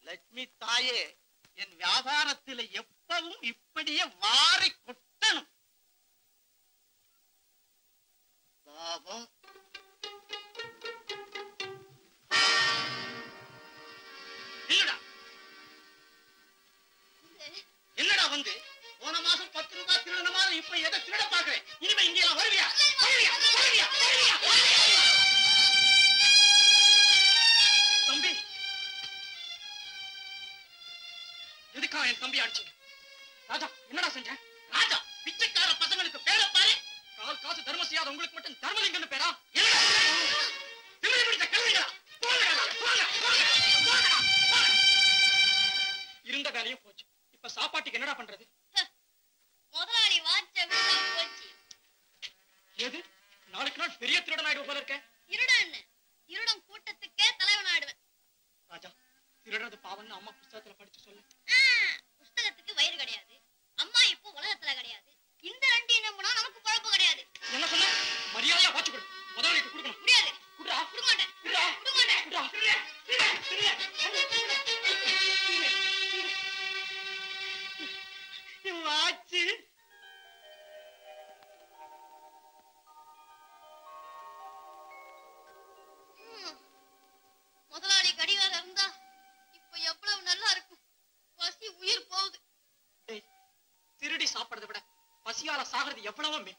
லட்சுமி தாயே என் வியாபாரத்தில் எப்பவும் இப்படியே வாரி கொட்டணும் பாவம் இல்லடா என்னடா வந்து போன மாசம் பத்து ரூபாய் திருடின மாதிரி இப்ப எதை திருட பாக்குறேன் இனிமே இங்க எல்லாம் வருவியா வருவியா வருவியா வருவியா வருவியா? தம்பி எதுக்கா என் தம்பி அடிச்சீங்க ராஜா என்னடா செஞ்ச ராஜா பிச்சைக்கார பசங்களுக்கு பேரை பாரு கால் காசு தர்மம் செய்யாத உங்களுக்கு மட்டும் தர்மலிங்கன்னு பேரா என்னடா திருடி பிடிச்ச கல்விகளா போங்கடா போங்க போங்க போங்கடா போங்க இருந்த வேலையும் போச்சு இப்ப சாப்பாட்டுக்கு என்னடா பண்றது முதலாளி வாட்ச விழுந்தா போச்சு எது நாளைக்கு நாள் பெரிய திருடன் ஆயிடுவ போல இருக்க இருடன் இருடன் கூட்டத்துக்கே தலைவன் ஆடுவேன் ராஜா திருடுறது பாவம்னு அம்மா புஸ்தகத்துல படிச்சு சொல்லு ஆ, புஸ்தகத்துக்கு வயிறு கிடையாது அம்மா இப்போ உலகத்துல கிடையாது இந்த ரெண்டு நம்பினா நமக்கு குழப்பம் கிடையாது என்ன சொன்ன மரியாதையா வாட்சி கொடு முதலாளிக்கு கொடுக்கணும் முடியாது குடுறா கொடுக்க மாட்டேன் குடுறா கொடுக்க மாட்டேன் குடுறா வாட்சி ம். முதலாளி கடிகாரம் இருந்தா இப்ப எவ்வளவு நல்லா இருக்கும் பசி உயிர் போகுது டேய் திருடி சாப்பிடுறதை விட பசியால சாகிறது எவ்வளவோ மே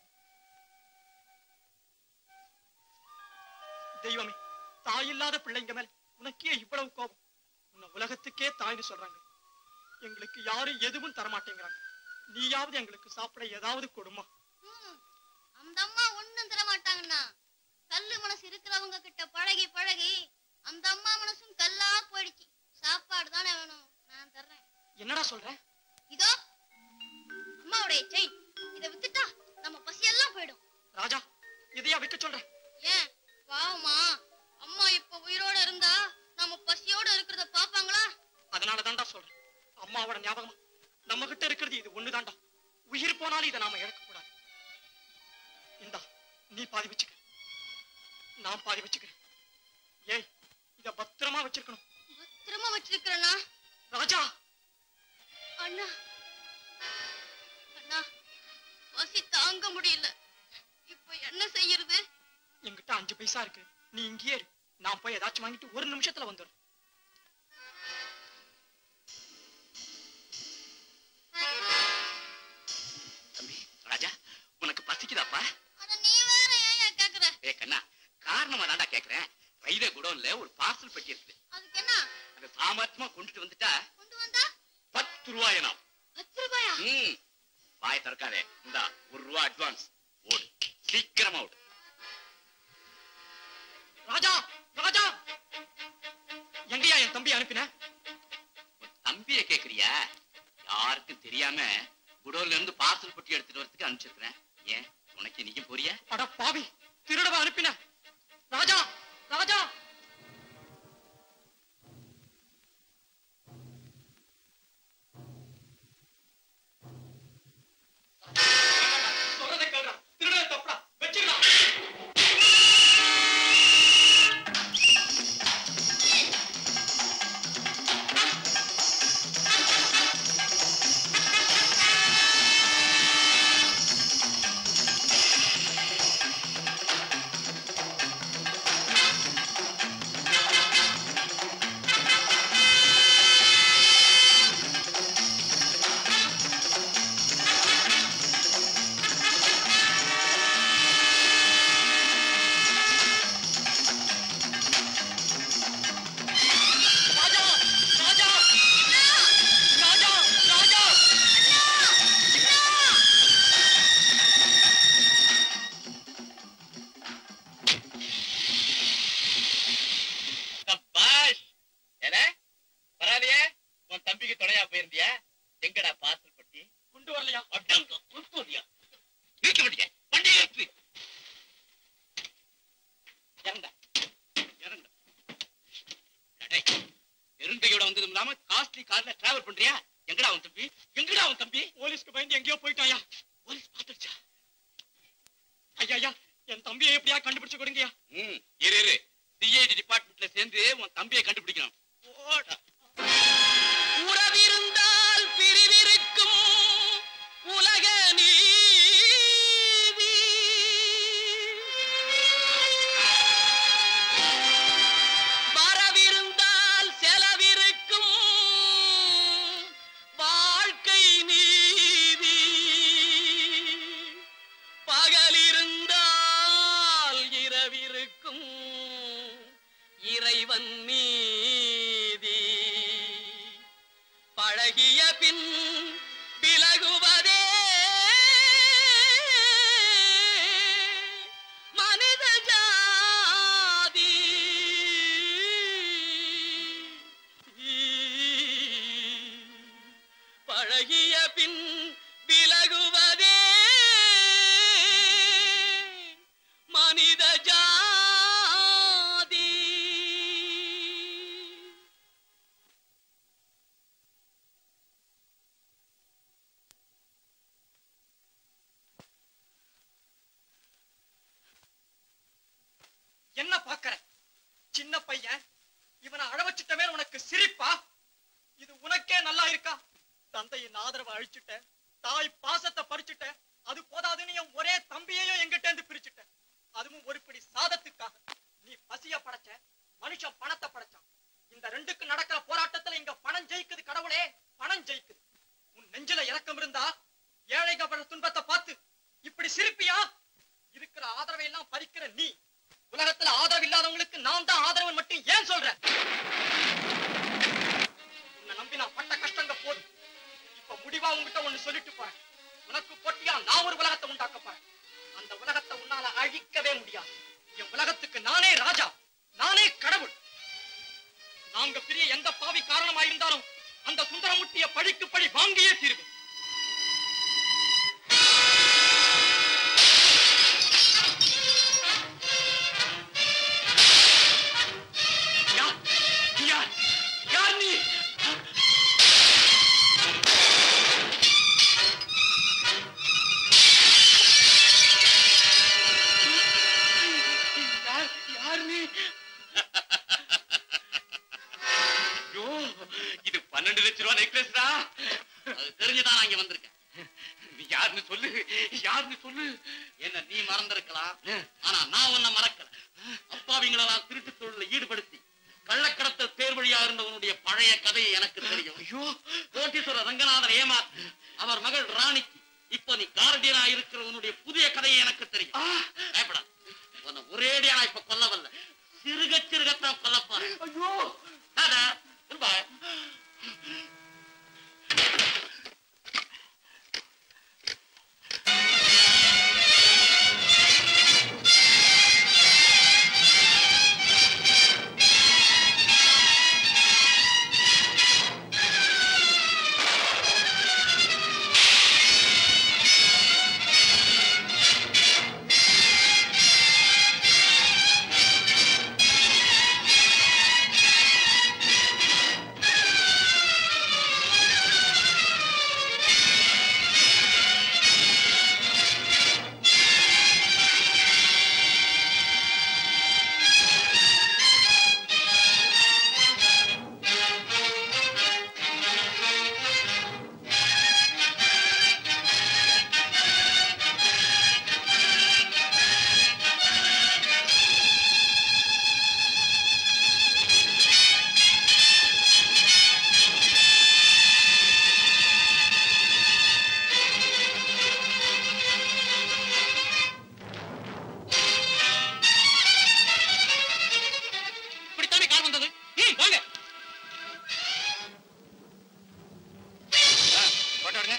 தெய்வமே தாய் இல்லாத பிள்ளைங்க மேல உனக்கே இவ்வளவு கோபம் உன்னை உலகத்துக்கே தாய்னு சொல்றாங்க எங்களுக்கு யாரும் எதுவும் தரமாட்டேங்கிறாங்க நீயாவது எங்களுக்கு சாப்பிட ஏதாவது கொடுமா ம். அந்த அம்மா ஒண்ணும் தர மாட்டாங்கண்ணா கல்லு மனசு இருக்கிறவங்க கிட்ட பழகி பழகி அந்த அம்மா மனசும் கல்லா போயிடுச்சு சாப்பாடு தானே வேணும் நான் தர்றேன் என்னடா சொல்ற இதோ அம்மாவுடைய செயின் இதை வித்துட்டா நம்ம பசியெல்லாம் போயிடும் ராஜா இதையா விற்க சொல்ற ஏன் பாவமா அம்மா இப்ப உயிரோட இருந்தா நம்ம பசியோட இருக்கிறத பாப்பாங்களா அதனால தான்டா சொல்றேன் அம்மாவோட ஞாபகமா நம்ம கிட்ட இருக்கிறது இது ஒண்ணுதான்டா உயிர் போனாலும் இதை நாம இழக்க கூடாது இந்தா நீ பாதி வச்சுக்க நான் பாதி வச்சுக்கிறேன் ஏய் இத பத்திரமா வச்சிருக்கணும் பத்திரமா வச்சிருக்கிறேன்னா ராஜா அண்ணா அண்ணா பசி தாங்க முடியல இப்ப என்ன செய்யறது என்கிட்ட அஞ்சு பைசா இருக்கு நீ இங்கேயே இரு நான் போய் ஏதாச்சும் வாங்கிட்டு ஒரு நிமிஷத்துல வந்துடுறேன் தம்பி ராஜா உனக்கு பசிக்குதாப்பா அட நீ வேற ஏன் கேக்குற ஏ கண்ணா காரணமா தான்டா கேக்குறேன் ரயில்வே குடோன்ல ஒரு பார்சல் பெட்டி இருக்குது அதுக்கு என்ன அந்த சாமர்த்தியமா கொண்டுட்டு வந்துட்டா கொண்டு வந்தா பத்து ரூபாய் நாம் பத்து ரூபாயா ம் வாய் திறக்காதே இந்தா ஒரு ரூபா அட்வான்ஸ் ஓடு சீக்கிரமா ஓடு ராஜா ராஜா எங்கயா என் தம்பி அனுப்பின உன் தம்பிய கேக்குறியா யாருக்கும் தெரியாம குடோன்ல இருந்து பார்சல் பெட்டி எடுத்துட்டு வரதுக்கு அனுப்பிச்சிருக்கிறேன் ஏன் உனக்கு நீயும் போறியா அட பாவி திருடவா அனுப்பின ராஜா ராஜா சொல்றதை கேளுடா. திருடனை தப்புடா. வச்சுக்கலாம். ராஜா ராஜா ராஜா ராஜா சபாஷ் ஏல பரவாயில்லையே உன் தம்பிக்கு துணையா போயிருந்தியா எங்கடா பார்சல் பெட்டி கொண்டு வரலையா அடங்க கொண்டு வரியா நிறுத்த மாட்டியா வண்டியை நிறுத்து இறங்க இறங்க அடே, பெருந்தையோட வந்ததும் இல்லாம காஸ்ட்லி கார்ல டிராவல் பண்றியா எங்கடா உன் தம்பி எங்கடா உன் தம்பி போலீஸ்க்கு பயந்து எங்கேயோ போயிட்டாயா போலீஸ் பாத்துருச்சா ஐயா ஐயா என் தம்பியை எப்படியா கண்டுபிடிச்சு கொடுங்கயா ம் இரு இரு சிஐடி டிபார்ட்மெண்ட்ல சேர்ந்து உன் தம்பியை கண்டுபிடிக்கணும் ஓடா பகல் இருந்தால் இரவிருக்கும் இறைவன் நீதி பழகிய பின் விலகுவதே மனித ஜாதி பழகிய பின் விலகுவதே மனித ஜாதி என்ன பாக்குற சின்ன பையன் இவனை அழ வச்சுட்டமே உனக்கு சிரிப்பா இது உனக்கே நல்லா இருக்கா தந்தையின் ஆதரவை அழிச்சுட்ட தாய் பாசத்தை பறிச்சுட்ட அது போதாதுன்னு என் ஒரே தம்பியையும் எங்கிட்ட இருந்து பிரிச்சுட்ட அதுவும் ஒரு பிடி சாதத்துக்காக நீ பசிய படைச்ச மனுஷன் பணத்தை படைச்சான் இந்த ரெண்டுக்கு நடக்கிற போராட்டத்துல இங்க பணம் ஜெயிக்குது கடவுளே பணம் ஜெயிக்குது உன் நெஞ்சில இறக்கம் இருந்தா ஏழைங்க படுற துன்பத்தை பார்த்து இப்படி சிரிப்பியா இருக்கிற ஆதரவை எல்லாம் பறிக்கிற நீ உலகத்துல ஆதரவு இல்லாதவங்களுக்கு நான் தான் ஆதரவு மட்டும் ஏன் சொல்றேன் உன்னை நம்பி நான் பட்ட கஷ்டங்க போதும் இப்ப முடிவா உன்கிட்ட ஒண்ணு சொல்லிட்டு போறேன் உனக்கு போட்டியா நான் ஒரு உலகத்தை உண்டாக்க போறேன் அந்த உலகத்தை உன்னால அழிக்கவே முடியாது என் உலகத்துக்கு நானே ராஜா நானே கடவுள் நாங்க பிரிய எந்த பாவி காரணமா இருந்தாலும் அந்த சுந்தரமுட்டிய பழிக்கு பழி வாங்கியே தீருவேன் யார் யார் யார் நீ யார் யார் நீ ஐயோ இது பன்னெண்டு லட்ச ரூபா நெக்லஸ்டா அது தெரிஞ்சுதான் நான் இங்க வந்திருக்கேன் நீ யாருன்னு சொல்லு யாருன்னு சொல்லு என்ன நீ மறந்திருக்கலாம் ஆனா நான் உன்னை மறக்கல அப்பாவிங்களெல்லாம் திருட்டு தொழில ஈடுபடுத்தி கள்ளக்கடத்தல் பேர் வழியா இருந்தவனுடைய பழைய கதையை எனக்கு தெரியும் ஐயோ கோட்டீஸ்வர ரங்கநாதன் ஏமாத்து அவர் மகள் ராணிக்கு இப்ப நீ கார்டியனா இருக்கிறவனுடைய புதிய கதையை எனக்கு தெரியும் பயப்படா உன்னை ஒரேடியா நான் இப்ப கொல்ல வரல சிறுக சிறுகத்தான் கொல்ல போறேன் ஐயோ அடா goodbye. இப்படித்தானே கார் வந்தது ம், வாங்க போட்டோ எடுங்க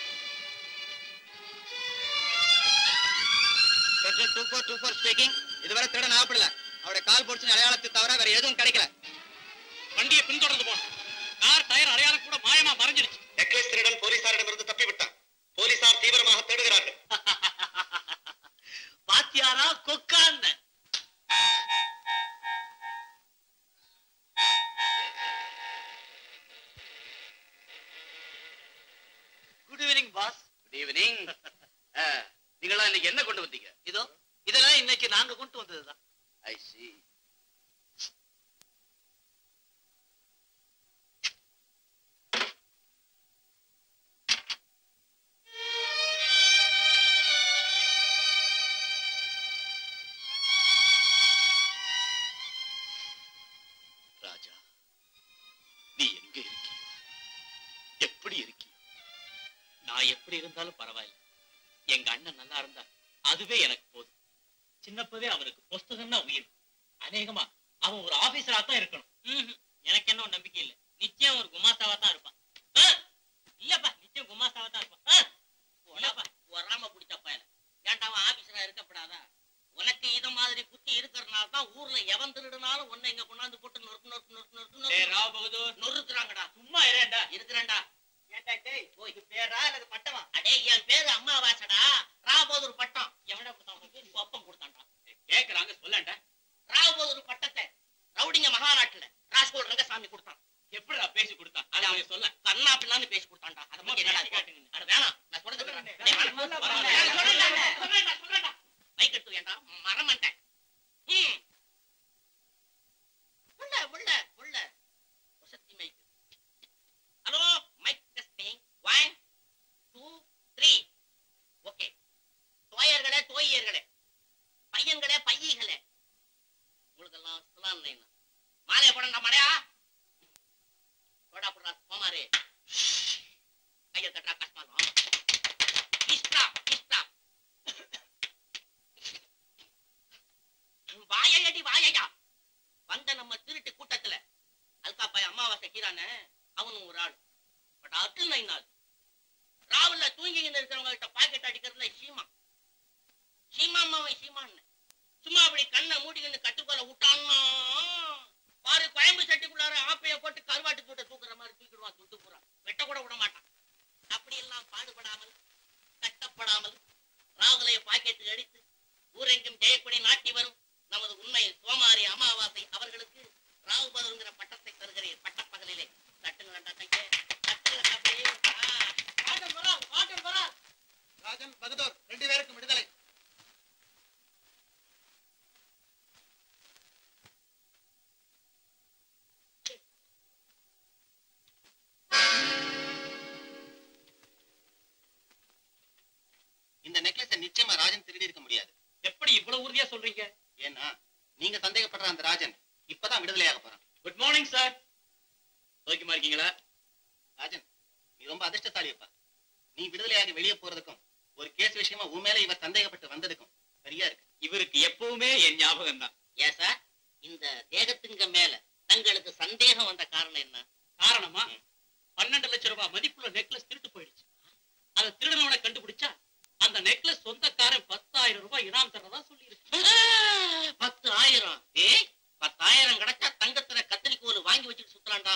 petrol two four two four speaking இதுவரை திருடன் ஆகப்படல அவருடைய கால் பொடிச்சு அடையாளத்தை தவிர வேற எதுவும் கிடைக்கல வண்டியை பின்தொடர்ந்து போனோம் கார் டயர் அடையாளம் கூட மாயமா மறைஞ்சிருச்சு நெக்லஸ் திருடன் போலீசாரிடமிருந்து தப்பி விட்டான் போலீசார் தீவிரமாக தேடுகிறார்கள் பாத்தியாரா கொக்காந்த good evening boss good evening நீங்களா இன்னைக்கு என்ன கொண்டு வந்தீங்க இதோ இதெல்லாம் இன்னைக்கு நாங்க கொண்டு வந்ததுதான் ஐ see ராஜா நீ எங்க இருக்கியோ எப்படி இருக்கியோ நான் எப்படி இருந்தாலும் பரவாயில்ல எங்க அண்ணன் நல்லா இருந்தா அதுவே எனக்கு போதும் சின்னப்பவே அவனுக்கு புஸ்தகம்னா உயிர் அநேகமா அவன் ஒரு ஆபீசரா தான் இருக்கணும் எனக்கு என்ன நம்பிக்கை இல்ல நிச்சயம் ஒரு குமாஸ்தாவா தான் இருப்பான் ஆ, இல்லப்பா நிச்சயம் குமாஸ்தாவா தான் இருப்பான் ஆ, போடாப்பா. வராம பிடிச்ச பயல ஏன்டா அவன் ஆபீசரா இருக்கப்படாதா உனக்கு இத மாதிரி புத்தி இருக்கிறனால தான் ஊர்ல எவன் திருடுனாலும் உன்னை இங்க கொண்டாந்து போட்டு நொறுக்கு நொறுக்கு நொறுக்கு நொறுக்கு டேய் நொறுக்கு ராவ் பகதூர் நொறுக்குறாங்கடா சும்மா இருடா இருக்கிறேன்டா ஏன்டா டேய் போய். இது பேரா அல்லது பட்டமா அடே என் பேரு அம்மாவாசடா ராபோதூர் பட்டம் எவன்டா கொடுத்தான் உனக்கு ஒப்பம் கொடுத்தான்டா கேக்குறாங்க சொல்லண்டா ராபோதூர் பட்டத்தை ரவுடிங்க மகாநாட்டுல ராஸ்கோல் ரங்கசாமி கொடுத்தான் எப்படிடா பேசி கொடுத்தான் அதை அவன் சொல்ல கண்ணா பின்னான்னு பேசி கொடுத்தான்டா அதை அம்மா, பத்தி என்னடா பேசி இப்போ? காட்டுங்க. அட வேணாம் நான் சொல்றது கேளுடா. சொல்றேன். டேய், வேணாம். சொல்ல பரவாயில்ல. பரவாயில்ல. சொல்றேன்டா, சொல்றேன்டா, சொல்றேன்டா. மைக் எடுத்து ஏன்டா மறமண்டேன் ம். உள்ள உள்ள உள்ள வசதி mic hello mic testing one two three okay தோயர்களே தோயர்களே பையன்களே பையகளே உங்களுக்கெல்லாம் சுலாம் மாலையை போடண்டா மடையா போடா போடா போமாரே கையை தட்டா கஷ்டம் இஷ்டா இஷ்டா வாயடி வாயையா வந்த நம்ம திருட்டு கூட்டத்துல அல்காப்பாய் அமாவாசை கீரானே அவனும் ஒரு ஆள் பட் அட்டு நாள் ராவுல தூங்கிக்கிட்டு இருக்கிறவங்க கிட்ட பாக்கெட் அடிக்கிறதுல சீமா சீமா அம்மாவன் சீமான்னு சும்மா அப்படி கண்ணை மூடிக்கிட்டு கட்டுக்கோல விட்டான்னா பாரு கோயம்பு சட்டிக்குள்ளார ஆப்பைய போட்டு கருவாட்டு தூட்ட தூக்குற மாதிரி தூக்கிடுவான் துட்டு பூரா வெட்ட கூட விட மாட்டான் அப்படி எல்லாம் பாடுபடாமல் கட்டப்படாமல் ராகுலைய பாக்கெட்டில் அடித்து ஊரெங்கும் ஜெயக்குடி நாட்டி வரும் நமது உண்மை சோமாரி அமாவாசை அவர்களுக்கு ராகு பதருங்கிற பட்டத்தை தருகிறேன் பட்டப்பகலிலே தட்டுங்களா கையே தட்டுங்களா அப்படியே பாட்டம் வரா பாட்டம் வரா ராஜன் பகதூர் ரெண்டு பேருக்கும் விடுதலை இந்த நெக்லஸை நிச்சயமா ராஜன் திருடி இருக்க முடியாது எப்படி இவ்வளவு உறுதியா சொல்றீங்க ஏன்னா நீங்க சந்தேகப்படுற அந்த ராஜன் இப்பதான் விடுதலையாக போறான் குட் மார்னிங் சார் சௌக்கியமா இருக்கீங்களா ராஜன் நீ ரொம்ப அதிர்ஷ்டசாலியப்பா நீ விடுதலையாகி வெளியே போறதுக்கும் ஒரு கேஸ் விஷயமா உன் மேல இவர் சந்தேகப்பட்டு வந்ததுக்கும் சரியா இருக்கு இவருக்கு எப்பவுமே என் ஞாபகம் தான் ஏன் சார் இந்த தேகத்துங்க மேல தங்களுக்கு சந்தேகம் வந்த காரணம் என்ன காரணமா பன்னெண்டு லட்சம் ரூபாய் மதிப்புள்ள நெக்லஸ் திருட்டு போயிடுச்சு அதை திருடனவனை கண்டுபிடிச்சா அந்த நெக்லஸ் சொந்தக்காரன் பத்தாயிரம் ரூபாய் இனாம் தரதா சொல்லியிருக்கு பத்து ஆயிரம் ஏய் பத்தாயிரம் கிடைச்சா தங்கத்துல கத்திரிக்கோல் வாங்கி வச்சுட்டு சுத்தலாம்டா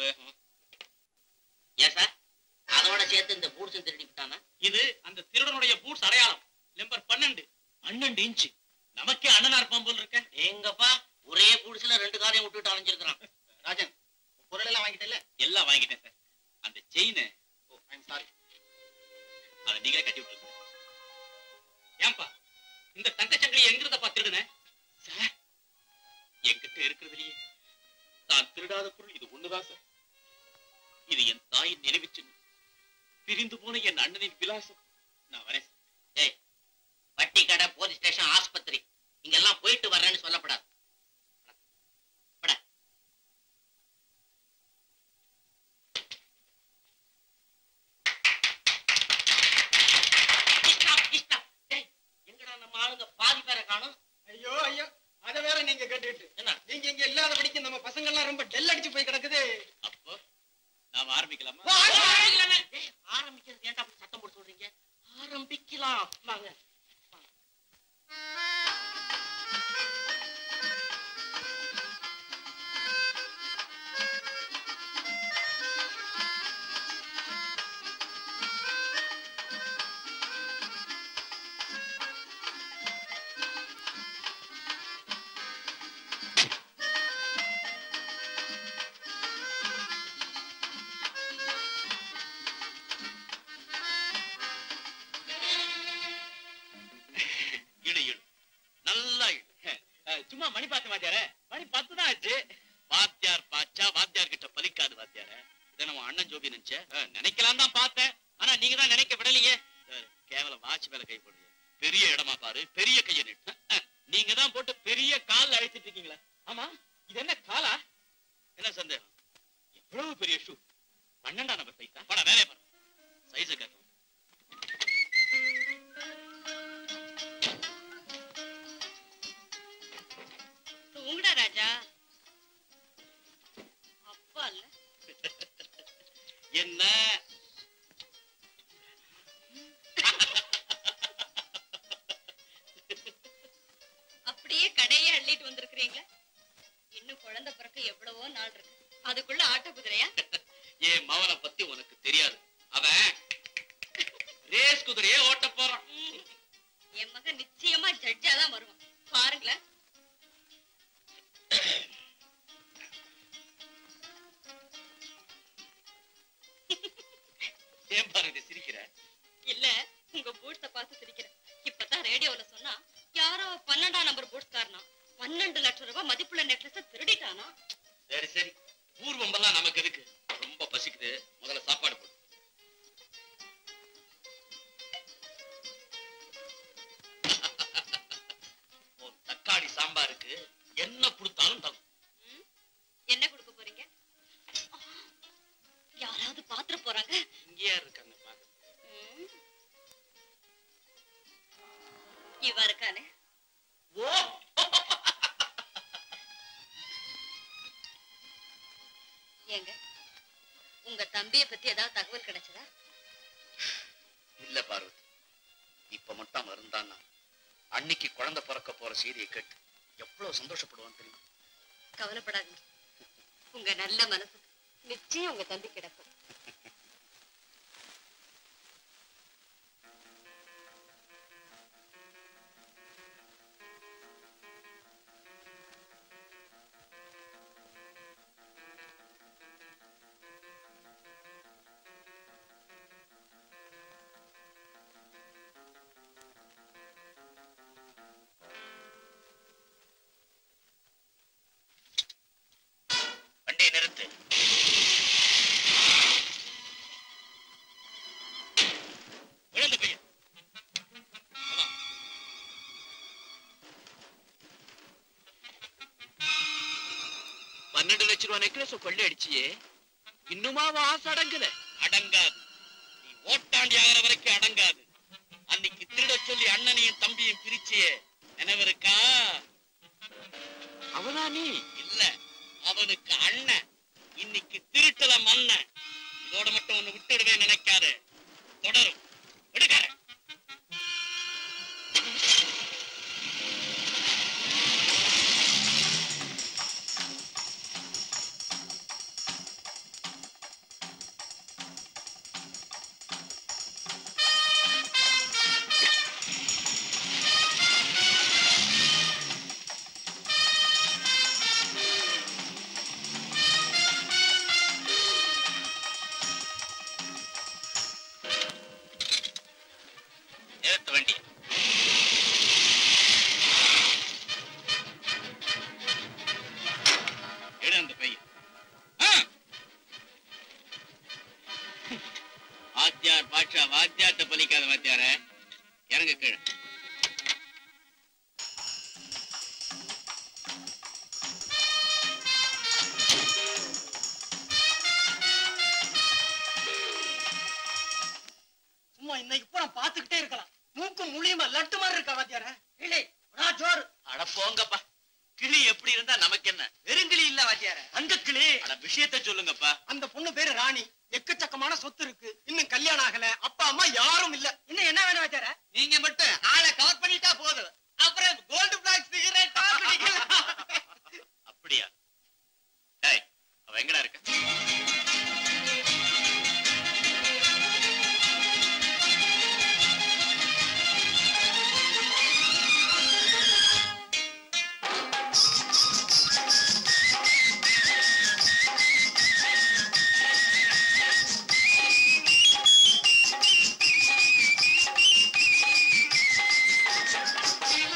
ஏன் சார் அதோட சேர்த்து இந்த பூட்ஸும் திருடி விட்டானா இது அந்த திருடனுடைய பூட்ஸ் அடையாளம் நம்பர் பன்னெண்டு பன்னெண்டு இன்ச்சு நமக்கே அண்ணனா இருப்பான் போல் இருக்க எங்கப்பா ஒரே பூட்ஸ்ல ரெண்டு காரையும் விட்டுட்டு அலைஞ்சிருக்கிறான் ராஜன் உன் பொருள் எல்லாம் வாங்கிட்டல எல்லாம் வாங்கிட்டேன் சார் அந்த செயினை ஓ ஐம் சாரி அதை நீங்களே கட்டி விட்டுருங்க ஏன்பா இந்த தங்கச்சங்கிலி எங்கிருந்தப்பா திருடுன சார் என்கிட்ட இருக்கிறதுலயே நான் திருடாத பொருள் இது ஒண்ணுதான் சார் இது என் தாயின் நினைவு சின்னம் பிரிந்து போன என் அண்ணனின் விலாசம் நான் வரேன் சார். ஏய் வட்டி கடை போலீஸ் ஸ்டேஷன் ஆஸ்பத்திரி இங்கெல்லாம் போயிட்டு வர்றேன்னு சொல்லப்படாது பட. Stop, stop. டேய், எங்கடா நம்ம ஆளுங்க பாதி பேரை காணும் ஐயோ ஐயோ அத வேற நீங்க கேட்டுட்டு என்ன நீங்க இங்க இல்லாதபடிக்கு நம்ம பசங்க எல்லாம் ரொம்ப டெல் அடிச்சு போய் கிடக்குது அப்போ நாம ஆரம்பிக்கலாமா ஆரம்பிக்கலாமே. டேய், ஆரம்பிக்கிறது ஏன்டா அப்படி சத்தம் போட்டு சொல்றீங்க ஆரம்பிக்கலாம் வாங்க இடு இடு நல்லா இடு அஹ், சும்மா மணி பார்த்து வாத்தியார மணி பத்து தான் ஆச்சு வாத்தியார் பாச்சா வாத்தியார் கிட்ட பலிக்காது வாத்தியார இதை நம்ம அண்ணன் ஜோபி நினைச்ச நினைக்கலாம் தான் பார்த்தேன் ஆனா நீங்க தான் நினைக்க விடலையே அஹ், கேவலம் வாட்ச் மேல கை போடுங்க பெரிய இடமா பாரு பெரிய கையை நிட்டு நீங்க தான் போட்டு பெரிய கால் அழைச்சிட்டு இருக்கீங்களா ஆமா இது என்ன காலா என்ன சந்தேகம் எவ்வளவு பெரிய ஷூ பன்னெண்டாம் நம்பர் சைஸா பட வேலையை பாரு சைஸை கேட்கணும் என்ன அப்படியே கடையே அள்ளிட்டு வந்திருக்கிறீங்களா இன்னும் குழந்தை பிறக்க எவ்வளவோ நாள் இருக்கு அதுக்குள்ள ஆட்ட குதிரையா என் மவனை பத்தி உனக்கு தெரியாது அவன் ரேஸ் குதிரையே ஓட்ட போறான் என் மகன் நிச்சயமா ஜட்ஜா தான் வருவான் பாருங்களேன் ஏன் பாருங்க சிரிக்கிற இல்ல உங்க பூட்ஸ பார்த்து சிரிக்கிறேன் இப்பதான் ரேடியோல சொன்னா யாரோ பன்னெண்டாம் நம்பர் பூட்ஸ்காரனா பன்னெண்டு லட்சம் ரூபாய் மதிப்புள்ள நெக்லஸ் திருடிட்டானா சரி சரி பூர்வம்பெல்லாம் நமக்கு எதுக்கு ரொம்ப பசிக்குது முதல்ல சாப்பாடு போடு உன் தக்காளி சாம்பாருக்கு என்ன கொடுத்தாலும் தகும் ம்? என்ன கொடுக்க போறீங்க ஆ, யாராவது பாத்திர போறாங்க இங்கேயா இருக்காங்க பாக்க ம். இவ இருக்கானே ஓ ஏங்க உங்க தம்பிய பத்தி ஏதாவது தகவல் கிடைச்சதா இல்ல பார்வதி இப்ப மட்டும் அவன் இருந்தான்னா அன்னைக்கு குழந்தை பிறக்க போற செய்தியை கேட்டு எவ்வளவு சந்தோஷப்படுவான் தெரியுமா கவலைப்படாதீங்க உங்க நல்ல மனசு நிச்சயம் உங்க தம்பி கிடக்கும் வண்டியை நிறுத்து விழுந்து பையன் ஆமா. பன்னெண்டு லட்ச ரூபா நெக்லஸ் கொள்ளை அடிச்சியே இன்னுமா வாசம் அடங்கல அடங்காது நீ ஓட்டாண்டி ஆகிற வரைக்கும் அடங்காது அன்னைக்கு திருட சொல்லி அண்ணனையும் தம்பியும் பிரிச்சியே நினைவு இருக்கா அவனா நீ இல்ல அவனுக்கு அண்ணன் இன்னைக்கு திருட்டல மண்ணன் இதோட மட்டும் ஒண்ணு விட்டுடுவே நினைக்காத தொடரும் விடுகார நிறுத்த வண்டி எடு அந்த பையன் ஆ! வாத்தியார் பாட்சா வாத்தியார்ட்ட பலிக்காத வாத்தியார இறங்க கீழே சும்மா இன்னைக்கு பூரா பாத்துக்கிட்டே இருக்கலாம் மூக்கு முழியுமா லட்டு மாதிரி இருக்கா வாத்தியார இல்லை ஜோறு அட போங்கப்பா கிளி எப்படி இருந்தா நமக்கு என்ன வெறுங்கிளி இல்ல வாத்தியார அந்த கிளி அட விஷயத்த சொல்லுங்கப்பா அந்த பொண்ணு பேரு ராணி எக்கச்சக்கமான சொத்து இருக்கு இன்னும் கல்யாணம் ஆகல அப்பா அம்மா யாரும் இல்ல இன்னும் என்ன வேணும் வாத்தியார நீங்க மட்டும் ஆளை கவர் பண்ணிட்டா போதும் அப்புறம் கோல்டு பிளாக் சிகரெட் அப்படியா டேய் அவ எங்கடா இருக்க ஆ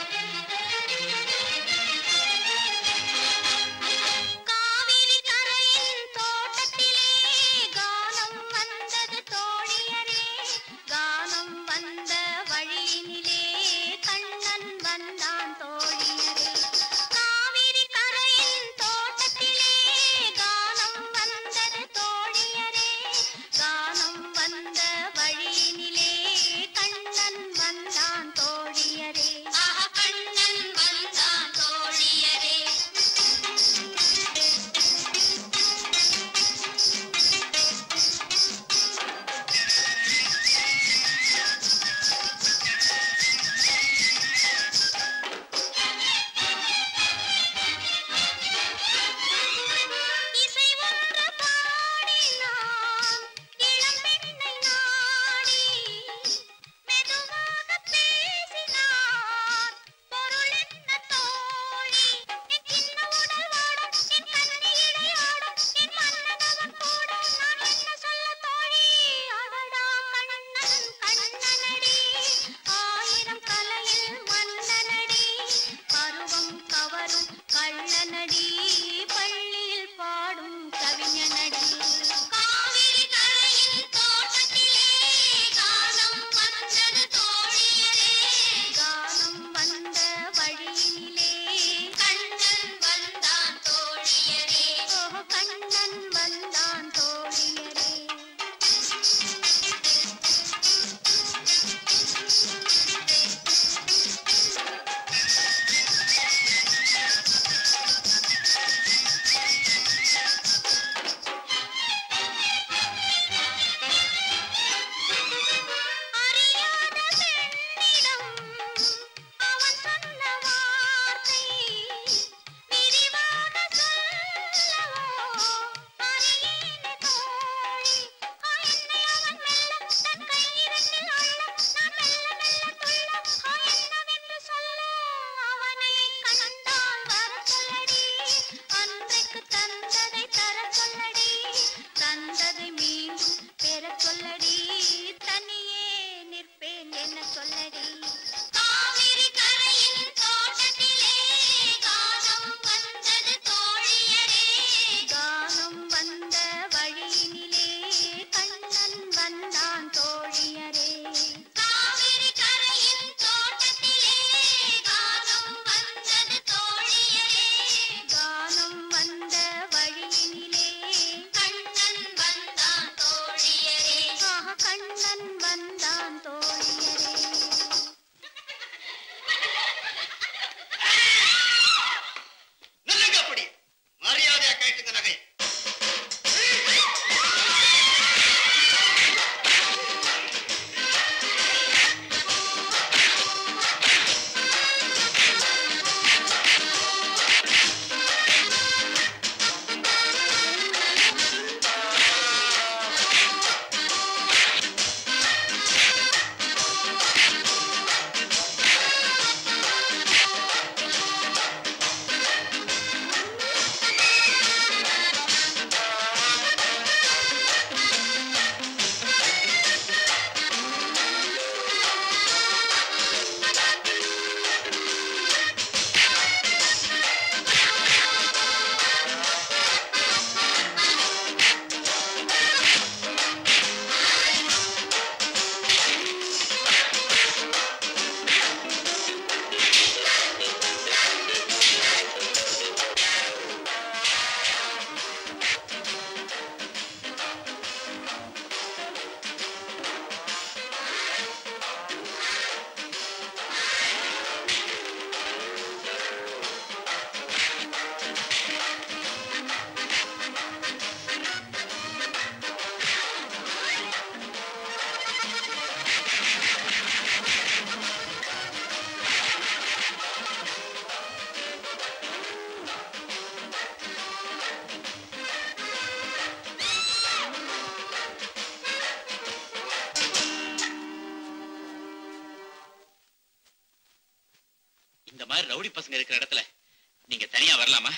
மாதிரி ரவுடி பசங்க இருக்கிற இடத்துல நீங்க தனியா வரலாமா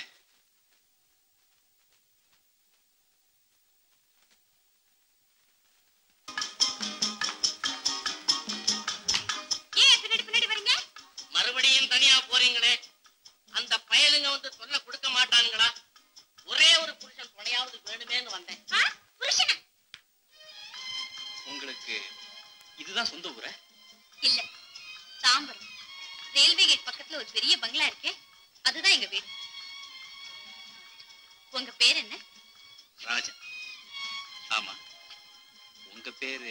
ஏன் பின்னாடி பின்னாடி வரீங்க மறுபடியும் தனியா போறீங்களே அந்த பயலுங்க வந்து சொல்ல கொடுக்க மாட்டானுங்களா ஒரே ஒரு புருஷன் துணையாவது வேணுமேன்னு வந்தேன் ஆ, புருஷனா உங்களுக்கு இதுதான் சொந்த ஊரா இல்ல தாம்பரம் ரயில்வே கேட் பக்கத்துல ஒரு பெரிய பங்களா இருக்கே அதுதான் எங்க வீடு உங்க பேர் என்ன ராஜா ஆமா உங்க பேரு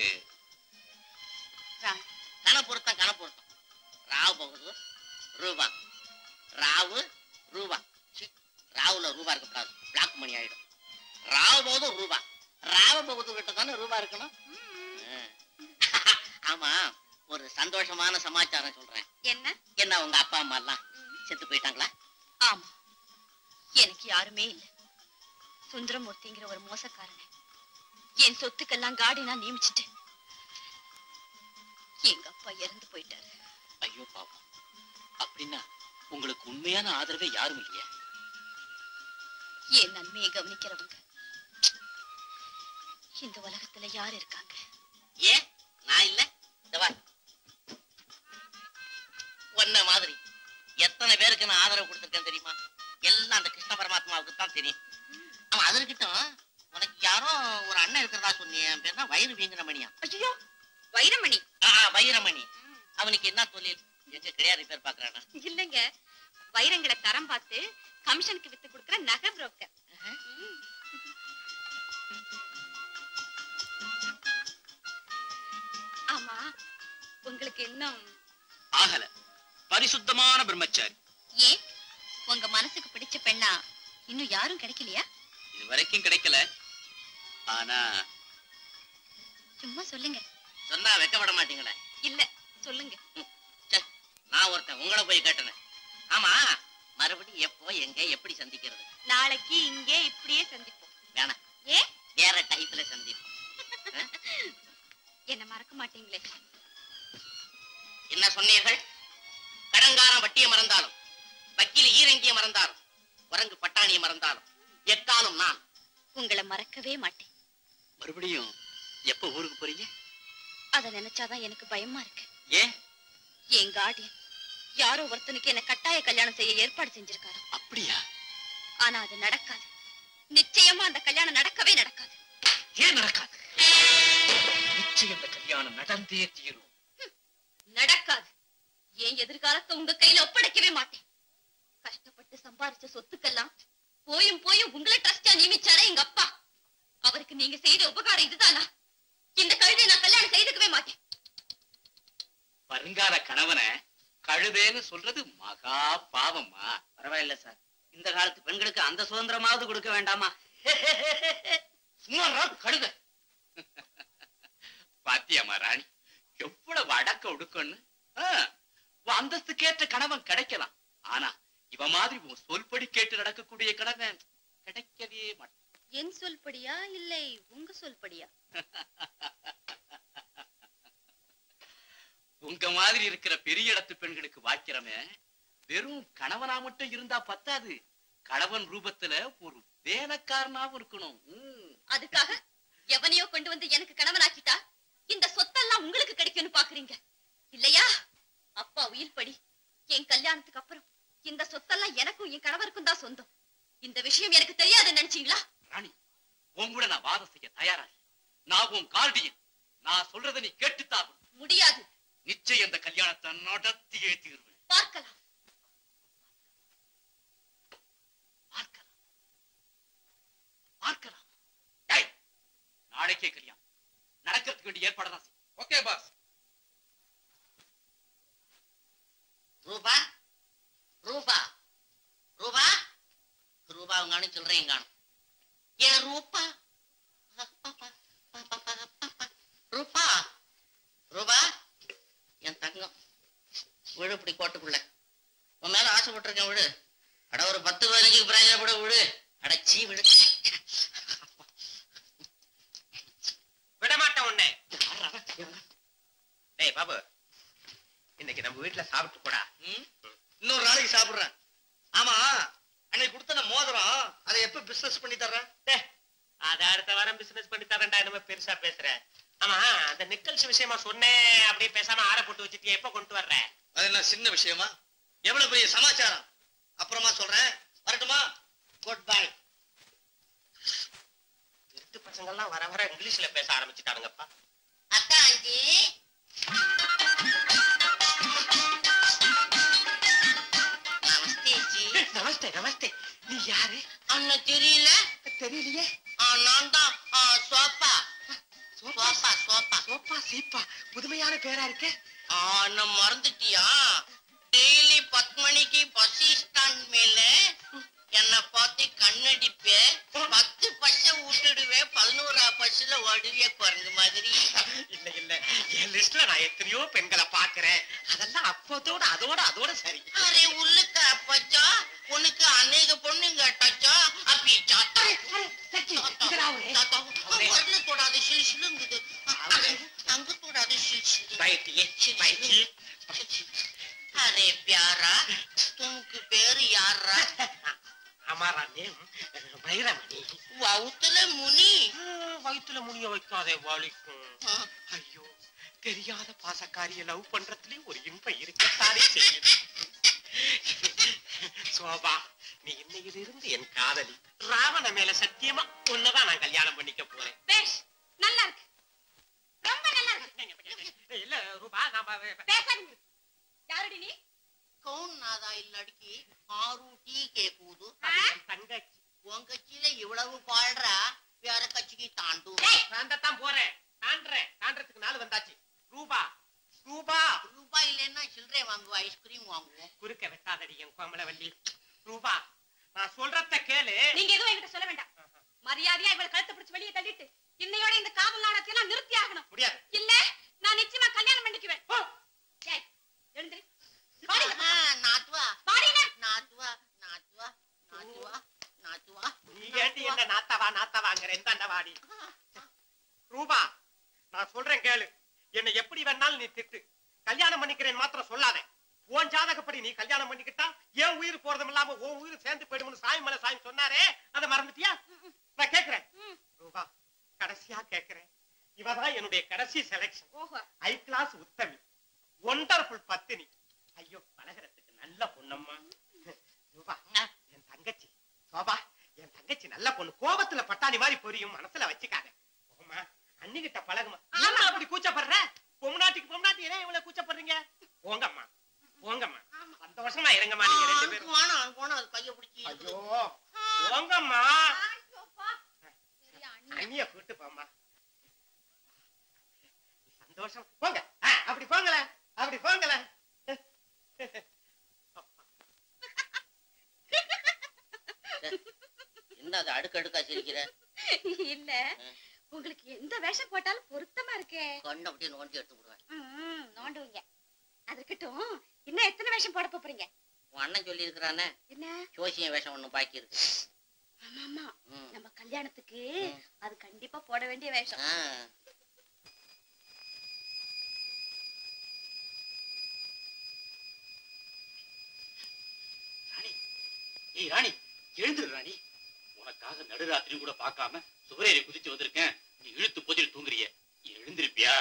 ராணி கண பொருத்தம் கண பொருத்தம் ராவ் பகதூர் ரூபா ராவு ரூபா சி, ராவுல ரூபா இருக்கக்கூடாது பிளாக் மணி ஆயிடும் ராவ் பகதூர் ரூபா ராவ பகதூர் கிட்ட தானே ரூபா இருக்கணும் ஆ. ஆமா ஒரு சந்தோஷமான சமாச்சாரம் சொல்றேன் என்ன என்ன உங்க அப்பா அம்மா எல்லாம் செத்து போயிட்டாங்களா ஆமா எனக்கு யாருமே இல்ல சுந்தரமூர்த்திங்கிற ஒரு மோசக்காரனை என் சொத்துக்கெல்லாம் கார்டினா நியமிச்சிட்டு எங்க அப்பா இறந்து போயிட்டாரு ஐயோ பாவம் அப்படின்னா உங்களுக்கு உண்மையான ஆதரவே யாரும் இல்லையா என் நன்மையை கவனிக்கிறவங்க இந்த உலகத்துல யார் இருக்காங்க ஏன் நான் இல்ல இந்த வா உன்ன மாதிரி எத்தனை பேருக்கு நான் ஆதரவு கொடுத்திருக்கேன் தெரியுமா எல்லாம் அந்த கிருஷ்ண பரமாத்மாவுக்கு தான் தெரியும் அவன் அது இருக்கட்டும் உனக்கு யாரோ ஒரு அண்ணன் இருக்கிறதா சொன்னியே என் பேர் தான் வயிறு வீங்கின மணியா ஐயோ வைரமணி ஆ வைரமணி அவனுக்கு என்ன தொழில் எங்க கிடையாது ரிப்பேர் பாக்குறானா இல்லங்க வைரங்களை தரம் பார்த்து கமிஷனுக்கு வித்து கொடுக்கிற நகை புரோக்கர் ஆமா உங்களுக்கு இன்னும் ஆகல பரிசுத்தமான பிரம்மச்சாரி ஏன் உங்க மனசுக்கு பிடிச்ச பெண்ணா இன்னும் யாரும் கிடைக்கலையா இது வரைக்கும் கிடைக்கல ஆனா சும்மா சொல்லுங்க சொன்னா வெக்கப்பட மாட்டீங்களே இல்ல சொல்லுங்க ச்சே, நான் ஒருத்தன் உங்களை போய் கேட்டனே ஆமா மறுபடியும் எப்போ எங்க எப்படி சந்திக்கிறது நாளைக்கு இங்கே இப்படியே சந்திப்போம் வேணாம் ஏ வேற டைப்ல சந்திப்போம் என்ன மறக்க மாட்டீங்களே என்ன சொன்னீர்கள் கடங்காரன் வட்டியை மறந்தாலும் வக்கீல் ஈரங்கிய மறந்தாலும் குரங்கு பட்டாணியை மறந்தாலும் எக்காலும் நான் உங்களை மறக்கவே மாட்டேன் மறுபடியும் எப்ப ஊருக்கு போறீங்க அத நினைச்சாதான் எனக்கு பயமா இருக்கு ஏன் என் கார்டியன் யாரோ ஒருத்தனுக்கு என்ன கட்டாய கல்யாணம் செய்ய ஏற்பாடு செஞ்சிருக்காரு அப்படியா ஆனா அது நடக்காது நிச்சயமா அந்த கல்யாணம் நடக்கவே நடக்காது ஏன் நடக்காது நிச்சயம் இந்த கல்யாணம் நடந்தே தீரும் நடக்காது என் எதிர்காலத்தை உங்க கையில ஒப்படைக்கவே மாட்டேன் கஷ்டப்பட்டு சம்பாதிச்ச சொத்துக்கெல்லாம் போயும் போயும் உங்களை ட்ரஸ்டா நியமிச்சாரே எங்க அப்பா அவருக்கு நீங்க செய்த உபகாரம் இதுதானா இந்த கழுதை நான் கல்யாணம் செய்துக்கவே மாட்டேன் வருங்கால கணவனை கழுதேன்னு சொல்றது மகா பாவம்மா பரவாயில்ல சார் இந்த காலத்து பெண்களுக்கு அந்த சுதந்திரமாவது கொடுக்க வேண்டாமா சும்மா கழுத பாத்தியாமா ராணி எவ்வளவு அடக்க ஒடுக்கன்னு ஆ, உன் அந்தஸ்துக்கேற்ற கணவன் கிடைக்கலாம் ஆனா இவ மாதிரி உன் சொல்படி கேட்டு நடக்கக்கூடிய கணவன் கிடைக்கவே மாட்டான் என் சொல்படியா இல்லை உங்க சொல்படியா உங்க மாதிரி இருக்கிற பெரிய இடத்து பெண்களுக்கு வாக்கிறமே வெறும் கணவனா மட்டும் இருந்தா பத்தாது கணவன் ரூபத்துல ஒரு வேலைக்காரனாவும் இருக்கணும் ம். அதுக்காக எவனையோ கொண்டு வந்து எனக்கு கணவனாக்கிட்டா இந்த சொத்தெல்லாம் உங்களுக்கு கிடைக்கும்னு பாக்குறீங்க இல்லையா அப்பா உயிர் படி என் கல்யாணத்துக்கு அப்புறம் இந்த சொத்தெல்லாம் எனக்கும் என் கணவருக்கும் தான் சொந்தம் இந்த விஷயம் எனக்கு தெரியாதுன்னு நினைச்சீங்களா ராணி உன் கூட நான் வாதம் செய்ய தயாரா இல்லை. நான் உன் கார்டியன் நான் சொல்றதை நீ கேட்டுத்தான் முடியாது நிச்சயம் இந்த கல்யாணத்தை நடத்தியே தீர்வேன் பார்க்கலாம் பார்க்கலாம் பார்க்கலாம் டேய், நாளைக்கே கல்யாணம் நடக்கிறதுக்கு வேண்டிய ஏற்பாடு செய் ஓகே பாஸ் ரூபா ரூபா ரூபா ரூபா காணும் சொல்றேன் காணும் ஏன் ரூபா ரூபா ரூபா என் தங்கம் விடு இப்படி கோட்டுக்குள்ள உன் மேல ஆசைப்பட்டிருக்கேன் விடு அட ஒரு பத்து பதினஞ்சுக்கு பிரயோஜனப்பட விடு அடச்சி விடு விட மாட்டேன் உன்னை டேய் பாபு இன்னைக்கு நம்ம வீட்டுல சாப்பிட்டு போடா ம்? இன்னும் இன்னொரு நாளைக்கு சாப்பிடுறேன் ஆமா அன்னைக்கு கொடுத்த அந்த மோதிரம் அதை எப்ப பிசினஸ் பண்ணி தர்றேன் டேய், அத அடுத்த வாரம் பிசினஸ் பண்ணி தரேன்டா என்னமோ பெருசா பேசுற ஆமா அந்த நிக்கல்ஸ் விஷயமா சொன்னேன் அப்படியே பேசாம ஆற போட்டு வச்சுட்டு எப்ப கொண்டு வர்ற அது என்ன சின்ன விஷயமா எவ்வளவு பெரிய சமாச்சாரம் அப்புறமா சொல்றேன் வரட்டுமா குட் பை திருட்டு பசங்க எல்லாம் வர வர இங்கிலீஷ்ல பேச ஆரம்பிச்சுட்டானுங்கப்பா அக்கா இது நமஸ்தே ஜி நமஸ்தே நமஸ்தே நீ யாரு அண்ணன் தெரியல தெரியலையே ஆ, நான் தான் ஆ, சோப்பா சோப்பா சோப்பா சோப்பா சீப்பா புதுமையான பேரா இருக்கே ஆ, நான் மறந்துட்டியா டெய்லி பத்து மணிக்கு பஸ் ஸ்டாண்ட் மேல என்ன பார்த்து கண்ணடிப்பே பத்து பஸ்ஸ விட்டுடுவேன் பதினோரா பஸ்ல ஓடுவிய குரங்கு மாதிரி இல்ல இல்ல என் லிஸ்ட்ல நான் எத்தனையோ பெண்களை பாக்குறேன் அதெல்லாம் அப்போதோட அதோட அதோட சரி அரே உள்ளுக்க அப்பச்சா உனக்கு அநேக பொண்ணுங்க டச்சா அப்படி சாத்தா சாத்தா வரல தொடாது சிலு சிலுங்குது அங்க தொடாது சிலு சிலு பயத்தியே பயத்தி அரே பியாரா தும்க்கு பேரு யாரா அமாரா நேம் வைரமணி வவுத்துல முனி வயிற்றுல முனிய வைக்காதே வலிக்கும் ஆ, ஐயோ தெரியாத பாசக்காரிய லவ் பண்றதுலயும் ஒரு இன்பம் இருக்கத்தானே செய்யுது சோபா நீ இன்னையிலிருந்து என் காதலி ராவண மேல சத்தியமா உன்னதான் நான் கல்யாணம் பண்ணிக்க போறேன் பேஷ் நல்லா இருக்கு ரொம்ப நல்லா இருக்கு இல்ல ரூபா நாம பேசாதீங்க யாருடி நீ கவுன் நாதா இல்லடிக்கு ஆறு டீ கேக்குது என் தங்கச்சி உன் கட்சியில இவ்வளவு பாடுறா வேற கட்சிக்கு தாண்டு தாண்டத்தான் போறேன் தாண்டறேன் தாண்டறதுக்கு நாள் வந்தாச்சு ரூபா ரூபா ரூபாய் இல்லைன்னா சில்லறை வாங்குவோம் ஐஸ்கிரீம் வாங்குவோம் குறுக்க வெட்டாதடி என் கோமலவல்லி ரூபா நான் சொல்றத கேளு நீங்க எதுவும் என்கிட்ட சொல்ல வேண்டாம் மரியாதையா இவளை கழுத்தை பிடிச்சு வெளியே தள்ளிட்டு இன்னையோட இந்த காதல் நாடகத்தை எல்லாம் நிறுத்தி ஆகணும் முடியாது இல்ல நான் நிச்சயமா கல்யாணம் பண்ணிக்குவேன் போ. ஏய், எழுந்திரு வாடிங்க. ஆஹா, நாத்துவா வாடிங்க. நாத்துவா நாத்துவா நாத்துவா நாத்துவா நீ ஏண்டி என்ன நாத்தாவா நாத்தாவாங்கிற எந்தாண்ட வாடி ரூபா நான் சொல்றேன் கேளு என்னை எப்படி வேணாலும் நீ திட்டு கல்யாணம் பண்ணிக்கிறேன் மாத்திரம் சொல்லாத உன் ஜாதகப்படி நீ கல்யாணம் பண்ணிக்கிட்டா என் உயிர் போறதும் இல்லாம உன் உயிர் சேர்ந்து போயிடும்னு சாய் மலை சாய் சொன்னாரே அதை மறந்துட்டியா நான் கேக்குறேன் ரூபா கடைசியா கேக்குறேன் இவதான் என்னுடைய கடைசி செலக்ஷன் ஓஹோ ஹை கிளாஸ் உத்தமி ஒண்டர்ஃபுல் பத்தினி ஐயோ பழகிறதுக்கு நல்ல பொண்ணம்மா ரூபா என் தங்கச்சி சோபா என் தங்கச்சி நல்ல பொண்ணு கோபத்துல பட்டாணி மாதிரி பொரியும் மனசுல வச்சுக்காத போமா அன்னிகிட்ட பழகுமா ஆமா அப்படி கூச்சப்படுற பொம்னாட்டிக்கு பொம்னாட்டி ஏன் இவ்வளவு கூச்சப்படுறீங்க போங்கம்மா போங்கம்மா சந்தோஷமா இருங்கம்மா நீங்க ரெண்டு பேரும் அனுப்பு வேணாம் அனுப்பு வேணாம் அது கையை பிடிச்சி ஐயோ போங்கம்மா ஐயோப்பா. பெரிய அண்ணி. அண்ணிய கூட்டு போம்மா சந்தோஷம் போங்க ஆ, அப்படி போங்களே அப்படி போங்களே என்ன அது அடுக்கு அடுக்கா சிரிக்கிற இல்ல உங்களுக்கு எந்த வேஷம் போட்டாலும் பொருத்தமா இருக்கே கண்ணு அப்படியே நோண்டி எடுத்து விடுவேன் ம், நோண்டுவீங்க அது இருக்கட்டும் இன்னும் எத்தனை வேஷம் போட போறீங்க உன் அண்ணன் சொல்லி இருக்கிறானே என்ன ஜோசிய வேஷம் ஒண்ணு பாக்கி இருக்கு ஆமா ஆமா ம். நம்ம கல்யாணத்துக்கு ம். அது கண்டிப்பா போட வேண்டிய வேஷம் ஆ. ராணி ஏய் ராணி எழுந்துரு ராணி உனக்காக நடுராத்திரி கூட பார்க்காம சுவரேறி குதிச்சு வந்திருக்கேன் நீ இழுத்து போத்திட்டு தூங்குறிய எழுந்திருப்பியா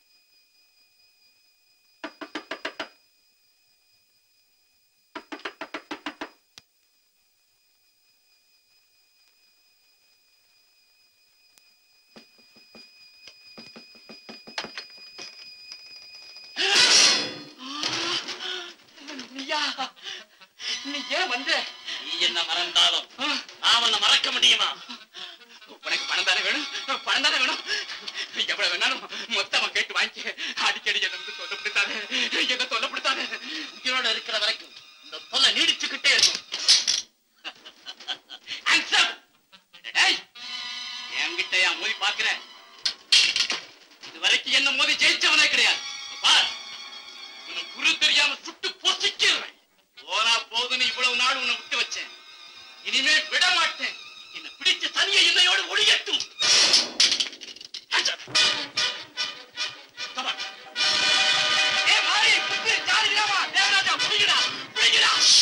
நீயா நீ ஏன் வந்த நீ என்ன மறந்தாலும் நான் உன்னை மறக்க முடியுமா உனக்கு பணம் தானே வேணும் பணம் தானே வேணும் எவ்வளவு வேணாலும் மொத்தமா கேட்டு வாங்கி அடிக்கடி என்ன வந்து சொல்லப்படுத்தாது என்ன சொல்லப்படுத்தாது உயிரோட இருக்கிற வரைக்கும் இந்த தொல்லை நீடிச்சுக்கிட்டே இருக்கும் Answer! டேய், என்கிட்ட ஏன் மோதி பாக்குற இது வரைக்கும் என்ன மோதி ஜெயிச்சவனே கிடையாது இப்ப பார் உனக்கு குரு தெரியாம சுட்டு பொசிக்கிறேன் போனா போதுன்னு இவ்வளவு நாள் உன்னை விட்டு வச்சேன் இனிமே விட மாட்டேன் என்ன பிடிச்ச சனியை என்னையோடு ஒளியட்டும் Answer! Come on. ஏய், மாறி, குத்து, ஜாலி விடாமா, தேவராஜா, பிடிக்கடா, பிடிக்கடா.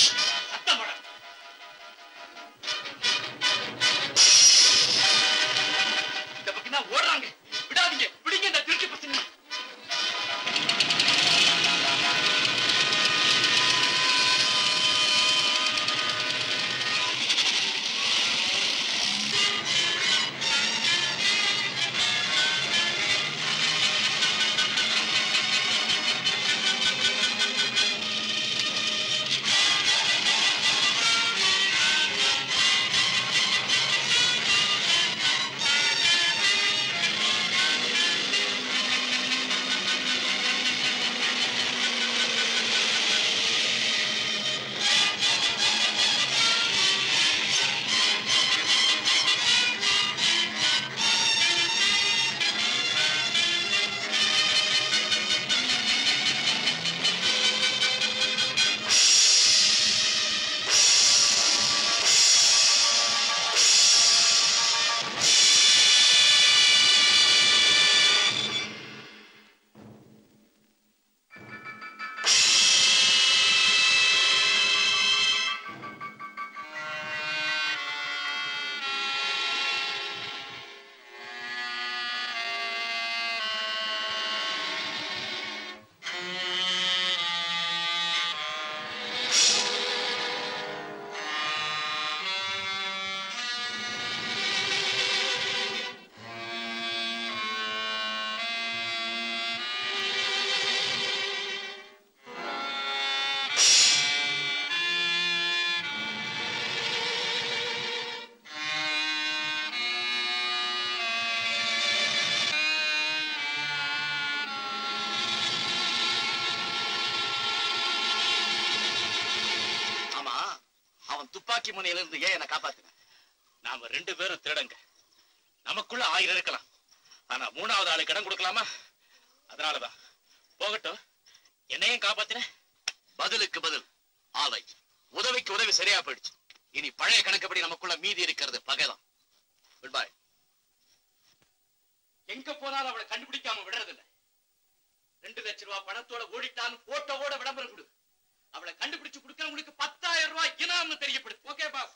துப்பாக்கி முனையில இருந்து ஏன் என்ன காப்பாத்துன நாம ரெண்டு பேரும் திருடங்க நமக்குள்ள ஆயிரம் இருக்கலாம் ஆனா மூணாவது ஆளுக்கு இடம் கொடுக்கலாமா அதனாலதான் போகட்டும் என்னையும் காப்பாத்தின பதிலுக்கு பதில் ஆலை உதவிக்கு உதவி சரியா போயிடுச்சு இனி பழைய கணக்குப்படி நமக்குள்ள மீதி இருக்கிறது பகைதான் குட் பை எங்க போனாலும் அவளை கண்டுபிடிக்காம விடுறதில்ல ரெண்டு லட்சம் ரூபாய் பணத்தோட ஓடிட்டான்னு போட்டோவோட விளம்பரம் கொடு அவளை கண்டுபிடிச்சு கொடுக்கறவங்களுக்கு பத்தாயிரம் ரூபாய் இனாம்னு தெரியப்படுது ஓகே பாஸ்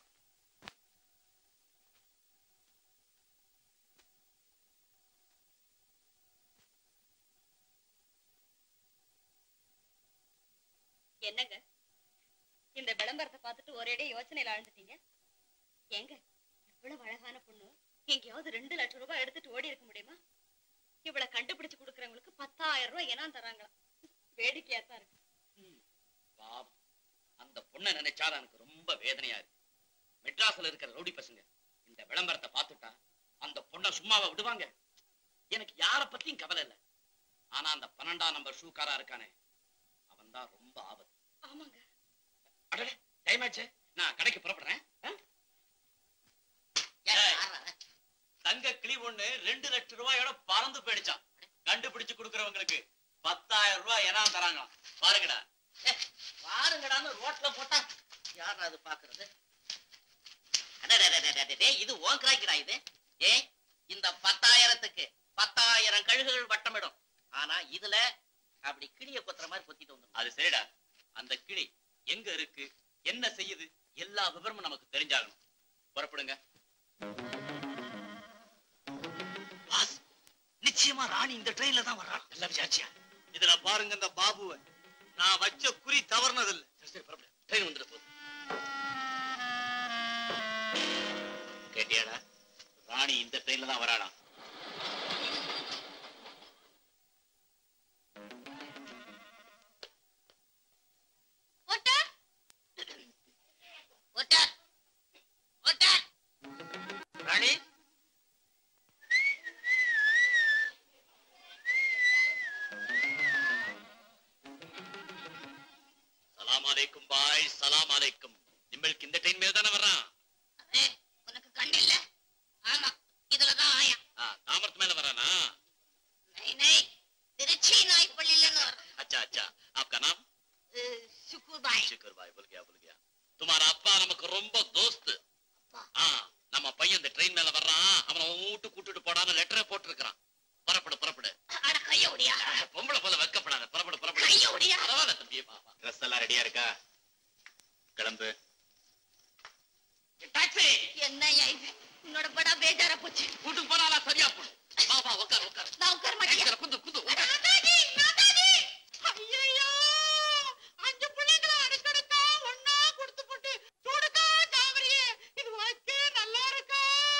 என்னங்க இந்த விளம்பரத்தை பார்த்துட்டு ஒரேடியே யோசனையில ஆழ்ந்துட்டீங்க ஏங்க இவ்வளவு அழகான பொண்ணு எங்கேயாவது ரெண்டு லட்சம் ரூபாய் எடுத்துட்டு ஓடி இருக்க முடியுமா இவளை கண்டுபிடிச்சு கொடுக்கறவங்களுக்கு பத்தாயிரம் ரூபாய் இனம் தராங்களாம் வேடிக்கையா தான் இருக்கு பாவம் அந்த பொண்ணை நினைச்சாலும் எனக்கு ரொம்ப வேதனையா இருக்கு மெட்ராஸ்ல இருக்கிற ரவுடி பசங்க இந்த விளம்பரத்தை பார்த்துட்டா அந்த பொண்ணை சும்மாவா விடுவாங்க எனக்கு யார பத்தியும் கவலை இல்ல ஆனா அந்த பன்னெண்டாம் நம்பர் ஷூக்காரா இருக்கானே அவன் தான் ரொம்ப ஆபத்து ஆமாங்க அடடே டைம் ஆச்சு நான் கடைக்கு புறப்படுறேன் ஆ? தங்க கிளி ஒண்ணு ரெண்டு லட்சம் ரூபாயோட பறந்து போயிடுச்சான் கண்டுபிடிச்சு கொடுக்கறவங்களுக்கு பத்தாயிரம் ரூபாய் ஏனா தராங்களாம் பாருங்கடா பாருங்கடான்னு ரோட்ல போட்டா யார் அது பாக்குறது அடடடடடடடே, இது ஓன் கிராய்க்குடா இது ஏ இந்த பத்தாயிரத்துக்கு பத்தாயிரம் கழுகுகள் வட்டமிடும் ஆனா இதுல அப்படி கிளிய கொத்துற மாதிரி கொத்திட்டு வந்துடும் அது சரிடா அந்த கிளி எங்க இருக்கு என்ன செய்யுது எல்லா விவரமும் நமக்கு தெரிஞ்சாகணும் புறப்படுங்க பாஸ் நிச்சயமா ராணி இந்த ட்ரெயின்ல தான் வர்றான் எல்லாம் விசாரிச்சியா இதுல பாருங்க இந்த பாபுவை நான் வச்ச குறி தவறுனதில்ல சரி சரி புறப்படு ட்ரெயின் வந்துட போகுது கேட்டியாடா ராணி இந்த ட்ரெயின்ல தான் வராளாம் ஓட்டா ஓட்டா ஓட்டா ராணி சலாம் அலைக்கும் பாய் சலாம் அலைக்கும் நிம்மளுக்கு இந்த ட்ரெயின் மேல தானே வர்றான் அரே உனக்கு கண்ணு இல்ல ஆமா இதுலதான் ஆயா ஆ, தாமரத்து மேல வரானா நை நை திருச்சி நாய் பள்ளியிலன்னு வர अच्छा अच्छा आपका नाम சுக்குர் பாய் शुक्र भाई बोल गया बोल गया तुम्हारा அப்பா நமக்கு ரொம்ப தோஸ்து ஆ நம்ம பையன் இந்த ட்ரெயின் மேல வர்றான் அவனை உன் வீட்டு கூட்டிட்டு போடான்னு லெட்டரை போட்டிருக்கிறான் புறப்படு புறப்படு அட கைய உடியா பொம்பளை போல வெக்கப்படாத புறப்படு புறப்படு கைய உடியா பரவாயில்ல தம்பி பாப்பா ட்ரெஸ் எல்லாம் ரெடியா இருக்கா கிளம்பு டாக்ஸி என்னய்யா இது உன்னோட படா பேஜாரா போச்சு கூட்டு போனாலா சரியா போடு வா வா உட்கார் உட்கார் நான் உட்கார மாட்டேன் குந்து குந்து உட்கார் ஐயோ அஞ்சு பிள்ளைங்களை அடுக்கடுக்கா ஒன்னா கொடுத்து போட்டு சுடுக்கா சாவரியே இது உனக்கே நல்லா இருக்கா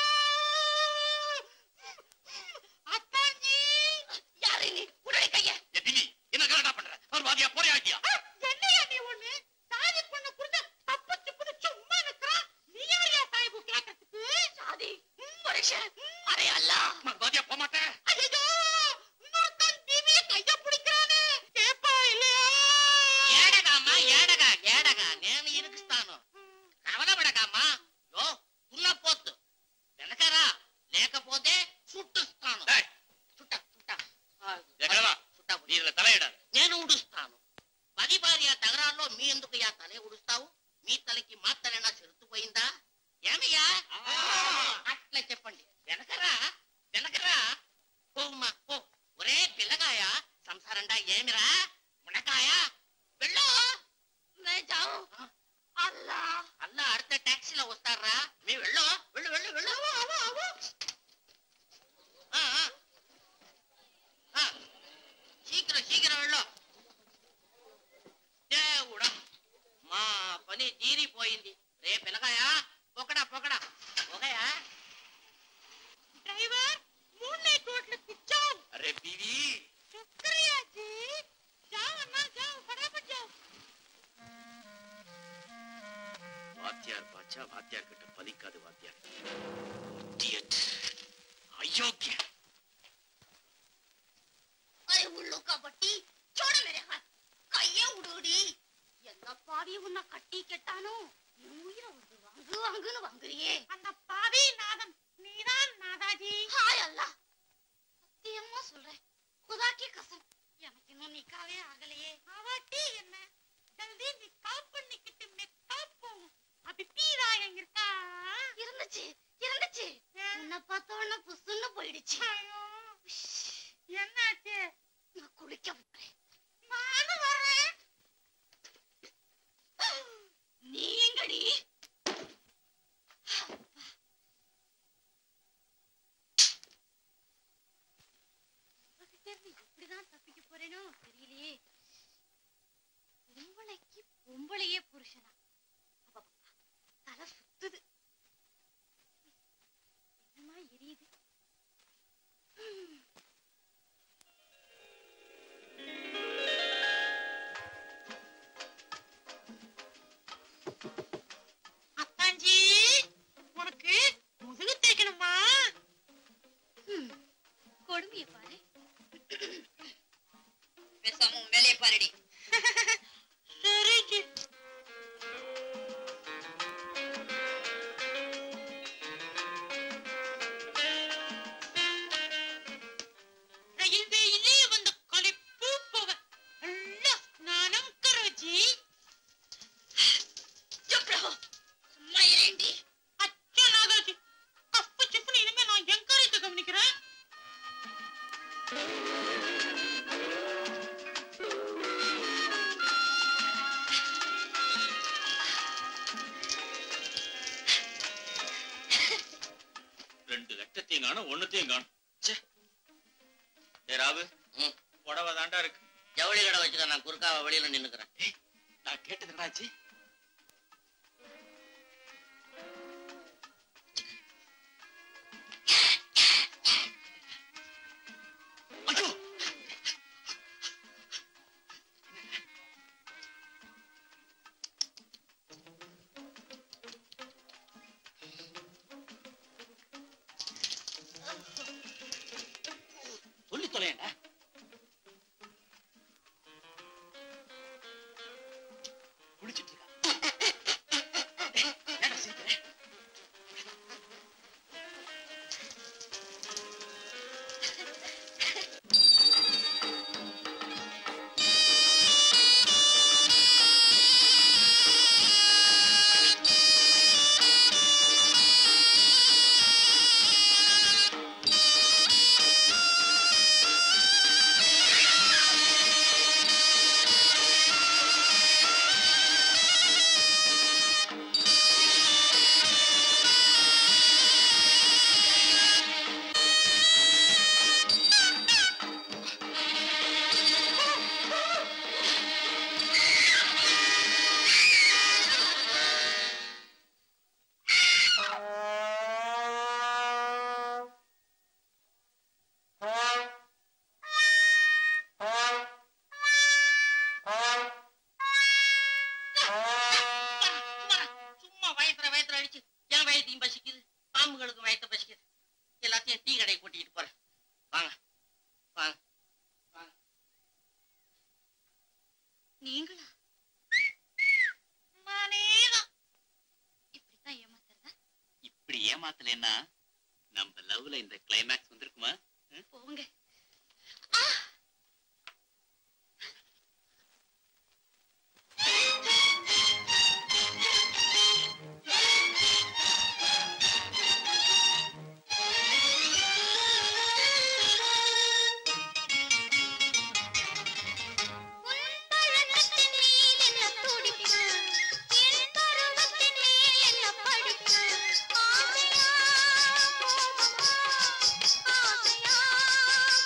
அத்தாஞ்சி யாரு நீ உடனே கைய ஏ திவி என்ன கரெக்டா பண்ற அவர் வாதியா போறே ஆயிட்டியா என்னையா நீ ஒண்ணு சாதி பொண்ணு புரிஞ்ச தப்பு திப்புன்னு சும்மா நிக்கிறா நீ யாரையா சாய்பு கேட்கறதுக்கு சாதி மனுஷன் அரே அல்லா வாதியா போக மாட்டேன் ஐயோ இன்னொருத்தன் டிவிய கைய பிடிக்கிறானே கேப்பா இல்லையா ఏడగామ్మా ఏడగా ఏడగా నేను ఇరుకుస్తాను కవలబడగామ్మా యో దున్నపోతు వెనకరా లేకపోతే చుట్టుస్తాను ஏய், చుట్ట చుట్ట ఎక్కడవా చుట్ట நீ இதுல தலையிடாத నేను ఉడుస్తాను పది భార్య తగరాల్లో మీ ఎందుకు యా తలే ఉడుస్తావు మీ తలకి మా తలైనా చెరుతుపోయిందా ఏమయ్యా అట్లా చెప్పండి వెనకరా వెనకరా పోమ్మా పో ఒరే పిల్లగాయ సంసారండా ఏమిరా మునకాయ వెళ్ళు मैं जाऊं अल्लाह అల్లా అడితే టాక్సీలో వస్తారా మీ వెళ్ళు వెళ్ళు వెళ్ళు వెళ్ళు ఆ, ఆ. ఆ. శీఘ్రం శీఘ్రం వెళ్ళు దేవుడా మా పని తీరిపోయింది రే పిల్లగాయా పొకడా పొకడా పొగయా ड्राइवर मूने कोटले पिचाओ அரே பிவி शुक्रिया जी जाओ अन्ना जाओ फटाफट जाओ வாத்தியார் பாச்சா வாத்தியார் கிட்ட பலிக்காது வாத்தியார் Idiot. அயோக்கிய अरे उल्लू का बट्टी छोड़ मेरे हाथ कहिए उड़ोड़ी ಎಲ್ಲ ಪಾಡಿ ಉನ್ನ ಕಟ್ಟಿ ಕೆಟ್ಟಾನು ನೀನು ಉಯಿರ குடுகுடுன்னு வாங்குறியே அந்த பாவி நாதன் நீதான் நாதாஜி ஹாய் அல்லா சத்தியமா சொல்றேன் குதாக்கி கசம் எனக்கு இன்னும் நிக்காவே ஆகலையே அவட்டி என்ன ஜல்தி நீ கால் பண்ணிக்கிட்டு மெக்கா போகும் அப்படி பீராயம் இருக்கா இருந்துச்சு இருந்துச்சு உன்னை பார்த்த உடனே புசுன்னு போயிடுச்சு ஐயோ, என்னாச்சு நான் குளிக்க போறேன் நானும் வரேன் நீங்கடி எப்படிதான் தப்பிக்க போறேனோ தெரியலையே பொம்பளைக்கு பொம்பளையே புருஷனா அப்பப்பா, தலை சுத்துது என்னமா எரியுது ம். அத்தாஞ்சி உனக்கு முதுகு தேய்க்கணுமா ம், கொடுமையை பாரு பேசாம உன் வேலையை பாருடி சரிஜி ரயில்வேயிலே வந்த களைப்பு போக நல்ல ஸ்நானம் கரோஜி சுப் ரஹோ சும்மா இரேண்டி அச்சோ நாகாஜி கப்பு சிப்புன்னு இனிமே நான் எங்க இருக்க கவனிக்கிறேன் ரெண்டு லட்சத்தையும் காணும் ஒண்ணுத்தையும் காணும் ச்சே ஏ ராவு ம். புடவை தாண்டா இருக்கு ஜவுளி கடை வச்சுக்க நான் குறுக்காவ வெளியில நின்னுக்கிறேன் நான் கேட்டது என்னாச்சு ஐயோ சொல்லி தொலையண்டா குளிச்சிட்டு இருக்கா ஏன்டா சிரிக்கிற? சும்மா வயத்துல வயத்துல அடிச்சு என் வயத்தையும் பசிக்குது பாம்புகளுக்கும் வயத்த பசிக்குது எல்லாத்தையும் டீ கடை கூட்டிட்டு போறேன் வாங்க வாங்க நீங்களா நானேதான் இப்படித்தான் ஏமாத்துறதா இப்படி ஏமாத்தலைன்னா நம்ம லவ்ல இந்த கிளைமேக்ஸ் வந்திருக்குமா போங்க உன்பழகத்தின் மேல் என்ன துடிப்பு, என் பருவத்தின் மேல் என்ன படிப்பு. ஆசையா, மோகமா, ஆசையா,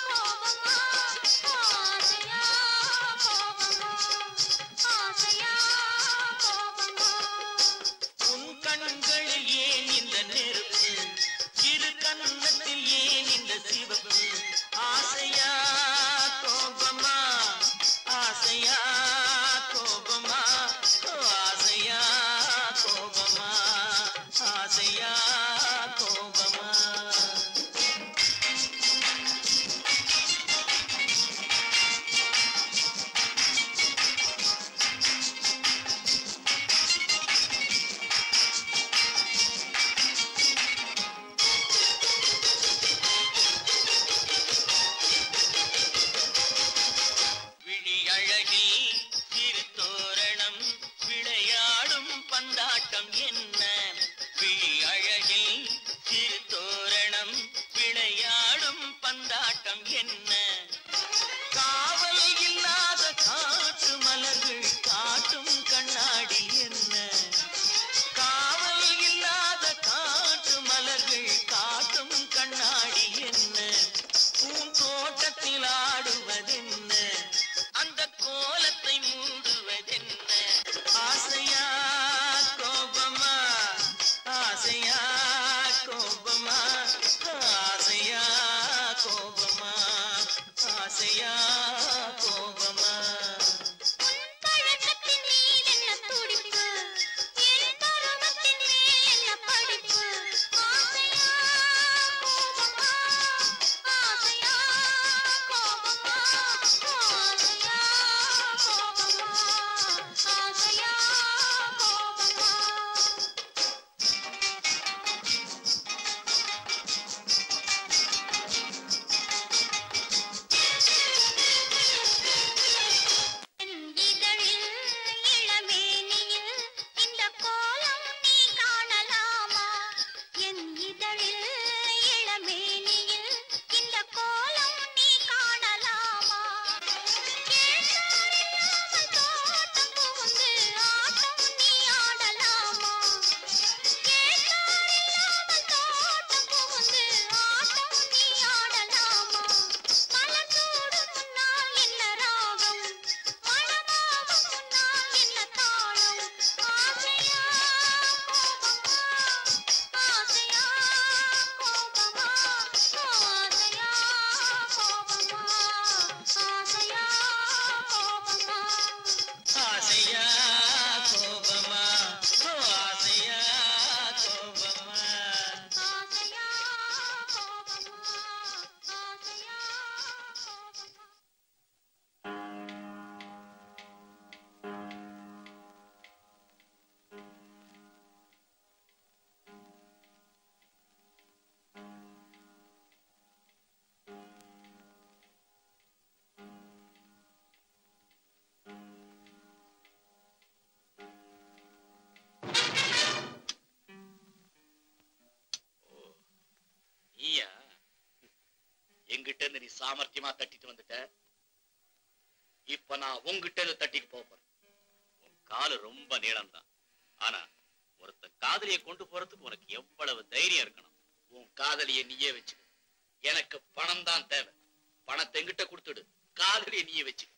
சாமர்த்தியமா தட்டிட்டு வந்துட்ட இப்ப நான் உங்ககிட்ட இருந்து தட்டிட்டு போக போறேன் உன் காலு ரொம்ப நீளம்தான் ஆனா ஒருத்தன் காதலியை கொண்டு போறதுக்கு உனக்கு எவ்வளவு தைரியம் இருக்கணும் உன் காதலியை நீயே வச்சுக்க எனக்கு பணம் தான் தேவை பணத்தை எங்கிட்ட கொடுத்துடு காதலியை நீயே வச்சுக்க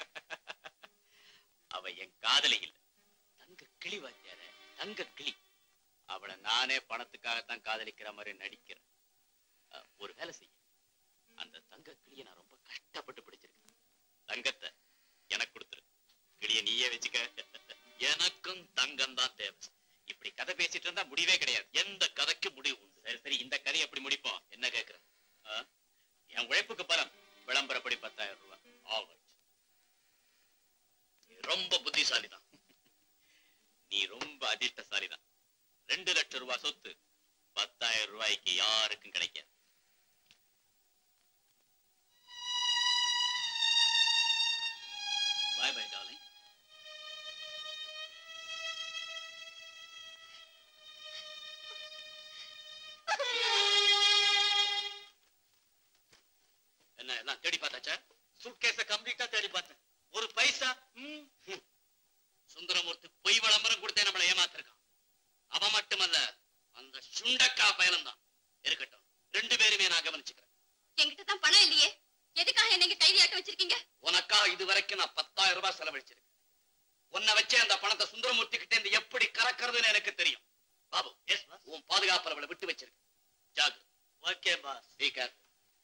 அவ என் காதலி இல்ல தங்க கிளி வாத்தியார தங்க கிளி அவளை நானே பணத்துக்காகத்தான் காதலிக்கிற மாதிரி நடிக்கிறேன் அஹ், ஒரு வேலை செய்ய அந்த தங்க கிளியை நான் ரொம்ப கஷ்டப்பட்டு பிடிச்சிருக்கேன் தங்கத்தை எனக்கு கொடுத்துரு கிளிய நீயே வச்சுக்க எனக்கும் தங்கம் தான் தேவை இப்படி கதை பேசிட்டு இருந்தா முடிவே கிடையாது எந்த கதைக்கு முடிவு உண்டு சரி சரி இந்த கதையை எப்படி முடிப்போம் என்ன கேக்குறேன் ஆ? என் உழைப்புக்கு பலன் விளம்பரப்படி பத்தாயிரம் ரூபாய் All right. நீ ரொம்ப புத்திசாலிதான் நீ ரொம்ப அதிர்ஷ்டசாலிதான் ரெண்டு லட்சம் ரூபாய் சொத்து பத்தாயிரம் ரூபாய்க்கு யாருக்கும் கிடைக்காது பாய் பாய் டார்லிங் என்ன எல்லாம் தேடி பார்த்தாச்சா சூட்கேஸ கம்ப்ளீட்டா தேடி பார்த்தேன் ஒரு பைசா ம், ம். சுந்தரமூர்த்தி பொய் விளம்பரம் கொடுத்தே நம்மளை ஏமாத்திருக்கான் அவன் மட்டுமல்ல அந்த சுண்டக்கா பயணம் தான் இருக்கட்டும் ரெண்டு பேருமே நான் கவனிச்சுக்கிறேன் என்கிட்ட தான் பணம் இல்லையே எதுக்காக என்ன கைதியாட்டம் வச்சிருக்கீங்க உனக்கா இது வரைக்கும் நான் பத்தாயிரம் ரூபாய் செலவழிச்சிருக்கேன் உன்னை வச்சே அந்த பணத்தை சுந்தரமூர்த்தி கிட்ட இருந்து எப்படி கறக்கிறதுன்னு எனக்கு தெரியும் பாபு எஸ் உன் பாதுகாப்பு அவளை விட்டு வச்சிருக்கு ஜாகு ஓகே பாஸ் பி கேர்ஃபுல்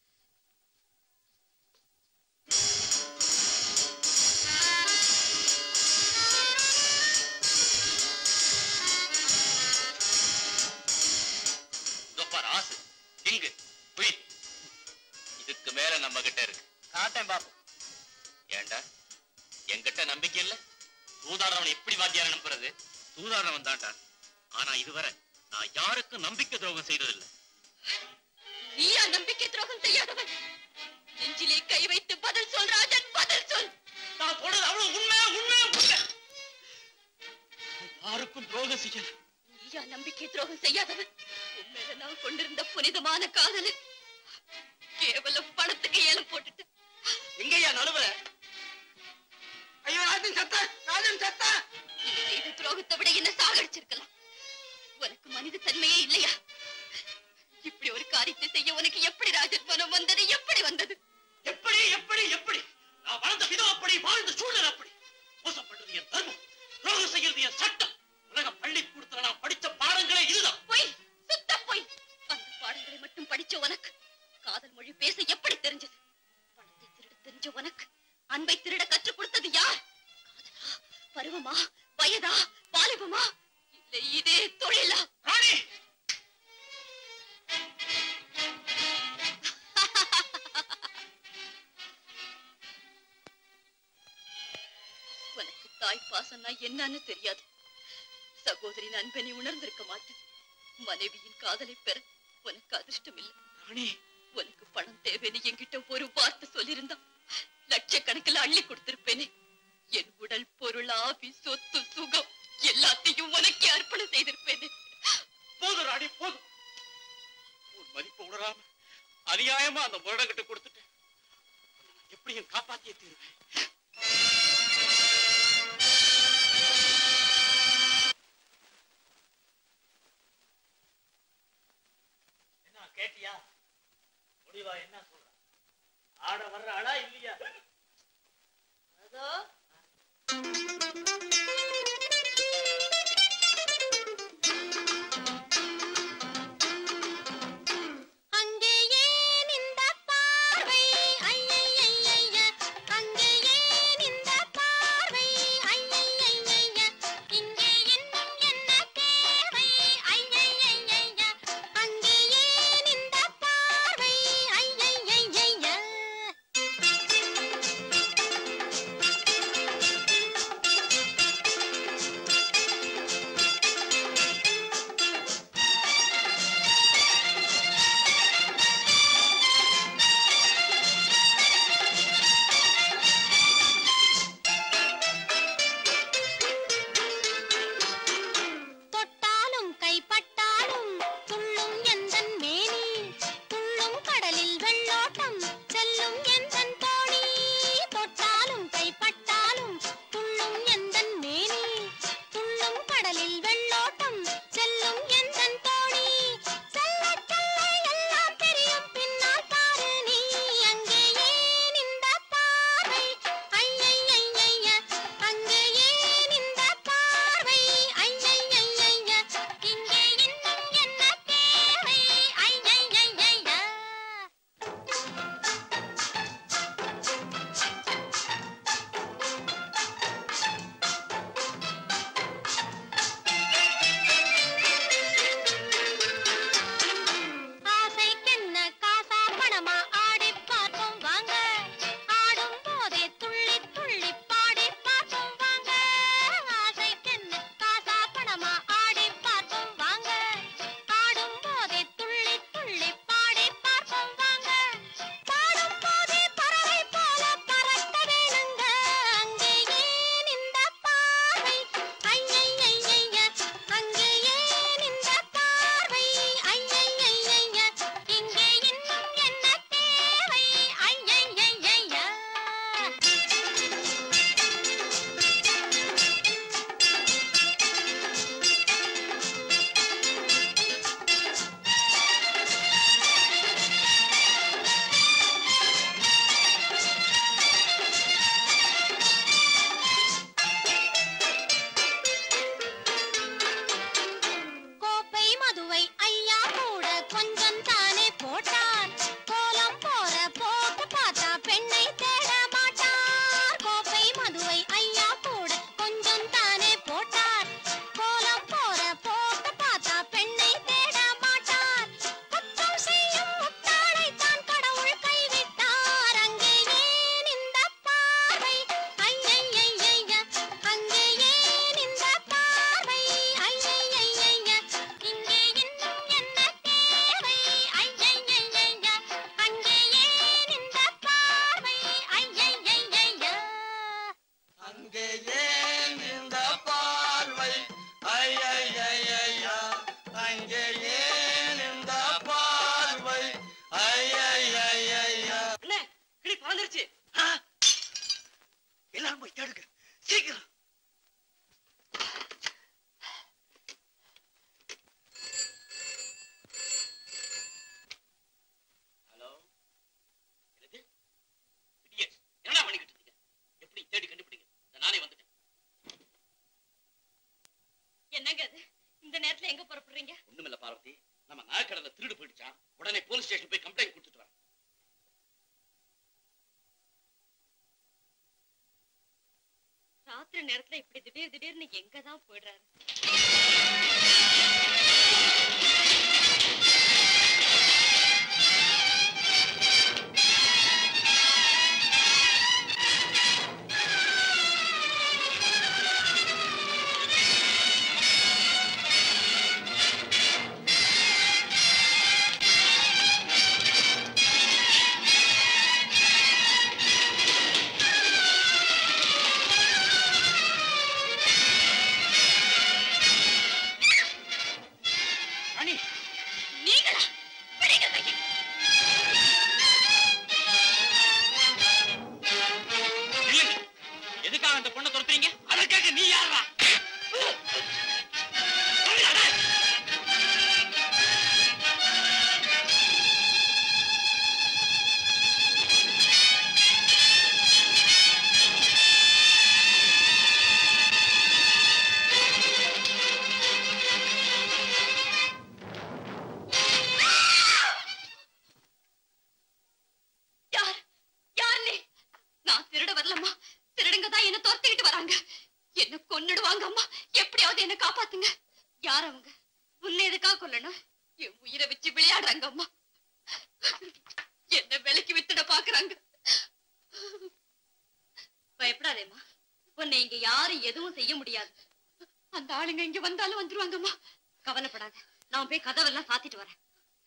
இதோப்பார் ஆசு இங்கு குயின் இதுக்கு மேல நம்ம கிட்ட இருக்கு காட்டேன் பாப்போம் ஏண்டா என்கிட்ட நம்பிக்கை இல்ல சூதாடுறவன் எப்படி வாத்தியார நம்புறது சூதாடுறவன் தான்டா ஆனா இதுவரை நான் யாருக்கும் நம்பிக்கை துரோகம் செய்ததில்லை நீயா நம்பிக்கை துரோகம் செய்யாதவன் நெஞ்சிலே கை வைத்து பதில் சொல் ராஜன் பதில் சொல் நான் சொல்றது அவ்வளவு உண்மை உண்மை உண்மை யாருக்கும் துரோகம் செய்யல நீயா நம்பிக்கை துரோகம் செய்யாதவன் உன் மேல நான் கொண்டிருந்த புனிதமான காதல் கேவலம் பணத்துக்கு ஏலம் போட்டுட்டு எங்கய்யா நடுவுல ஐயோ ராஜன் சத்த ராஜன் சத்த நீ செய்த துரோகத்தை விட என்ன சாகடிச்சிருக்கலாம் உனக்கு மனித தன்மையே இல்லையா இப்படி ஒரு காரியத்தை செய்ய உனக்கு எப்படி ராஜன் மனம் வந்தது எப்படி வந்தது எப்படி எப்படி எப்படி நான் வளர்ந்த விதம் அப்படி வாழ்ந்த சூழல் அப்படி மோசம் பண்றது என் தர்மம் துரோகம் செய்யறது என் சட்டம் உலக பள்ளிக்கூடத்துல நான் படிச்ச பாடங்களே இதுதான் பொய் சுத்த பொய் அந்த பாடங்களை மட்டும் படிச்ச உனக்கு காதல் மொழி பேச எப்படி தெரிஞ்சது பணத்தை திருட தெரிஞ்ச உனக்கு அன்பை திருட கற்றுக் கொடுத்தது யார் காதலா பருவமா வயதா வாலிபமா இல்லை இதே தொழிலா ராணி உனக்கு தாய் பாசம்னா என்னன்னு தெரியாது சகோதரின் அன்பை நீ உணர்ந்திருக்க மாட்டேன் மனைவியின் காதலை பெற உனக்கு அதிர்ஷ்டம் இல்லை ராணி உனக்கு பணம் தேவைன்னு என்கிட்ட ஒரு வார்த்தை சொல்லியிருந்தா லட்சக்கணக்கில் அள்ளி கொடுத்திருப்பேனே என் உடல் பொருள் ஆவி சொத்து சுகம் எல்லாத்தையும் உனக்கே அர்ப்பணம் செய்திருப்பேனே போதும் ராணி போதும் உன் மதிப்பு உணராம அநியாயமா அந்த முரடங்கிட்ட கொடுத்துட்டேன் உன்னை நான் எப்படியும் காப்பாத்தியே தீருவேன் என்ன கேட்டியா முடிவா என்ன சொல்ற ஆட வர்ற ஆளா இல்லையா அதோ அங்கே ஏன் இந்த பார்வை ஐயையையைய அங்கே ஏன் இந்த பார்வை ஐயையையைய இங்கே இன்னும் என்ன தேவை ஐயையையைய அங்கே ஏன் இந்த பார்வை ஐயையையைய போலீஸ் ஸ்டேஷன் போய் கம்ப்ளைண்ட் கொடுத்துட்டு வரேன் ராத்திரி நேரத்துல இப்படி திடீர் திடீர்னு எங்கதான் போயிடுறாரு ராணி நீங்களா பிடிங்க கையை. நில்லுங்க எதுக்காக அந்த பொண்ணை துரத்துறீங்க அதற்காக நீ யாரா யார் யார் நீ நான் திருட வரலம்மா திருடுங்க தான் என்ன துரத்திக்கிட்டு வராங்க என்ன கொன்னுடுவாங்க அம்மா எப்படியாவது என்ன காப்பாத்துங்க யார் அவங்க உன்னை எதுக்காக கொல்லணும் என் உயிரை வச்சு விளையாடுறாங்க அம்மா என்ன விலைக்கு வித்துட பாக்குறாங்க பயப்படாதேம்மா உன்னை இங்க யாரும் எதுவும் செய்ய முடியாது அந்த ஆளுங்க இங்க வந்தாலும் வந்துருவாங்கம்மா கவலைப்படாத நான் போய் கதவெல்லாம் சாத்திட்டு வரேன்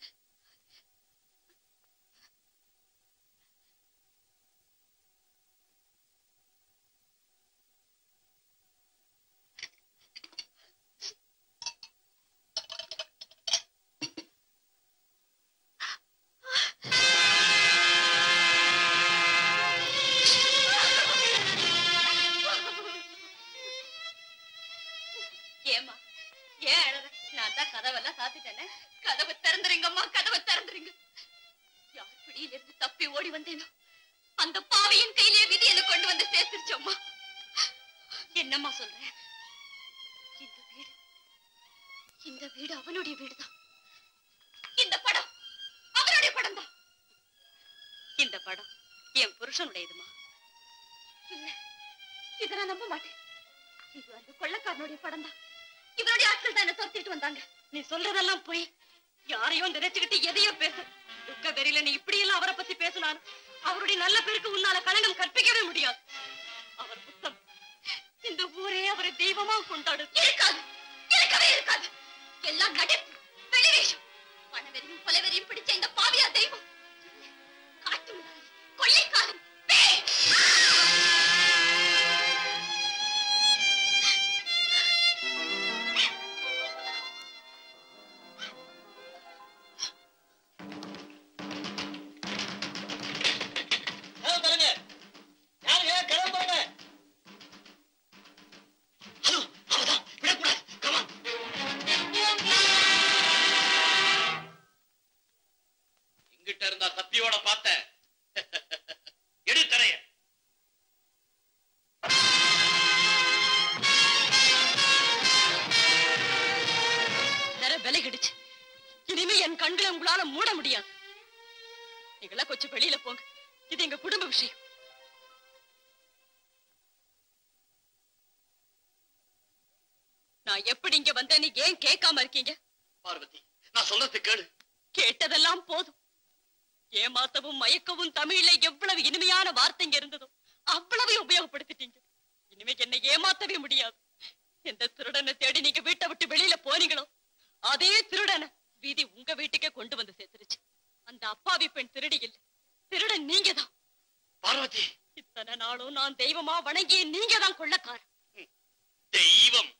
ஏமா ஏன் அழற நான் தான் கதவெல்லாம் சாத்திட்டேனே கதவை திறந்துருங்கம்மா கதவை திறந்துருங்க யார் பிடியில இருந்து தப்பி ஓடி வந்தேனோ அந்த பாவையின் கையிலே விதி என்ன கொண்டு வந்து சேர்த்துருச்சோம்மா என்னம்மா சொல்ற இந்த வீடு இந்த வீடு அவனுடைய வீடுதான் இந்த படம் அவனுடைய படம் தான் இந்த படம் என் புருஷனுடையதுமா இல்ல இதை நான் நம்ப மாட்டேன் இது அந்த கொள்ளக்காரனுடைய படம் தான் இவருடைய ஆட்கள் தான் என்ன துரத்திட்டு வந்தாங்க நீ சொல்றதெல்லாம் போய் யாரையும் நினைச்சுக்கிட்டு எதையோ பேசு துக்க வெறியில நீ இப்படி எல்லாம் அவரை பத்தி பேசினாலும் அவருடைய நல்ல பேருக்கு உன்னால களங்கம் கற்பிக்கவே முடியாது அவர் புத்தம் இந்த ஊரே அவரை தெய்வமா கொண்டாடும் இருக்காது இருக்கவே இருக்காது எல்லாம் நடிப்பு வெளிவேஷம் பணவெறியும் கொலைவெறியும் பிடிச்ச இந்த பாவியா தெய்வம் காட்டு மிராரி, கொள்ளைக்காரன் பேய் பாருங்க யாருங்க கதவு பாருங்க அதோ அவதான் விடக்கூடாது கமான் எங்கிட்ட இருந்தா தப்பியோட பார்த்த எடு தரைய தர விலகிடுச்சு இனிமே என் கண்களை உங்களால மூட முடியாது நீங்களா கொஞ்சம் வெளியில போங்க இது எங்க குடும்ப விஷயம் நான் எப்படி இங்க வந்தேன்னு ஏன் கேட்காம இருக்கீங்க பார்வதி நான் சொல்றது கேளு கேட்டதெல்லாம் போதும் ஏமாத்தவும் மயக்கவும் தமிழ்ல எவ்வளவு இனிமையான வார்த்தைங்க இருந்ததோ அவ்வளவு உபயோகப்படுத்திட்டீங்க இனிமே என்னை ஏமாத்தவே முடியாது எந்த திருடனை தேடி நீங்க வீட்டை விட்டு வெளியில போனீங்களோ அதே திருடனை வீதி உங்க வீட்டுக்கே கொண்டு வந்து சேர்த்துருச்சு அந்த அப்பாவி பெண் திருடி இல்ல திருடன் நீங்க தான் பார்வதி இத்தனை நாளும் நான் தெய்வமா வணங்கிய நீங்க தான் கொள்ளக்காரன் தெய்வம்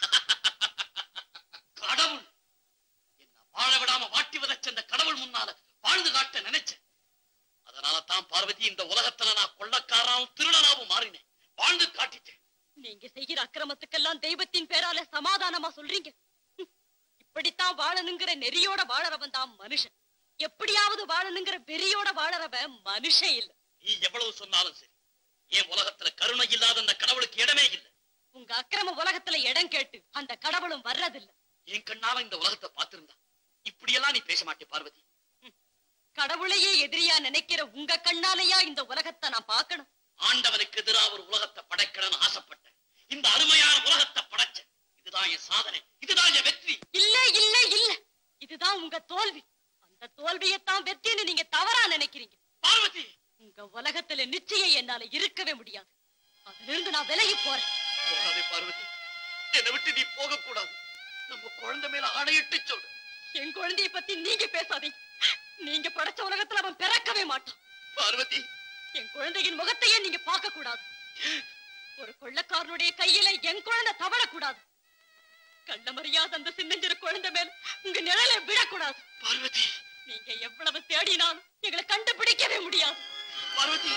கடவுள் என்ன வாழ விடாம வாட்டி வதச்ச அந்த கடவுள் முன்னால வாழ்ந்து காட்ட நினைச்சேன் அதனால தான் பார்வதி இந்த உலகத்துல நான் கொள்ளக்காராவும் திருடனாவும் மாறினேன் வாழ்ந்து காட்டிட்டேன் நீங்க செய்கிற அக்கிரமத்துக்கெல்லாம் தெய்வத்தின் பேரால சமாதானமா சொல்றீங்க ஹம், இப்படித்தான் வாழணுங்கிற நெறியோட வாழறவன் தான் மனுஷன் எப்படியாவது வாழணுங்கிற வெறியோட வாழறவன் மனுஷன் இல்ல நீ எவ்வளவு சொன்னாலும் சரி என் உலகத்துல கருணை இல்லாத அந்த கடவுளுக்கு இடமே இல்லை உங்க அக்கிரம உலகத்துல இடம் கேட்டு அந்த கடவுளும் வர்றதில்ல என் கண்ணால இந்த உலகத்தை பார்த்திருந்தா இப்படியெல்லாம் நீ பேச மாட்டே பார்வதி கடவுளையே எதிரியா நினைக்கிற உங்க கண்ணாலையா இந்த உலகத்தை நான் பார்க்கணும் ஆண்டவனுக்கு எதிரா ஒரு உலகத்தை படைக்கணும்னு ஆசைப்பட்டேன் இந்த அருமையான உலகத்தை படைச்சேன் இதுதான் என் சாதனை இதுதான் என் வெற்றி இல்ல இல்ல இல்ல இதுதான் உங்க தோல்வி அந்த தோல்வியைத்தான் வெற்றின்னு நீங்க தவறா நினைக்கிறீங்க பார்வதி உங்க உலகத்துல நிச்சயம் என்னால இருக்கவே முடியாது அதிலிருந்து நான் விலகி போறேன் போகாதே பார்வதி என்னை விட்டு நீ போக கூடாது நம்ம குழந்தை மேல ஆணையிட்டு சொல்லு என் குழந்தைய பத்தி நீங்க பேசாதீங்க நீங்க படைச்ச உலகத்துல அவன் பிறக்கவே மாட்டான் பார்வதி என் குழந்தையின் முகத்தையே நீங்க பார்க்க கூடாது ஒரு கொள்ளக்காரனுடைய கையில என் குழந்தை தவறக்கூடாது கண்ட மரியாத அந்த சின்னஞ்சிறு குழந்தை மேல உங்க நிழலை விடக்கூடாது பார்வதி நீங்க எவ்வளவு தேடினாலும் எங்களை கண்டுபிடிக்கவே முடியாது பார்வதி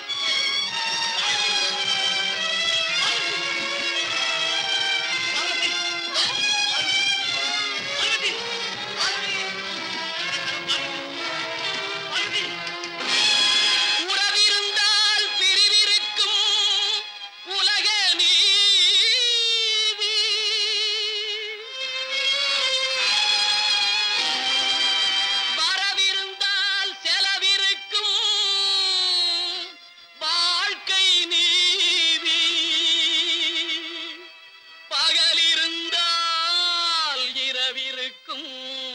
பார்வதி பார்வதி பார்வதி உறவிருந்தால் பிரிவிருக்கும் உலக நீதி வரவிருந்தால் செலவிருக்கும் வாழ்க்கை நீதி பகலிருந்தால் இரவிருக்கும்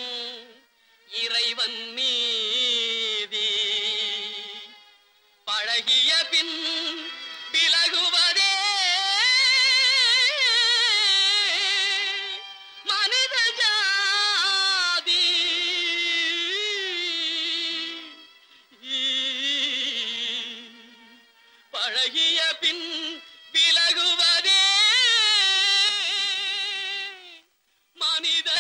இறைவன் நீதி பழகிய பின் விலகுவதே மனித ஜாதி பழகிய பின் விலகுவதே மனித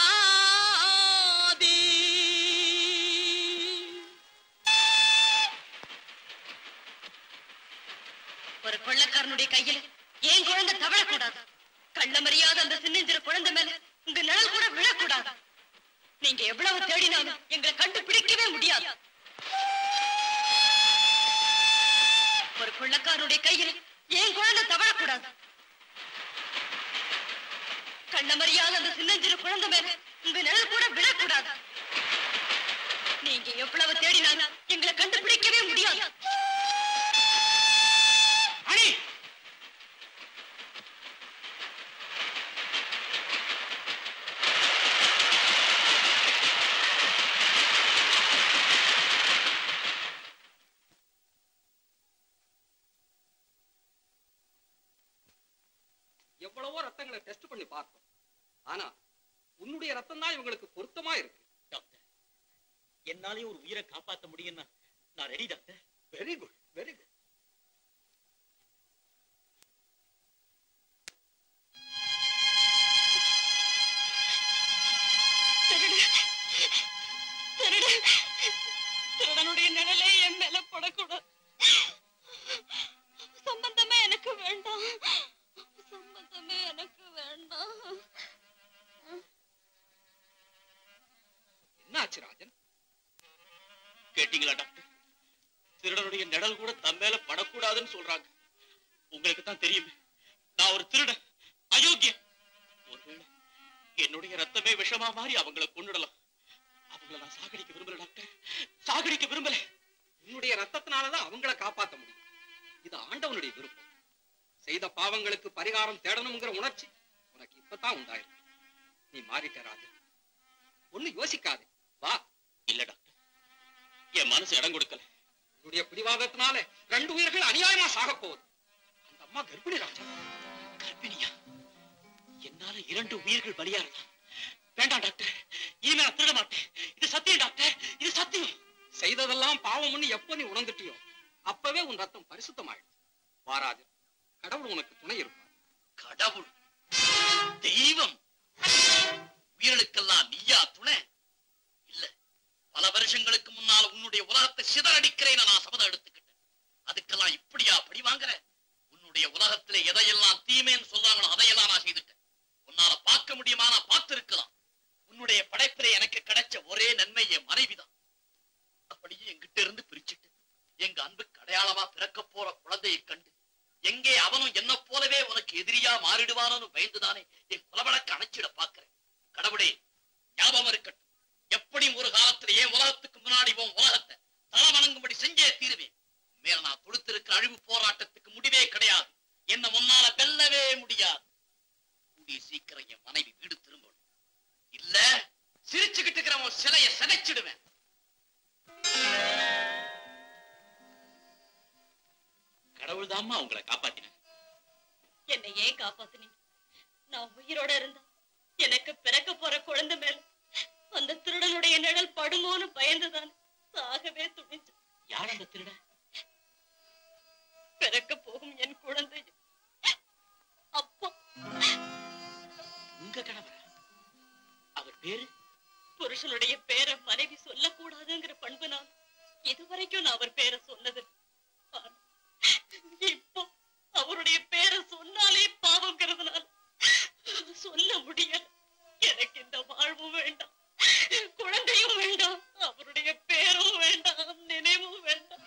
ஜாதி ஒரு கொள்ளக்காரனுடைய கையில என் குழந்தை தவழக்கூடாது கள்ள மரியாத அந்த சின்னஞ்சிறு குழந்தை மேல உங்க நிழல் கூட விழக்கூடாது நீங்க எவ்வளவு தேடினாலும் எங்களை கண்டுபிடிக்கவே முடியாது ஒரு கொள்ளக்காரனுடைய கையில என் குழந்தை தவழக்கூடாது கள்ள மரியாத அந்த சின்னஞ்சிறு குழந்தை மேல உங்க நிழல் கூட விழக்கூடாது நீங்க எவ்வளவு தேடினாலும் எங்களை கண்டுபிடிக்கவே முடியாது அணி எவ்வளவோ ரத்தங்களை டெஸ்ட் பண்ணி பார்த்தோம் ஆனா உன்னுடைய ரத்தம் தான் இவங்களுக்கு பொருத்தமா இருக்கு டாக்டர் என்னாலே ஒரு உயிரை காப்பாத்த முடியும்னா நான் ready doctor very good very good திருடு திருடு திருடனுடைய நிழலே என் மேல படக்கூடாது சம்பந்தமே எனக்கு வேண்டாம் சம்பந்தமே எனக்கு வேண்டாம் என்னாச்சு ராஜன் கேட்டீங்களா டாக்டர் திருடனுடைய நிழல் கூட தன் மேல படக்கூடாதுன்னு சொல்றாங்க உங்களுக்கு தான் தெரியுமே நான் ஒரு திருடன் அயோக்கியன் ஒருவேளை என்னுடைய ரத்தமே விஷமா மாறி அவங்கள கொன்னுடலாம் அவங்கள நான் சாகடிக்க விரும்பல டாக்டர் சாகடிக்க விரும்பல உன்னுடைய ரத்தத்தினாலதான் அவங்கள காப்பாத்த முடியும் இது ஆண்டவனுடைய விருப்பம் செய்த பாவங்களுக்கு பரிகாரம் தேடணுங்கிற உணர்ச்சி உனக்கு இப்பதான் உண்டாயிருக்கு நீ மாறிட்ட ராஜன் ஒண்ணு யோசிக்காதே வா இல்ல டாக்டர் என் மனசு இடம் கொடுக்கல உன்னுடைய பிடிவாதத்தினால ரெண்டு உயிர்கள் அநியாயமா சாக போகுது அந்த அம்மா கர்ப்பிணி ராஜன் கர்ப்பிணியா என்னால இரண்டு உயிர்கள் பலியாகலாம் வேண்டாம் டாக்டர் இனிமே நான் திருட மாட்டேன் இது சத்தியம் டாக்டர் இது சத்தியம் செய்ததெல்லாம் பாவம்னு எப்ப நீ உணர்ந்துட்டியோ அப்பவே உன் ரத்தம் பரிசுத்தமாயிடுச்சு வாராஜன் கடவுள் உனக்கு துணை இருப்பார் கடவுள் தெய்வம் உயிர்களுக்கெல்லாம் நீயா துணை இல்ல பல வருஷங்களுக்கு முன்னால உன்னுடைய உலகத்தை சிதறடிக்கிறேன் நான் சபதம் எடுத்துக்கிட்டேன் அதுக்கெல்லாம் இப்படியா படி வாங்குற உன்னுடைய உலகத்திலே எதையெல்லாம் தீமைன்னு சொல்றாங்களோ அதையெல்லாம் நான் செய்துட்டேன் உன்னால பார்க்க முடியுமா நான் பார்த்திருக்கலாம் உன்னுடைய படைப்பிலே எனக்கு கிடைச்ச ஒரே நன்மை என் மனைவிதான் அப்படியே என்கிட்ட இருந்து பிரிச்சுட்டு எங்க அன்புக்கு அடையாளமா பிறக்க போற குழந்தையை கண்டு எங்கே அவனும் என்ன போலவே உனக்கு எதிரியா மாறிடுவானு பயந்துதானே என் குலவழக்க அணைச்சிட பாக்குறேன் கடவுளே ஞாபகம் இருக்கட்டும் எப்படியும் ஒரு காலத்துல என் உலகத்துக்கு முன்னாடி கொண்டாடிவோம் உலகத்தை தலை வணங்கும்படி செஞ்சே தீருவேன் மேல நான் தொடுத்திருக்கிற அழிவு போராட்டத்துக்கு முடிவே கிடையாது என்ன முன்னால வெல்லவே முடியாது கூடிய சீக்கிரம் என் மனைவி வீடு திரும்பணும் இல்ல சிரிச்சுக்கிட்டு இருக்கிறவன் சிலைய சிதைச்சிடுவேன் கடவுள் தாம்மா உங்களை காப்பாத்தினேன் என்னை ஏன் காப்பாத்துனீங்க நான் உயிரோட இருந்தா எனக்கு பிறக்க போற குழந்தை மேல அந்த திருடனுடைய நிழல் படுமோன்னு பயந்துதான் சாகவே துணிஞ்சு யார் அந்த திருட பிறக்க போகும் என் குழந்தை அப்பா உங்க கணவரா அவர் பேரு புருஷனுடைய பேரை மனைவி சொல்லக்கூடாதுங்கிற பண்பு நான் இதுவரைக்கும் நான் அவர் பேரை சொன்னது ஆனா, இப்போ அவருடைய பேரை சொன்னாலே பாவங்கிறதுனால சொல்ல முடியல எனக்கு இந்த வாழ்வும் வேண்டாம் குழந்தையும் வேண்டாம் அவருடைய பேரும் வேண்டாம் நினைவும் வேண்டாம்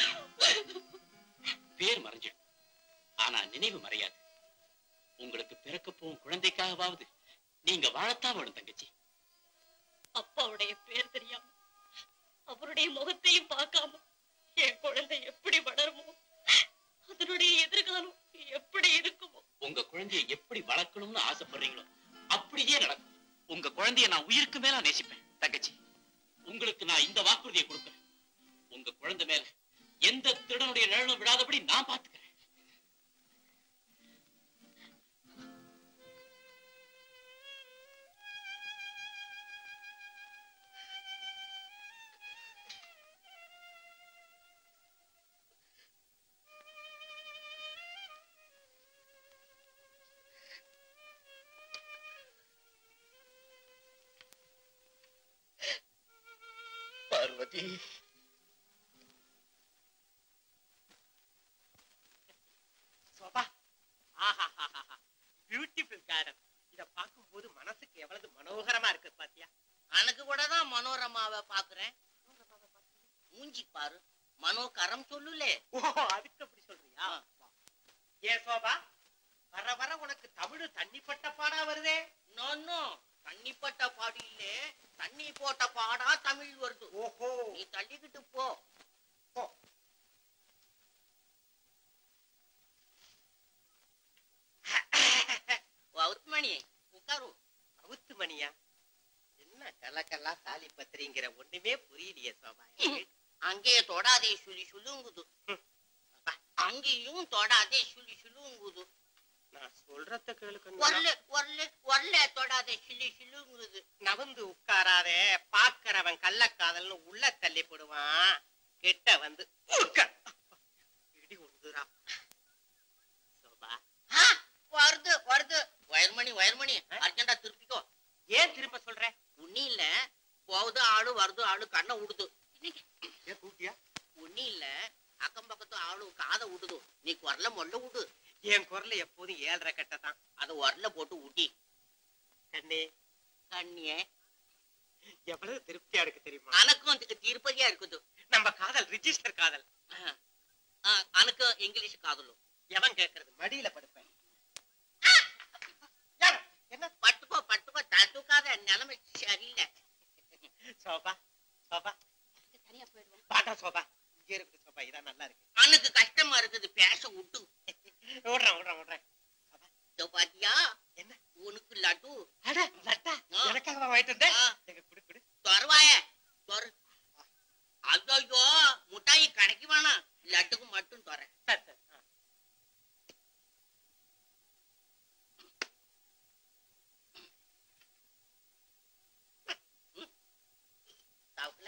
பேர் மறைஞ்சிடும் ஆனா நினைவு மறையாது உங்களுக்கு பிறக்க போகும் குழந்தைக்காகவாவது நீங்க வாழத்தான் வேணும் தங்கச்சி அப்பாவுடைய பேர் தெரியாம அவருடைய முகத்தையும் பார்க்காம என் குழந்தை எப்படி வளருமோ அதனுடைய எதிர்காலம் எப்படி இருக்குமோ உங்க குழந்தையை எப்படி வளர்க்கணும்னு ஆசைப்படுறீங்களோ அப்படியே நடக்கும் உங்க குழந்தைய நான் உயிருக்கு மேல நேசிப்பேன் தங்கச்சி உங்களுக்கு நான் இந்த வாக்குறுதியை கொடுக்கிறேன் உங்க குழந்தை மேல எந்த திருடனுடைய நிழலும் விடாதபடி நான் பாத்துக்கிறேன் பார்வதி சோபா ஆஹா பியூட்டிஃபுல் கார்டன் இத பார்க்கும்போது மனசுக்கு எவ்வளவு மனோகரமா இருக்கு பாத்தியா எனக்கு கூட தான் மனோரமாவை பாக்குறேன் மூஞ்சி பாரு மனோகரம் சொல்லுலே ஓ அதுக்கு அப்படி சொல்றியா ஏன் சோபா வர வர உனக்கு தமிழ் தண்ணிப்பட்ட பாடா வருதே நோன்னும் தண்ணிப்பட்ட பாடு இல்லே தண்ணி போட்ட பாடா தமிழ் வருது ஓஹோ நீ தள்ளிக்கிட்டு போ போ. வவுத்மணி உட்காரு அவுத்து மணியா என்ன கலக்கல்லா தாலி பத்திரிங்கிற ஒண்ணுமே புரியலையே சோபா எனக்கு. அங்கே தொடாதே சுழி சுழுங்குது அங்கேயும் தொடாதே சுழி சுழுங்குது நான் சொல்றத கேளுக்கு ஒர்ல ஒர்ல ஒர்ல தொடாதே சுழி சுழுங்குது நவந்து உட்காராதே பாக்குறவன் கள்ளக்காதல்னு உள்ள தள்ளி போடுவான் கிட்ட வந்து உட்கார். இடி உண்டுரா சோபா ஆ, வருது வருது வயர்மணி வயர்மணி அர்ஜென்டா திருப்பிக்கோ ஏன் திரும்ப சொல்ற உன்னி இல்ல போகுது ஆளு வருது ஆளு கண்ணை விடுது ஏன் கூட்டியா உன்னி இல்ல அக்கம் பக்கத்து ஆளு காதை விடுது நீ குரல மொல்ல விடு என் குரல் எப்போதும் ஏழரை கட்ட தான் அது உரல போட்டு ஊட்டி கண்ணே கண்ணியே எவ்வளவு திருப்தியா இருக்கு தெரியுமா அனக்கும் அதுக்கு திருப்பதியா இருக்குது நம்ம காதல் ரிஜிஸ்டர் காதல் ஆ, அனக்கு இங்கிலீஷ் காதலும் எவன் கேக்குறது மடியில படுப்பேன் என்ன பட்டுக்கோ பட்டுக்கோ தட்டுக்காத நிலைமை சரியில்லை சோபா சோபா தனியா போயிடுவோம் பாட்டா சோபா இங்க இருக்கு சோபா இதான் நல்லா இருக்கு அனுக்கு கஷ்டமா இருக்குது பேச விட்டு விடுறேன் விடுறேன் விடுறேன் இதோ பாத்தியா என்ன உனக்கு லட்டு அட லட்டா ஆ. எனக்காக வாங்கிட்டு வந்தேன் ஆ. எங்க குடு குடு தொரவாய தொர ஐயோ முட்டாய் கடைக்கு வேணாம் லட்டுக்கு மட்டும் தொர சரி சரி ஆ. சாப்பிடல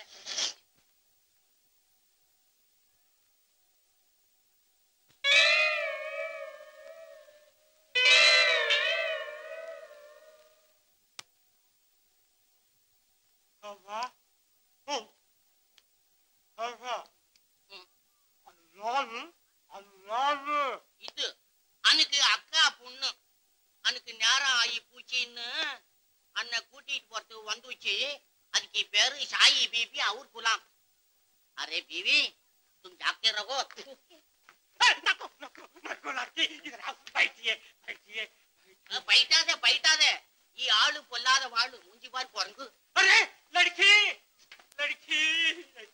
அவ்வா ஓ அவ்வா ம். அல்லாது அல்லாது இது அன்னைக்கு அக்கா பொண்ணு அன்னைக்கு நேரம் ஆகி பூச்சின்னு அன்னை கூட்டிட்டு போறதுக்கு வந்துச்சு அதுக்கு பேரு சாயி பீபி அவர் குலாம் அரே பீவி तुम जागते रहो நக்கோ நக்கோ நக்கோ லாக்கி இதரா பைத்தியே பைத்தியே பைட்டாதே பைட்டாதே ஈ ஆளு பொல்லாத வாழு மூஞ்சி பார் குரங்கு अरे लड़की लड़की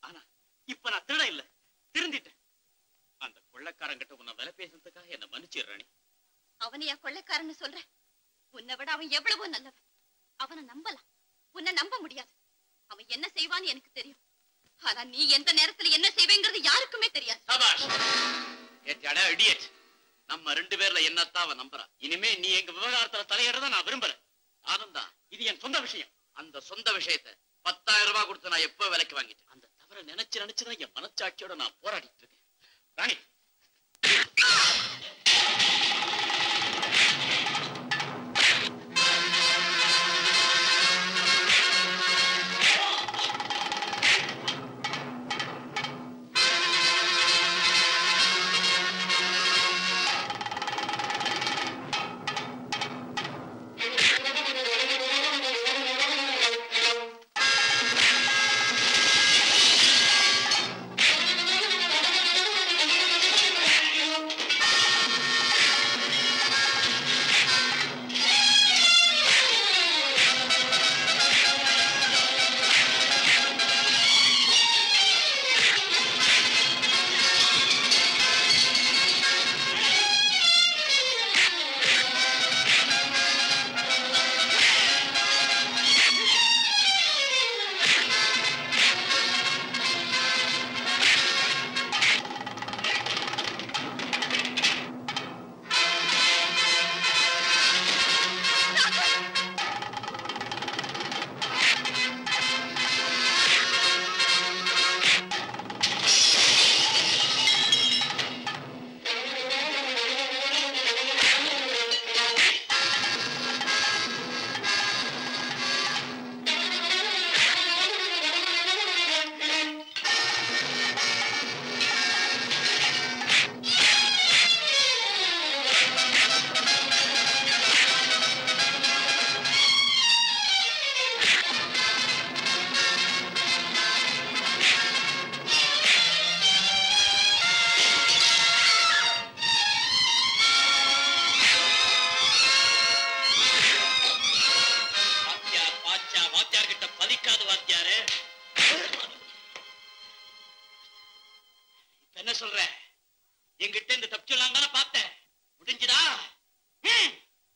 ஆனா இப்ப நான் திருட இல்ல திருந்திட்டேன் அந்த கொள்ளக்காரங்கிட்ட உன்னை விலை பேசுறதுக்காக என்ன மன்னிச்சிரு ராணி அவனையா கொள்ளைக்காரன்னு சொல்ற உன்னை விட அவன் எவ்வளவோ நல்லவன் அவனை நம்பலாம் உன்னை நம்ப முடியாது அவன் என்ன செய்வான்னு எனக்கு தெரியும் ஆனா நீ எந்த நேரத்துல என்ன செய்வேங்கிறது யாருக்குமே தெரியாது சபாஷ் ஏத்தியாடா இடியட் நம்ம ரெண்டு பேர்ல என்னத்தான் அவன் நம்புறா இனிமே நீ எங்க விவகாரத்துல தலையிடறத நான் விரும்புறேன் ஆனந்தா இது என் சொந்த விஷயம் அந்த சொந்த விஷயத்தை பத்தாயிரம் ரூபாய் கொடுத்து நான் எப்ப விலைக்கு வாங்கிட்டேன் அந்த தவிர நினைச்சு நினைச்சுதான் என் மனச்சாட்சியோட நான் போராடிட்டு இருக்கேன் ராணி வாத்தியார் பாச்சா வாத்தியார் கிட்ட பலிக்காது வாத்தியாரு இப்ப என்ன சொல்ற எங்கிட்ட இந்த தப்பிச்சலாம் தானே பார்த்தேன் முடிஞ்சுதா ம்.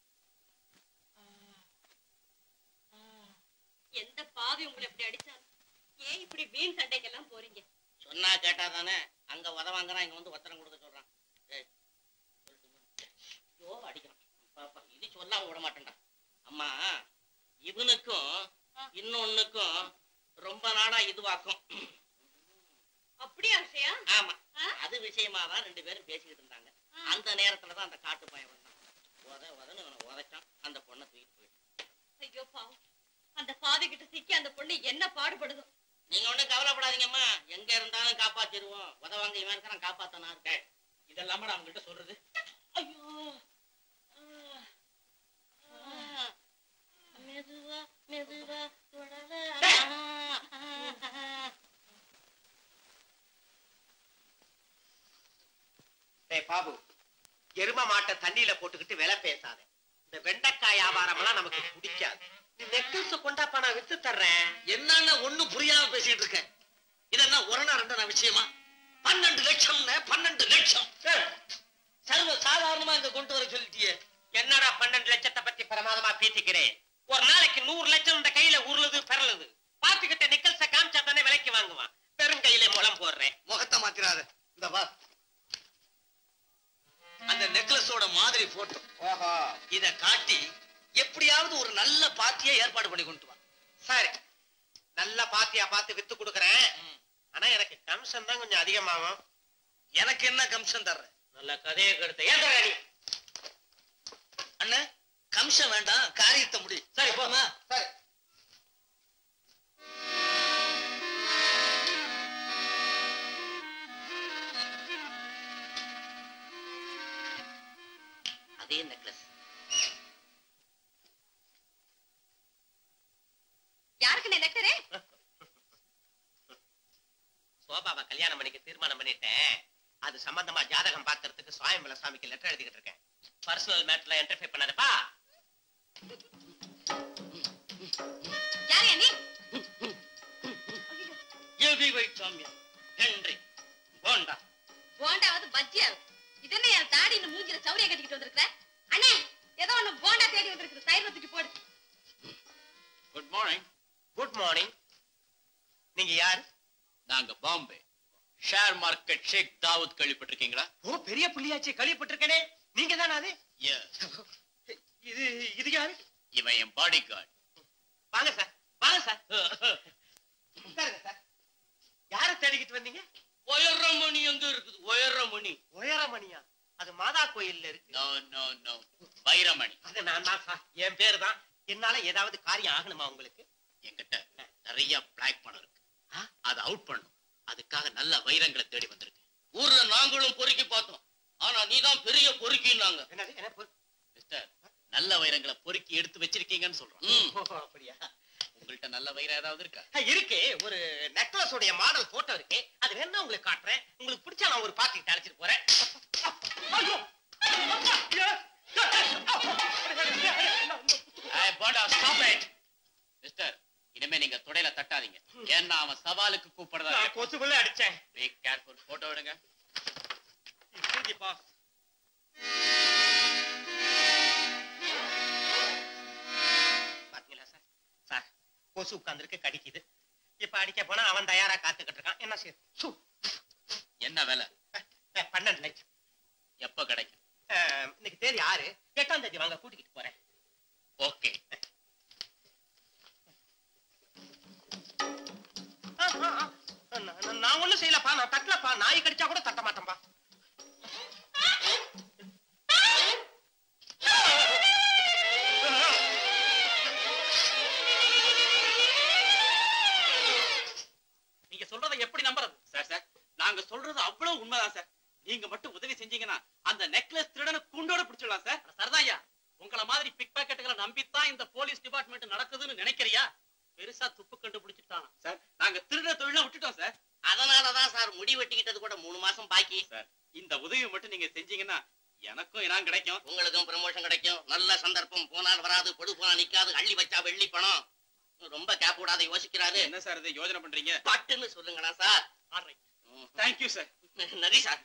எந்த பாவி உங்களை இப்படி அடிச்சாரு ஏன் இப்படி வீண் சண்டைக்கெல்லாம் போறீங்க சொன்னா கேட்டா தானே அங்க உத வாங்குறான் இங்க வந்து ஒத்தனம் கொடுக்க சொல்றான் ஏய், சொல்லட்டுமா? ஐயோ அடிக்கிறான் பாப்பா இது சொல்லாம விட மாட்டேன்டா அம்மா இவனுக்கும் இன்னொன்னுக்கும் ரொம்ப நாளா இதுவாக்கும் அப்படியா விஷயம் ஆமா அது விஷயமா தான் ரெண்டு பேரும் பேசிக்கிட்டு இருந்தாங்க அந்த நேரத்துல தான் அந்த காட்டு பையன் வந்தான் உத உதன்னு இவனை உதைச்சான் அந்த பொண்ணை தூக்கிட்டு போயிட்டான் ஐயோ பாவம் அந்த பாவி கிட்ட சிக்கி அந்த பொண்ணு என்ன பாடுபடுதோ நீங்க ஒண்ணும் கவலைப்படாதீங்கம்மா எங்க இருந்தாலும் காப்பாத்திடுவோம் உதவாங்க இவன் இருக்கிறான் காப்பாத்தனா இருக்கேன் இதெல்லாம நான் உங்ககிட்ட சொல்றது ஐயோ ஆ, ஆ, மெதுவா மெதுவா தொடல டேய் பாபு எரும மாட்டை தண்ணியில போட்டுக்கிட்டு விலை பேசாத இந்த வெண்டைக்காய் வியாபாரம் எல்லாம் நமக்கு பிடிக்காது நீ நெக்லஸ் கொண்டாப்பா நான் வித்து தர்றேன் என்னன்னு ஒண்ணும் புரியாம பேசிட்டு இருக்கேன் இது என்ன ஒரு நாள் ரெண்டு நாள் விஷயமா பன்னெண்டு லட்சம் பன்னெண்டு லட்சம் சர்வ சாதாரணமா இங்க கொண்டு வர சொல்லிட்டியே என்னடா பன்னெண்டு லட்சத்தை பத்தி பிரமாதமா பீத்திக்கிறேன் ஒரு நாளைக்கு நூறு லட்சம் இந்த கையில உருளுது பெறலுது பாத்துக்கிட்ட நிக்கல்ஸ காமிச்சா தானே விலைக்கு வாங்குவான் பெரும் கையில முளம் போடுறேன் முகத்தை மாத்திராத இந்த வா அந்த நெக்லஸோட மாதிரி போட்டோ ஓஹோ இத காட்டி எப்படியாவது ஒரு நல்ல பார்ட்டியை ஏற்பாடு பண்ணி கொண்டு வா சரி நல்ல பாத்தியா பார்த்து வித்து கொடுக்கறேன் ஆனா எனக்கு கமிஷன் தான் கொஞ்சம் அதிகமாகும் எனக்கு என்ன கமிஷன் தர்ற நல்ல கதையை கெடுத்த ஏன் தர்ற நீ அண்ணன் கமிஷன் வேண்டாம் காரியத்தை முடி சரி போமா சரி அதே நெக்லஸ் யாருக்கு நெக்டரே சோபாவை கல்யாணம் பண்ணிக்க தீர்மானம் பண்ணிட்டேன் அது சம்பந்தமா ஜாதகம் பார்க்கறதுக்கு சுவாமிமலை சாமிக்கு லெட்டர் எழுதிக்கிட்டு இருக்கேன் பர்சனல் மேட்டர்ல என்டர்ஃபை பண்ணாதப்பா யாரையா நீ ஏ எழுதி வைத்தோம் ஹென்றி போண்டா போண்டாவது பஜ்ஜியாவது இது என்ன என் தாடி இந்த மூஞ்சில சௌரிய கட்டிக்கிட்டு வந்திருக்கிற அண்ணே ஏதோ ஒண்ணு போண்டா தேடி வந்திருக்கு தயிர் தூக்கி போடு குட் மார்னிங் குட் மார்னிங் நீங்க யாரு நாங்க பாம்பே ஷேர் மார்க்கெட் ஷேக் தாவூத் கேள்விப்பட்டிருக்கீங்களா ஓ பெரிய புள்ளியாச்சே கழிப்பட்டிருக்கேனே நீங்க தானே அது எஸ் இது இது யாரு இவன் என் பாடி கார்டு வாங்க சார் வாங்க சார் உட்காருங்க சார் யாரை தேடிக்கிட்டு வந்தீங்க உயர்ற மணி எங்க இருக்குது உயர்ற மணி உயரமணியா அது மாதா கோயில்ல இருக்கு நோ நோ நோ வைரமணி அது நான் தான் சார் என் பேரு தான் என்னால ஏதாவது காரியம் ஆகணுமா உங்களுக்கு என்கிட்ட நிறைய பிளாக் பணம் இருக்கு அதை அவுட் பண்ணும் அதுக்காக நல்ல வைரங்களை தேடி வந்திருக்கு ஊர்ல நாங்களும் பொறுக்கி பார்த்தோம் ஆனா நீதான் பெரிய பொறுக்கின்னாங்க என்னது என்ன பொ- மிஸ்டர் நல்ல வைரங்களை பொறுக்கி எடுத்து வச்சிருக்கீங்கன்னு சொல்றோம் ம். ஓ, அப்படியா உங்கள்ட்ட நல்ல வைரம் ஏதாவது இருக்கா அஹ், இருக்கு ஒரு நெக்லஸ் உடைய மாடல் போட்டோ இருக்கு அது வேணா உங்களுக்கு காட்டுறேன் உங்களுக்கு பிடிச்சா நான் ஒரு பாக்கெட் அழைச்சிட்டு போறேன் ஐயோ! Hey, Boda, stop it. Mister இனிமே நீங்க தொடையில தட்டாதீங்க ஏன்னா அவன் சவாலுக்கு கூப்பிடுறதா நான் கொசுக்குள்ள அடிச்சேன் பி கேர்ஃபுல் போட்டோ எடுங்க சரிப்பா பாத்தீங்களா சார் சார் கொசு உட்கார்ந்துருக்கு கடிக்குது இப்ப அடிக்க போனா அவன் தயாரா காத்துக்கிட்டு இருக்கான் என்ன செய்ய சு, என்ன வேலை அஹ், பன்னெண்டு லட்சம் எப்ப கிடைக்கும் அஹ், இன்னைக்கு தேதி ஆறு எட்டாம் தேதி வாங்க கூட்டிக்கிட்டு போறேன் ஓகே ஆ, ஆ, ஆ. நான் நான்- நான் ஒண்ணும் செய்யலப்பா நான் தட்டலப்பா நாய் கடிச்சா கூட தட்ட மாட்டேன்பா நீங்க சொல்றதை எப்படி நம்புறது சார் சார் நாங்க சொல்றது அவ்வளவு உண்மைதான் சார் நீங்க மட்டும் உதவி செஞ்சீங்கன்னா அந்த நெக்லஸ் திருடனை குண்டோட பிடிச்சிடலாம் சார் சரதாயா உங்கள மாதிரி பிக் பாக்கெட்டுகளை நம்பித்தான் இந்த போலீஸ் டிபார்ட்மெண்ட் நடக்குதுன்னு நினைக்கிறியா பெருசா துப்பு கண்டுபிடிச்சிட்டானா சார் நாங்க திருட தொழில விட்டுட்டோம் சார் அதனாலதான் சார் முடி வெட்டிக்கிட்டது கூட மூணு மாசம் பாக்கி சார் இந்த உதவி மட்டும் நீங்க செஞ்சீங்கன்னா எனக்கும் இனாம் கிடைக்கும் உங்களுக்கும் ப்ரமோஷன் கிடைக்கும் நல்ல சந்தர்ப்பம் போனால் வராது பொடு போனா நிக்காது அள்ளி வச்சா வெள்ளி பணம் ரொம்ப கேப் விடாத யோசிக்கிறாரு என்ன சார் இது யோசனை பண்றீங்க பட்டுன்னு சொல்லுங்கண்ணா சார் தேங்க்யூ சார் நன்றி சார்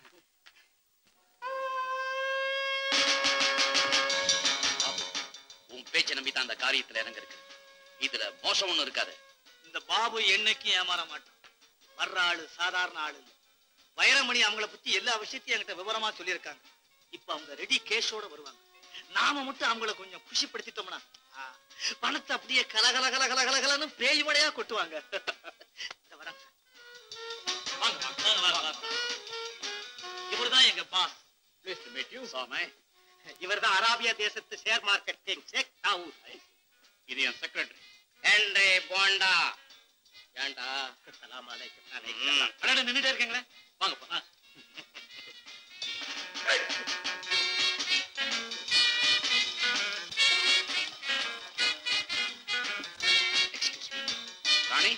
உன் பேச்சை நம்பி தான் அந்த காரியத்துல இறங்க இருக்கு இதுல மோசம் ஒண்ணும் இருக்காது இந்த பாபு என்னைக்கும் ஏமாற மாட்டான் வர்ற ஆளு சாதாரண ஆளு இல்ல வைரமணி அவங்கள பத்தி எல்லா விஷயத்தையும் என்கிட்ட விவரமா சொல்லியிருக்காங்க இப்ப அவங்க ரெடி கேஷோட வருவாங்க நாம மட்டும் அவங்கள கொஞ்சம் குஷிப்படுத்திட்டோம்னா ஆ, பணத்தை அப்படியே கலகல கல கல கலகலன்னு பேய் மடையா கொட்டுவாங்க இந்த வராங்க சார். வாங்க வாங்க வாங்க வாங்க வாங்க இவர்தான் எங்க boss please to meet you சாமே இவர்தான் அராபியா தேசத்து share market king Sheikh Dawood இது என் செக்ரட்டரி என்றே போண்டா ஏண்டா சலாம் அலைக்கும் ம். அடடே நின்னுட்டே இருக்கீங்களே வாங்க பா எக்ஸ்கியூஸ் மீ ராணி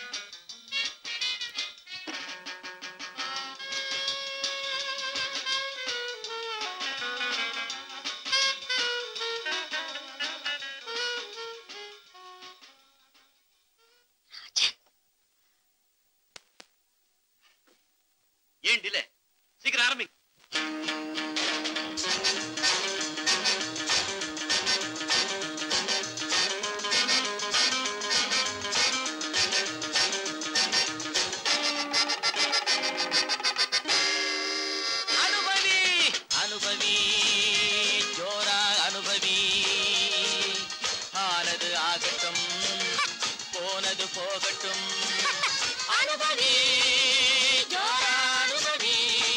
ஏன் டிலே சீக்கிரம் ஆரம்பி அனுபவி அனுபவி ஜோரா அனுபவி ஆனது ஆகட்டும் போனது போகட்டும் அனுபவி ஜோரா அனுபவி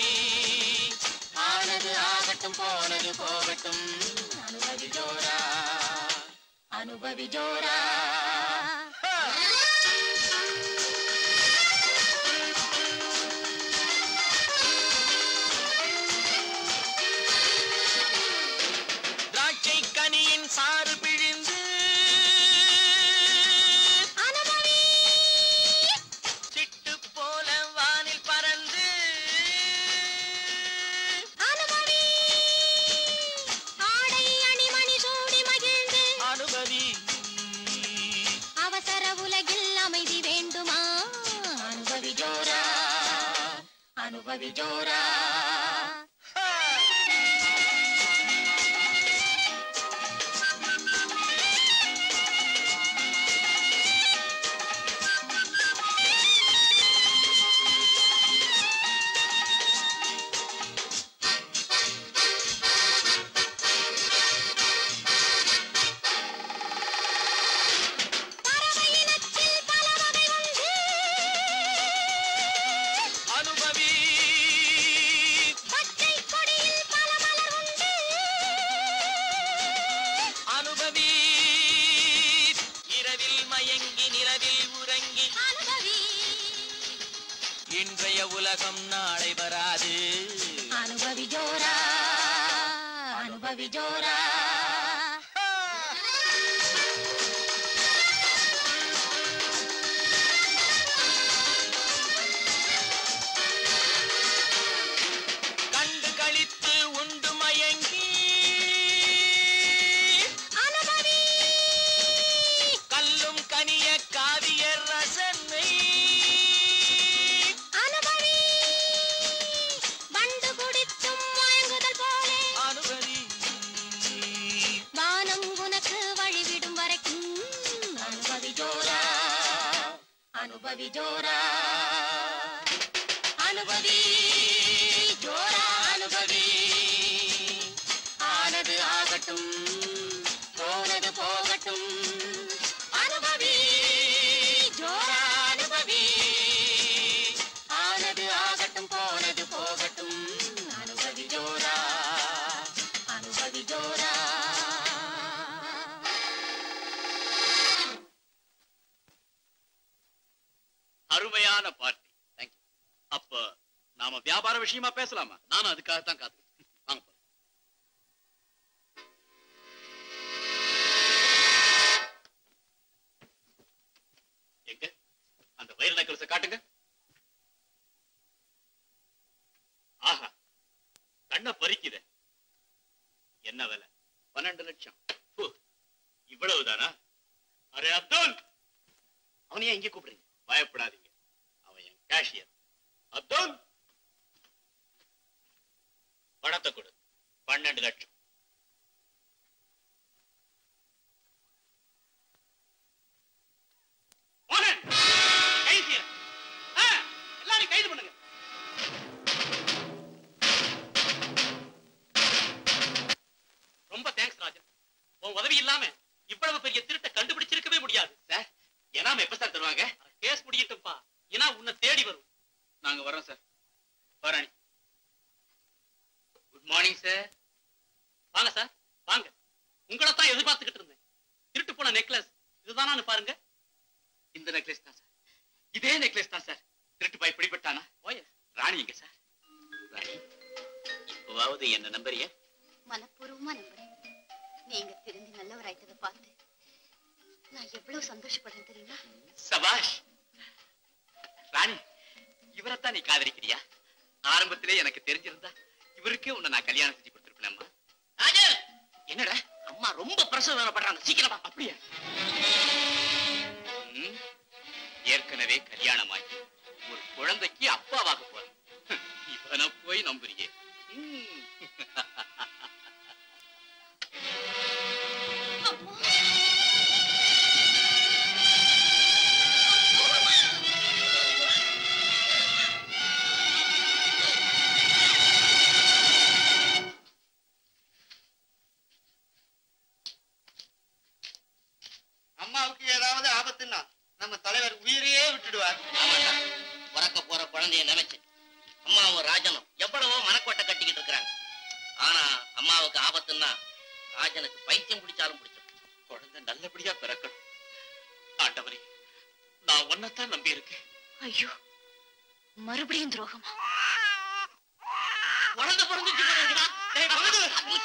ஆனது ஆகட்டும் போனது போகட்டும் அனுபவி ஜோரா அனுபவி ஜோரா திராட்சை கனியின் சாறு பிழிந்து சிட்டு போல வானில் பறந்து ஆடை அணிமணி சூடி மகிழ்ந்து அனுபவி அவசர அனுபவி ஜோரா பறவையினத்தில் பல வகை உண்டு அனுபவி பச்சை கொடியில் பல மலர் உண்டு அனுபவி இரவில் மயங்கி நிலவில் உறங்கி அனுபவி இன்றைய உலகம் நாளை வராது அனுபவி ஜோரா அனுபவி ஜோரா கண்டு கழித்து உண்டு மயங்கி அனுபவி கல்லும் கனிய காவிய ரசனை அனுபவி வண்டு குடித்தும் மயங்குதல் போலே அனுபவி வானம் உனக்கு வழிவிடும் வரைக்கும் அனுபவி ஜோரா அனுபவி ஜோரா அனுபவி ஜோரா அனுபவி ஆனது ஆகட்டும் போனது போகட்டும் அனுபவி ஜோரா அனுபவி ஆனது ஆகட்டும் போனது போகட்டும் அனுபவி ஜோரா அனுபவி ஜோரா அருமையான பார்ட்டி தேங்க்யூ அப்ப நாம வியாபார விஷயமா பேசலாமா நானும் அதுக்காகத்தான் காத்து வாங்க போலாம். எங்க அந்த வயிறு நக்கல்ஸ காட்டுங்க ஆஹா கண்ணை பறிக்குதே என்ன விலை பன்னெண்டு லட்சம் ஹு, இவ்வளவுதானா அரே அப்துல் அவனையே இங்கே கூப்பிடுறீங்க பயப்படாதீங்க அவன் என் கேஷியர் அப்துல் பணத்தை கொடு பன்னெண்டு லட்சம் மோகன், கைது செய்யறேன். ஆ, எல்லாரையும் கைது பண்ணுங்க ரொம்ப தேங்க்ஸ் ராஜன் உன் உதவி இல்லாம இவ்வளவு பெரிய திருட்டை கண்டுபிடிச்சிருக்கவே முடியாது சார் எனாம எப்ப சார் தருவாங்க கேஸ் முடியட்டும்பா ஏன்னா உன்னை தேடி வரும் நாங்க வரோம் சார் வரணி குட் மார்னிங் சார் வாங்க சார் வாங்க உங்களை தான் எதிர்பார்த்துக்கிட்டு இருந்தேன் திருட்டு போன நெக்லஸ் இதுதானான்னு பாருங்க இந்த நெக்லஸ் தான் சார் இதே நெக்லஸ் தான் சார் திருட்டு பாய் பிடிபட்டானா ஓய ராணி எங்க சார் ராணி இப்போவாவது என்ன நம்பறிய மனப்பூர்வமா நம்புறேன் நீங்க திருந்தி நல்லவராயிட்டதை பார்த்து நான் எவ்வளவு சந்தோஷப்படுறேன் தெரியுமா சபாஷ் ராணி இவரைத்தான் நீ காதலிக்கிறியா ஆரம்பத்திலே எனக்கு தெரிஞ்சிருந்தா இவருக்கே உன்னை நான் கல்யாணம் செஞ்சு கொடுத்துருப்பேன்மா ராஜன் என்னடா அம்மா ரொம்ப பிரசவ வேலைப்படுறாங்க சீக்கிரமா அப்படியா ம், ஏற்கனவே கல்யாணமாகி ஒரு குழந்தைக்கு அப்பாவாக போற இவனை போய் நம்புறியே ம். அம்மாவுக்கு ஏதாவது ஆபத்துன்னா நம்ம தலைவர் உயிரையே விட்டுடுவார் பிறக்க போற குழந்தைய நினைச்சு அம்மாவும் ராஜனும் எவ்வளவோ மனக்கோட்டை கட்டிக்கிட்டு இருக்கிறாங்க ஆனா அம்மாவுக்கு ஆபத்துன்னா ராஜனுக்கு பைத்தியம் பிடிச்சாலும் பிடிச்சிடும் குழந்தை நல்லபடியா பிறக்கணும் ஆண்டவரே நான் ஒன்னத்தான் நம்பி இருக்கேன் ஐயோ மறுபடியும் துரோகமா குழந்தை பிறந்துச்சு பாருங்கடா. டேய், குழந்தை.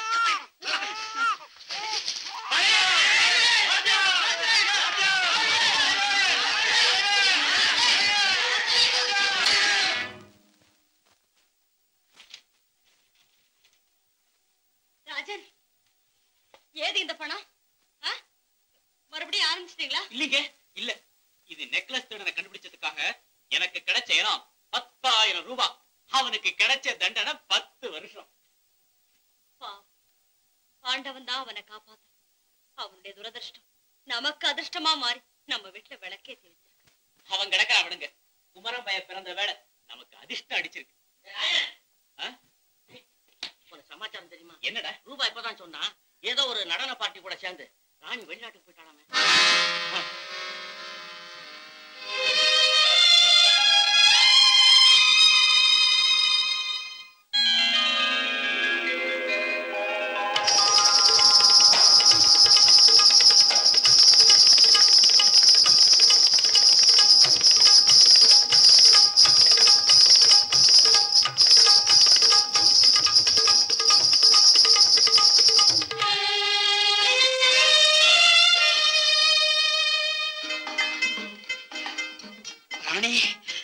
ராஜன் ஏது இந்த பணம் ஆ? மறுபடியும் ஆரம்பிச்சிட்டீங்களா இல்லைங்க இல்ல இது நெக்லஸ் திருடனை கண்டுபிடிச்சதுக்காக எனக்கு கிடைச்ச இனம் பத்தாயிரம் ரூபாய் அவனுக்கு கிடைச்ச தண்டனை பத்து வருஷம் பாவம். ஆண்டவன் தான் அவனை காப்பாத்த அவனுடைய துரதிர்ஷ்டம் நமக்கு அதிர்ஷ்டமா மாறி நம்ம வீட்டுல விளக்கேத்தி வச்சிருக்கு அவன் கிடக்க அவனுங்க குமரன் பைய பிறந்த வேலை நமக்கு அதிர்ஷ்டம் அடிச்சிருக்கு ஆ? ஒரு சமாச்சாரம் தெரியுமா என்னடா ரூபா இப்பதான் சொன்னா ஏதோ ஒரு நடன பார்ட்டி கூட சேர்ந்து ராணி வெளிநாட்டுக்கு போயிட்டாலாமே ராணி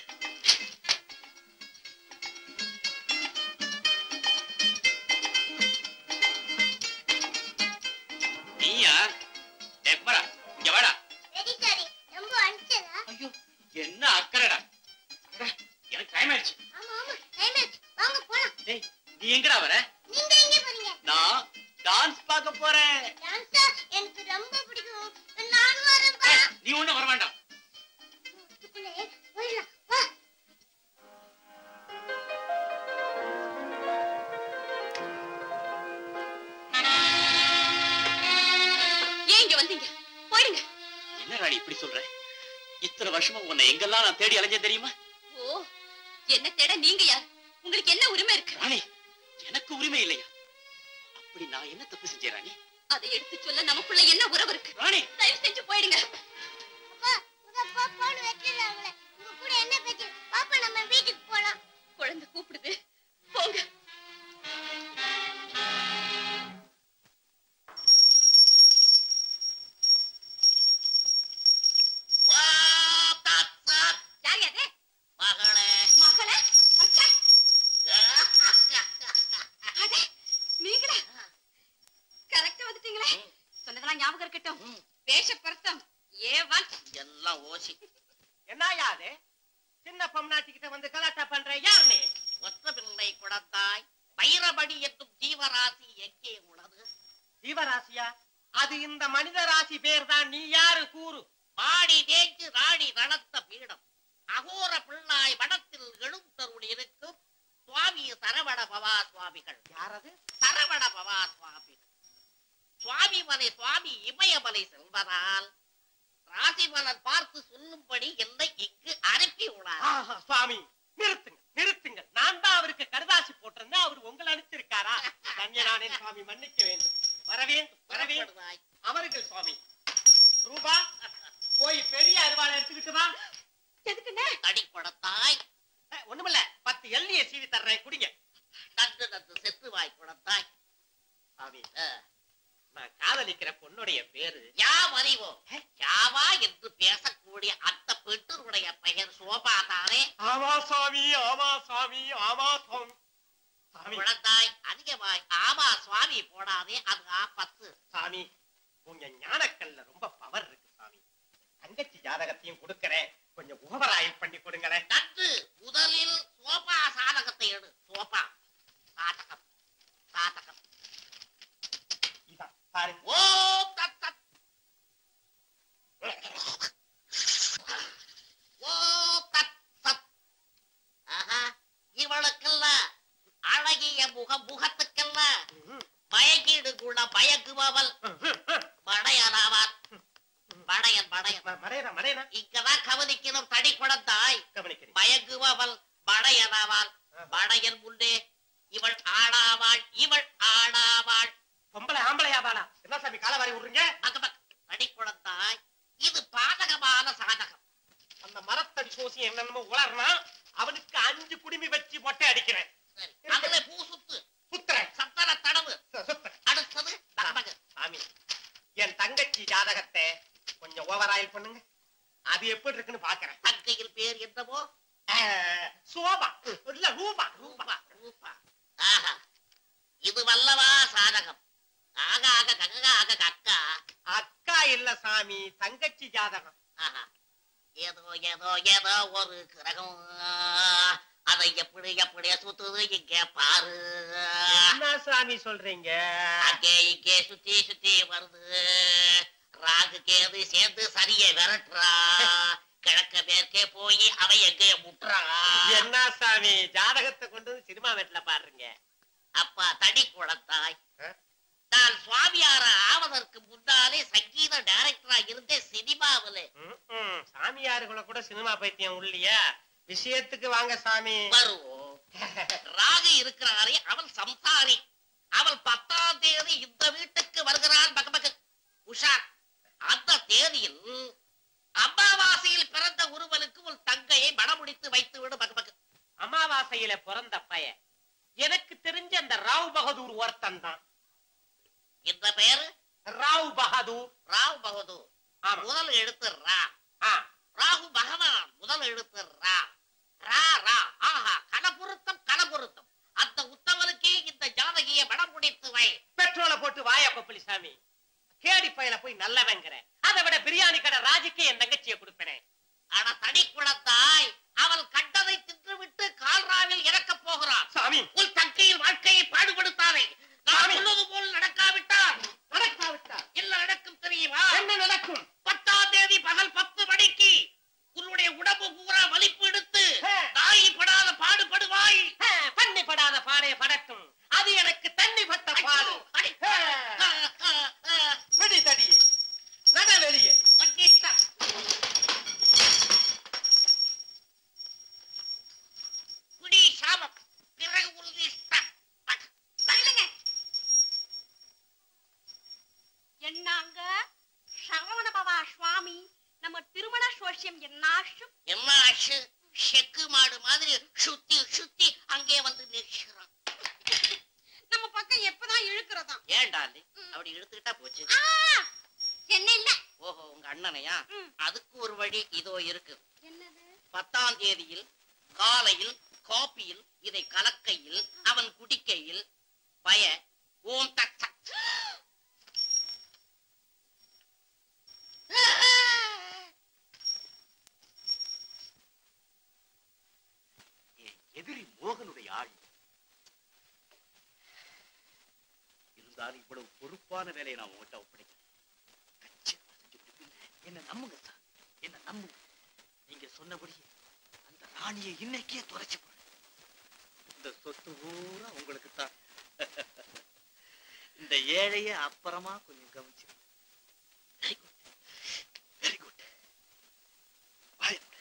நீயா எப்பரா இங்க வாடா ரொம்ப அடிச்சதா ஐயோ என்ன அக்கறடா அடடா, எனக்கு டைம் ஆயிடுச்சு ஆமா ஆமா டைம் ஆச்சு வாங்க போலாம் டேய் நீ எங்கடா வர நீங்க எங்க போறீங்க நான் டான்ஸ் பார்க்க போறேன் டான்ஸா எனக்கு ரொம்ப பிடிக்கும் நானும் வரேன்ப்பா ஏய், நீ ஒண்ணும் வர வேண்டாம் இதுக்குள்ளே போயிடலாம் வா ஏன் இங்க வந்தீங்க போயிடுங்க என்ன ராணி இப்படி சொல்ற இத்தனை வருஷமா உன்னை எங்கெல்லாம் நான் தேடி அலைஞ்சேன் தெரியுமா ஓ என்ன தேட நீங்க யார் உங்களுக்கு என்ன உரிமை இருக்கு ராணி எனக்கு உரிமை இல்லையா அப்படி நான் என்ன தப்பு செஞ்சேன் ராணி அதை எடுத்து சொல்ல நமக்குள்ள என்ன உறவு இருக்கு ராணி தயவு செஞ்சு போயிடுங்க அப்பா உங்க அப்பா போன் வச்சிருக்காங்களே உங்க கூட என்ன பேச்சு பாப்பா நம்ம வீட்டுக்கு போலாம் குழந்தை கூப்பிடுது போங்க யார் அது மகளே மகளே அச்சா அடே நீங்களா கரெக்டா வந்துட்டீங்களே சொன்னதெல்லாம் ஞாபகம் இருக்கட்டும் வேஷ பொருத்தம் ஏ ஒன் எல்லாம் ஓசி என்னயா அது சின்ன பொம்னாட்டி கிட்ட வந்து கலாட்டா பண்ற யார் நீ ஒற்ற பிள்ளை குடத்தாய் வைரபடி என்னும் ஜீவராசி எங்கே உனது ஜீவராசியா அது இந்த மனித ராசி பேர் தான் நீ யாரு கூறு மாடி தேய்ச்சு ராணி நடத்த பீடம் அகோர பிள்ளாய் வடத்தில் எழுந்தருள் இருக்கும் சுவாமி சரவண பவா சுவாமிகள் யாரது சரவண பவா சுவாமிகள் சுவாமி மலை சுவாமி இமயமலை செல்வதால் ராசி மலர் பார்த்து சொல்லும்படி என்னை இங்கு அனுப்பி உள்ளார் ஆஹா, சுவாமி நிறுத்துங்க நிறுத்துங்க நான் தான் அவருக்கு கடுதாசி போட்டிருந்தேன் அவர் உங்களை அனுப்பிச்சிருக்காரா தன்யனானே சுவாமி மன்னிக்க வேண்டும் வர வேண்டும் வர வேண்டும் புறப்படுவாய். அமருங்கள் சுவாமி ரூபா போய் பெரிய அருவாளை எடுத்துக்கிட்டு வா எதுக்குண்ணே தடி குடத்தாய் அஹ், ஒண்ணுமில்ல பத்து எல்லையை சீவி தர்றேன் குடிங்க நன்று நன்று செத்து வாய் குடத்தாய் சாமி அஹ், நான் காதலிக்கிற பொண்ணுடைய பேரு யாம் அறிவோம் யாவா என்று பேசக்கூடிய அந்த பெண்ணுடைய பெயர் சோபா தானே ஆமா சாமி ஆமா சாமி ஆமா சாமி சாமி குழந்தாய் அதிகமாய் ஆமா சுவாமி போடாதே அது ஆபத்து சாமி உங்க ஞானக்கல்ல ரொம்ப பவர் இருக்கு சாமி தங்கச்சி ஜாதகத்தையும் கொடுக்கறேன் கொஞ்சம் ஓவராயில் பண்ணி கொடுங்களேன் நன்று முதலில் சோபா சாதகத்தை எடு சோபா சாதகம் சாதகம் இதான் பாருங்க ஓம் தத் தத் ஓம் தத் சத் ஆஹா இவளுக்கெல்லாம் அழகிய முகம் முகத்துக்கெல்லாம் பயக்கீடு கூட பயக்குபவள் படையனாவான் படையன் படையன் ம- மறையறா மறையறா இங்கதான் கவனிக்கணும் தடி குழந்தாய் கவனிக்கிறேன் மயங்குபவள் படையனாவாள் படையன் முன்னே இவள் ஆடாவாள் இவள் ஆடாவாள் பொம்பளை ஆம்பளையா பாலா என்ன சாமி காலவாரி விடுறீங்க பகவத் தடி குழந்தாய் இது பாதகமான சாதகம் அந்த மரத்தடி சோசி என்னென்னமோ உளறனா அவனுக்கு அஞ்சு குடுமி வச்சு மொட்டை அடிக்கிறேன் சரி அதுல பூ சுத்து சுத்துறேன் சத்தன தடவு சு- சுத்துறேன் அடுத்தது தகமகு சாமி என் தங்கச்சி ஜாதகத்தை கொஞ்சம் ஓவராயில் பண்ணுங்க அது எப்படி இருக்குன்னு பாக்குறேன் தங்கையில் பேர் என்னவோ அஹ், சோபா இல்ல ரூபா ரூபா ரூபா ரூபா ஆஹா இது வல்லவா சாதகம் ஆக ஆக கக ஆக கக்கா அக்கா இல்ல சாமி தங்கச்சி ஜாதகம் ஆஹா ஏதோ ஏதோ ஏதோ ஒரு கிரகம் அதை எப்படி எப்படி சுத்துது இங்க பாரு என்ன சாமி சொல்றீங்க அங்கே இங்கே சுத்தி சுத்தி வருது ராகு கேது சேர்ந்து சரியை விரட்டுறா கிழக்க மேற்கே போய் அவ எங்கே முட்டுறா என்ன சாமி ஜாதகத்தை கொண்டு வந்து சினிமா வீட்டுல பாருங்க அப்பா தடி குளத்தாய் ஆ? நான் சுவாமியார ஆவதற்கு முன்னாலே சங்கீத டைரக்டரா இருந்தேன் சினிமாவுல ம், ம். சாமியாருக்குள்ள கூட சினிமா பைத்தியம் உள்ளியா விஷயத்துக்கு வாங்க சாமி வருவோம் ராகு இருக்கிறாரே அவள் சம்சாரி அவள் பத்தாம் தேதி இந்த வீட்டுக்கு வருகிறாள் மகமக உஷா அந்த தேதியில் அமாவாசையில் பிறந்த ஒருவனுக்கு ஒரு தங்கையை மணமுடித்து வைத்து விடு மகமக அமாவாசையில பிறந்த பைய எனக்கு தெரிஞ்ச அந்த ராவ் பகதூர் ஒருத்தன் தான் இந்த பெயரு ராவ் பகதூர் ராவ் பகதூர் ஆமா முதல் எழுத்து ரா ஆ, ராகு பகவான் முதல் எழுத்து ரா ரா ரா ஆஹா கலபுருத்தம் கலபுருத்தம் அந்த உத்தவனுக்கே இந்த ஜாதகியை மனம் முடித்து வை பெட்ரோலை போட்டு வாயா கொப்பளி சாமி கேடி பையல போய் நல்லவங்கிற அதை விட பிரியாணி கடை ராஜுக்கு என் தங்கச்சியை கொடுப்பேனே ஆனா தடி குளத்தாய் அவள் கண்டதை தின்றுவிட்டு கால்ராவில் இறக்கப் போகிறான் சாமி உன் தங்கையின் வாழ்க்கையை பாடுபடுத்தாதே நான் சாமி. சொல்வது போல் நடக்காவிட்டால் நடக்காவிட்டா என்ன நடக்கும் தெரியுமா என்ன நடக்கும் பத்தாம் தேதி பகல் பத்து மணிக்கு உன்னுடைய உடம்பு பூரா வலிப்பு எடுத்து ஹே. தாய் படாத பாடுபடுவாய் ஆ, பண்ணி படாத பாடைய படட்டும் அது எனக்கு தண்ணி பட்ட பாடு அடி. ஹே. ஆ, ஆ, ஆ. வெடி தடியே நட வெளியே வண்டிட்டா. குடி சாபம் பிறகு உறுதிஷ்டா. தள்ளுங்க. என்னாங்க சரவண பவா சுவாமி நம்ம திருமண சோசியம் என்னாஷும் என்ன ஆச்சு செக்கு மாடு மாதிரி சுத்தி சுத்தி அங்கே வந்து நிற்கிறான் நம்ம பக்கம் எப்பதான் இழுக்கிறதாம் ஏன்டா அது? அப்படி இழுத்துக்கிட்டா போச்சு என்ன இல்ல ஓஹோ உங்க அண்ணனையா ம். அதுக்கு ஒரு வழி இதோ இருக்கு என்னது பத்தாம் தேதியில் காலையில் காப்பியில் இதை கலக்கையில் அவன் குடிக்கையில் பய ஓம் தக் தக். என் எதிரி மோகனுடைய ஆள் இருந்தாலும் இவ்வளவு பொறுப்பான வேலையை நான் உங்ககிட்ட ஒப்படைக்கிறேன் கச்சிதமா செஞ்சு கொடுப்பீங்க. என்ன நம்புங்க சார் என்ன நம்புங்க நீங்க சொன்னபடி அந்த ராணியை இன்னைக்கே துரைச்சு போடு இந்த சொத்து பூரா உங்களுக்கு தான் இந்த ஏழைய அப்புறமா கொஞ்சம் கவனிச்சு வெரி குட் வெரி குட் வாய் மூடு.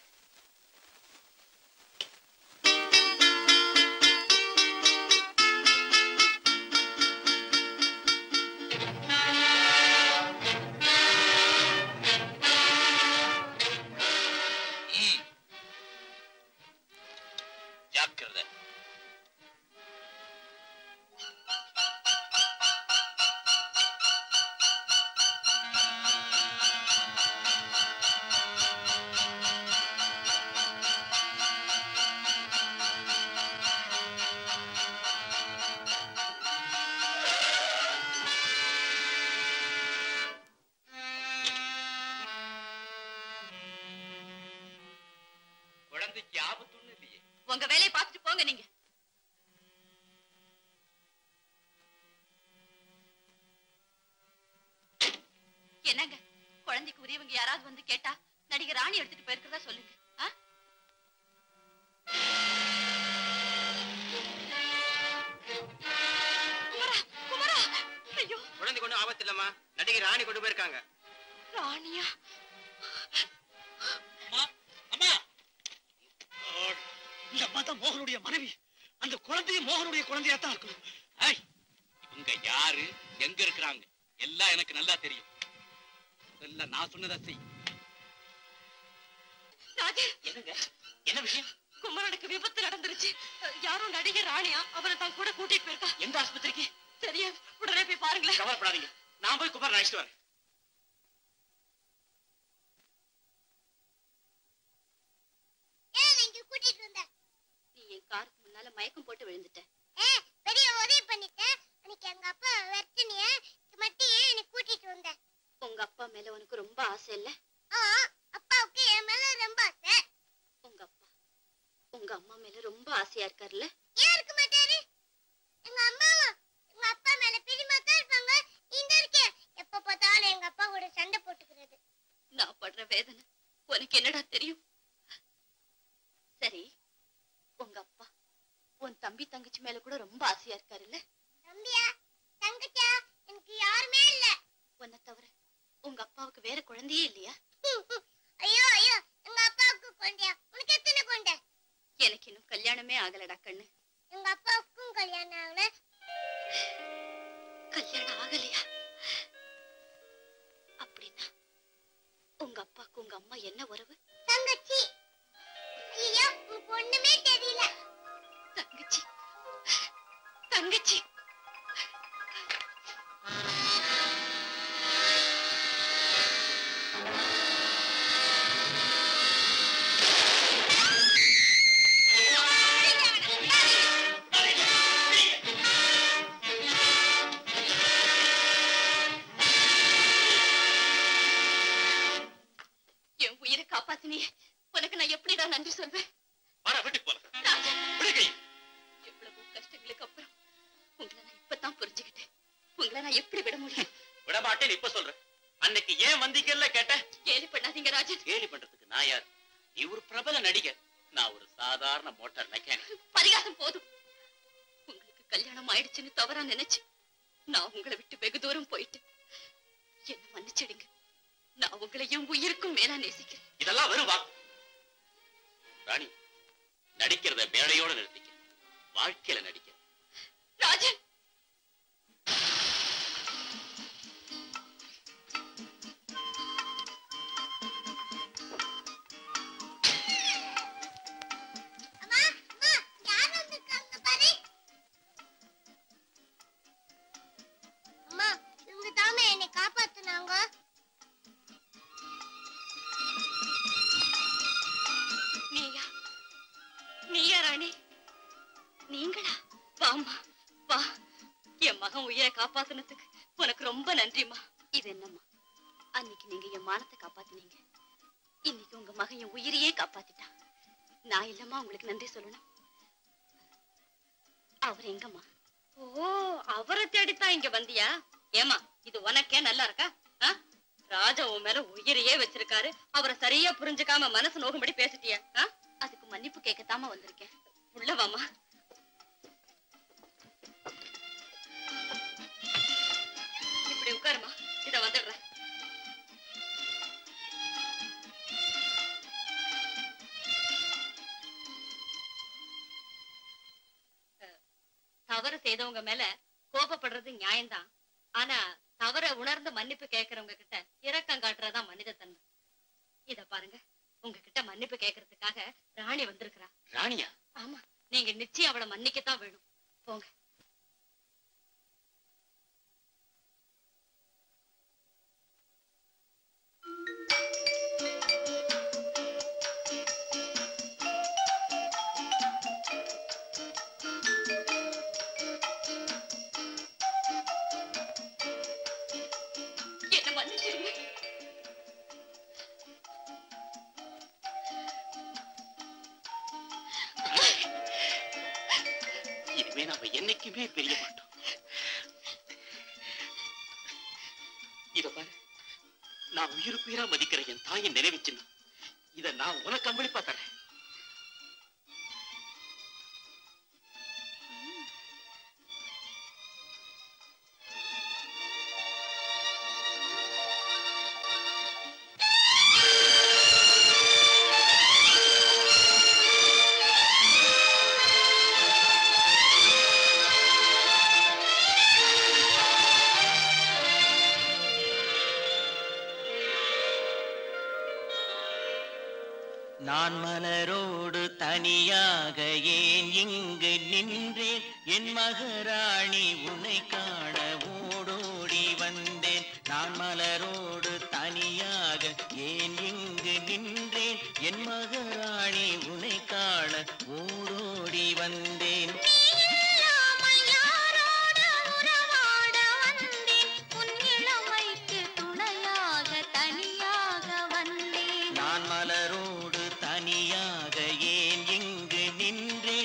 ம். ஜாக்கிரதை குழந்தைக்கு ஆபத்துன்னு இல்லையே உங்க வேலையை பார்த்துட்டு போங்க நீங்க என்னங்க குழந்தைக்கு உரியவங்க யாராவது வந்து கேட்டா நடிகர் ராணி எடுத்துட்டு போயிருக்கிறதா சொல்லுங்க ஆ? குமரா குமரா ஐயோ குழந்தை கொண்டு ஆபத்து இல்லம்மா நடிகை ராணி கொண்டு போயிருக்காங்க ராணியா அம்மா இந்த அம்மா தான் மோகனுடைய மனைவி அந்த குழந்தையும் மோகனுடைய குழந்தையா தான் இருக்கணும் ஏய், இவங்க யாரு எங்க இருக்கிறாங்க எல்லாம் எனக்கு நல்லா தெரியும் எல்லாம் நான் சொன்னதா செய் ராஜே என்னங்க என்ன விஷயம் குமரனுக்கு விபத்து நடந்துருச்சு யாரும் நடிகர் ராணியா அவரை தான் கூட கூட்டிட்டு போயிருக்கா எந்த ஆஸ்பத்திரிக்கு தெரியாது உடனே போய் பாருங்களேன் கவலைப்படாதீங்க நான் போய் குமார் அழைச்சிட்டு வரேன் ஏன் இங்க கூட்டிட்டு வந்த நீ என் காருக்கு முன்னால மயக்கம் போட்டு விழுந்துட்ட ஏ பெரிய உதவி பண்ணிட்டேன் அன்னைக்கு எங்க அப்பா வெட்டினிய மட்டும் ஏன் என்னை கூட்டிட்டு வந்த உங்க அப்பா மேல உனக்கு ரொம்ப ஆசை இல்ல ஆ அப்பாவுக்கு என் மேல ரொம்ப ஆசை உங்க அப்பா உங்க அம்மா மேல ரொம்ப ஆசையா இருக்காருல்ல ஏன் இருக்க மாட்டாரு எங்க அம்மாவும் எங்க அப்பா மேல பிரியமா தான் இருப்பாங்க இந்த இருக்கே எப்ப பார்த்தாலும் எங்க அப்பா கூட சண்டை போட்டுக்கிறது நான் படுற வேதனை உனக்கு என்னடா தெரியும் சரி உங்க அப்பா உன் தம்பி தங்கச்சி மேல கூட ரொம்ப ஆசையா இருக்காருல்ல தம்பியா தங்கச்சியா எனக்கு யாருமே இல்ல உன்னை தவிர உங்க அப்பாவுக்கு வேற குழந்தையே இல்லையா ஐயோ ஐயோ எங்க அப்பாவுக்கு கொண்டையா உனக்கு எத்தனை கொண்டை எனக்கு இன்னும் கல்யாணமே ஆகலடா கண்ணு எங்க அப்பாவுக்கும் கல்யாணம் ஆகல கல்யாணம் ஆகலையா அப்படின்னா உங்க அப்பாவுக்கு உங்க அம்மா என்ன உறவு தங்கச்சி ஐயோ உனக்கு ஒண்ணுமே தெரியல தங்கச்சி தங்கச்சி என் உயிரை காப்பாத்தினியே உனக்கு நான் எப்படிடா நன்றி சொல்வேன் வாடா வீட்டுக்கு போலாம் ராஜா விடு கை எவ்வளவு கஷ்டங்களுக்கு அப்புறம் உங்களை நான் இப்பதான் புரிஞ்சுக்கிட்டேன் உங்களை நான் எப்படி விட முடியும் விட மாட்டேன்னு இப்ப சொல்றேன் அன்னைக்கு ஏன் வந்தீங்கல்ல கேட்டேன் கேலி பண்ணாதீங்க ராஜன் கேலி பண்றதுக்கு நான் யார் நீ ஒரு பிரபல நடிகர் நான் ஒரு சாதாரண மோட்டார் மெக்கானிக் பரிகாசம் போதும் உங்களுக்கு கல்யாணம் ஆயிடுச்சுன்னு தவறா நினைச்சு நான் உங்களை விட்டு வெகு தூரம் போயிட்டு என்ன மன்னிச்சிடுங்க நான் உங்களை என் உயிருக்கும் மேலா நேசிக்கிறேன் இதெல்லாம் வெறும் வாக்கு ராணி நடிக்கிறத மேடையோட நிறுத்திக்க வாழ்க்கையில நடிக்க ராஜன் அம்மா அம்மா யார் வந்திருக்காங்க பாரு அம்மா இவங்க தாமே என்னை காப்பாத்துனாங்க நீயா நீயா ராணி நீங்களா வாம்மா வா என் மகன் உயிரை காப்பாத்துனதுக்கு உனக்கு ரொம்ப நன்றிம்மா இது என்னம்மா அன்னைக்கு நீங்க என் மானத்தை காப்பாத்தினீங்க இன்னைக்கு உங்க மகன் என் உயிரையே காப்பாத்திட்டான் நான் இல்லம்மா உங்களுக்கு நன்றி சொல்லணும் அவர் எங்கம்மா ஓ அவரை தேடித்தான் இங்க வந்தியா ஏமா இது உனக்கே நல்லா இருக்கா ஆ? ராஜா உன் மேல உயிரையே வச்சிருக்காரு அவரை சரியா புரிஞ்சுக்காம மனசு நோகும்படி பேசிட்டியா ஆ? அதுக்கு மன்னிப்பு கேட்கத்தாம வந்திருக்கேன் உள்ள வாமா இப்படி உட்காருமா இத வந்துடுறேன் அஹ், தவறு செய்தவங்க மேல கோபப்படுறது நியாயம்தான் ஆனா தவற உணர்ந்து மன்னிப்பு கேட்கறவங்க கிட்ட இரக்கம் காட்டுறதா மனிதத்தன்மை இத பாருங்க உங்ககிட்ட மன்னிப்பு கேட்கறதுக்காக ராணி வந்திருக்கிறா ராணியா ஆமா நீங்க நிச்சயம் அவளை மன்னிக்கத்தான் வேணும் போங்க என்ன மன்னிச்சிருங்க இனிமே நாம என்னைக்குமே பிரிய மாட்டோம் இத பாரு நான் உயிருக்கு உயிரா மதிக்கிற என் தாயின் நினைவு சின்னம் இத நான் உனக்கு அம்பளிப்பா தரேன் நான் மலரோடு தனியாக ஏன் இங்கு நின்றேன் என் மகராணி உன்னை காண ஓடோடி வந்தேன் நான் மலரோடு தனியாக ஏன் இங்கு நின்றேன் என் மகராணி உன்னை காண ஓடோடி வந்தேன் இல்லாமல் யாரோடு உறவாட வந்தேன் உன் இளமைக்கு துணையாக தனியாக வந்தேன் நான் மலரோடு தனியாக ஏன் இங்கு நின்றேன்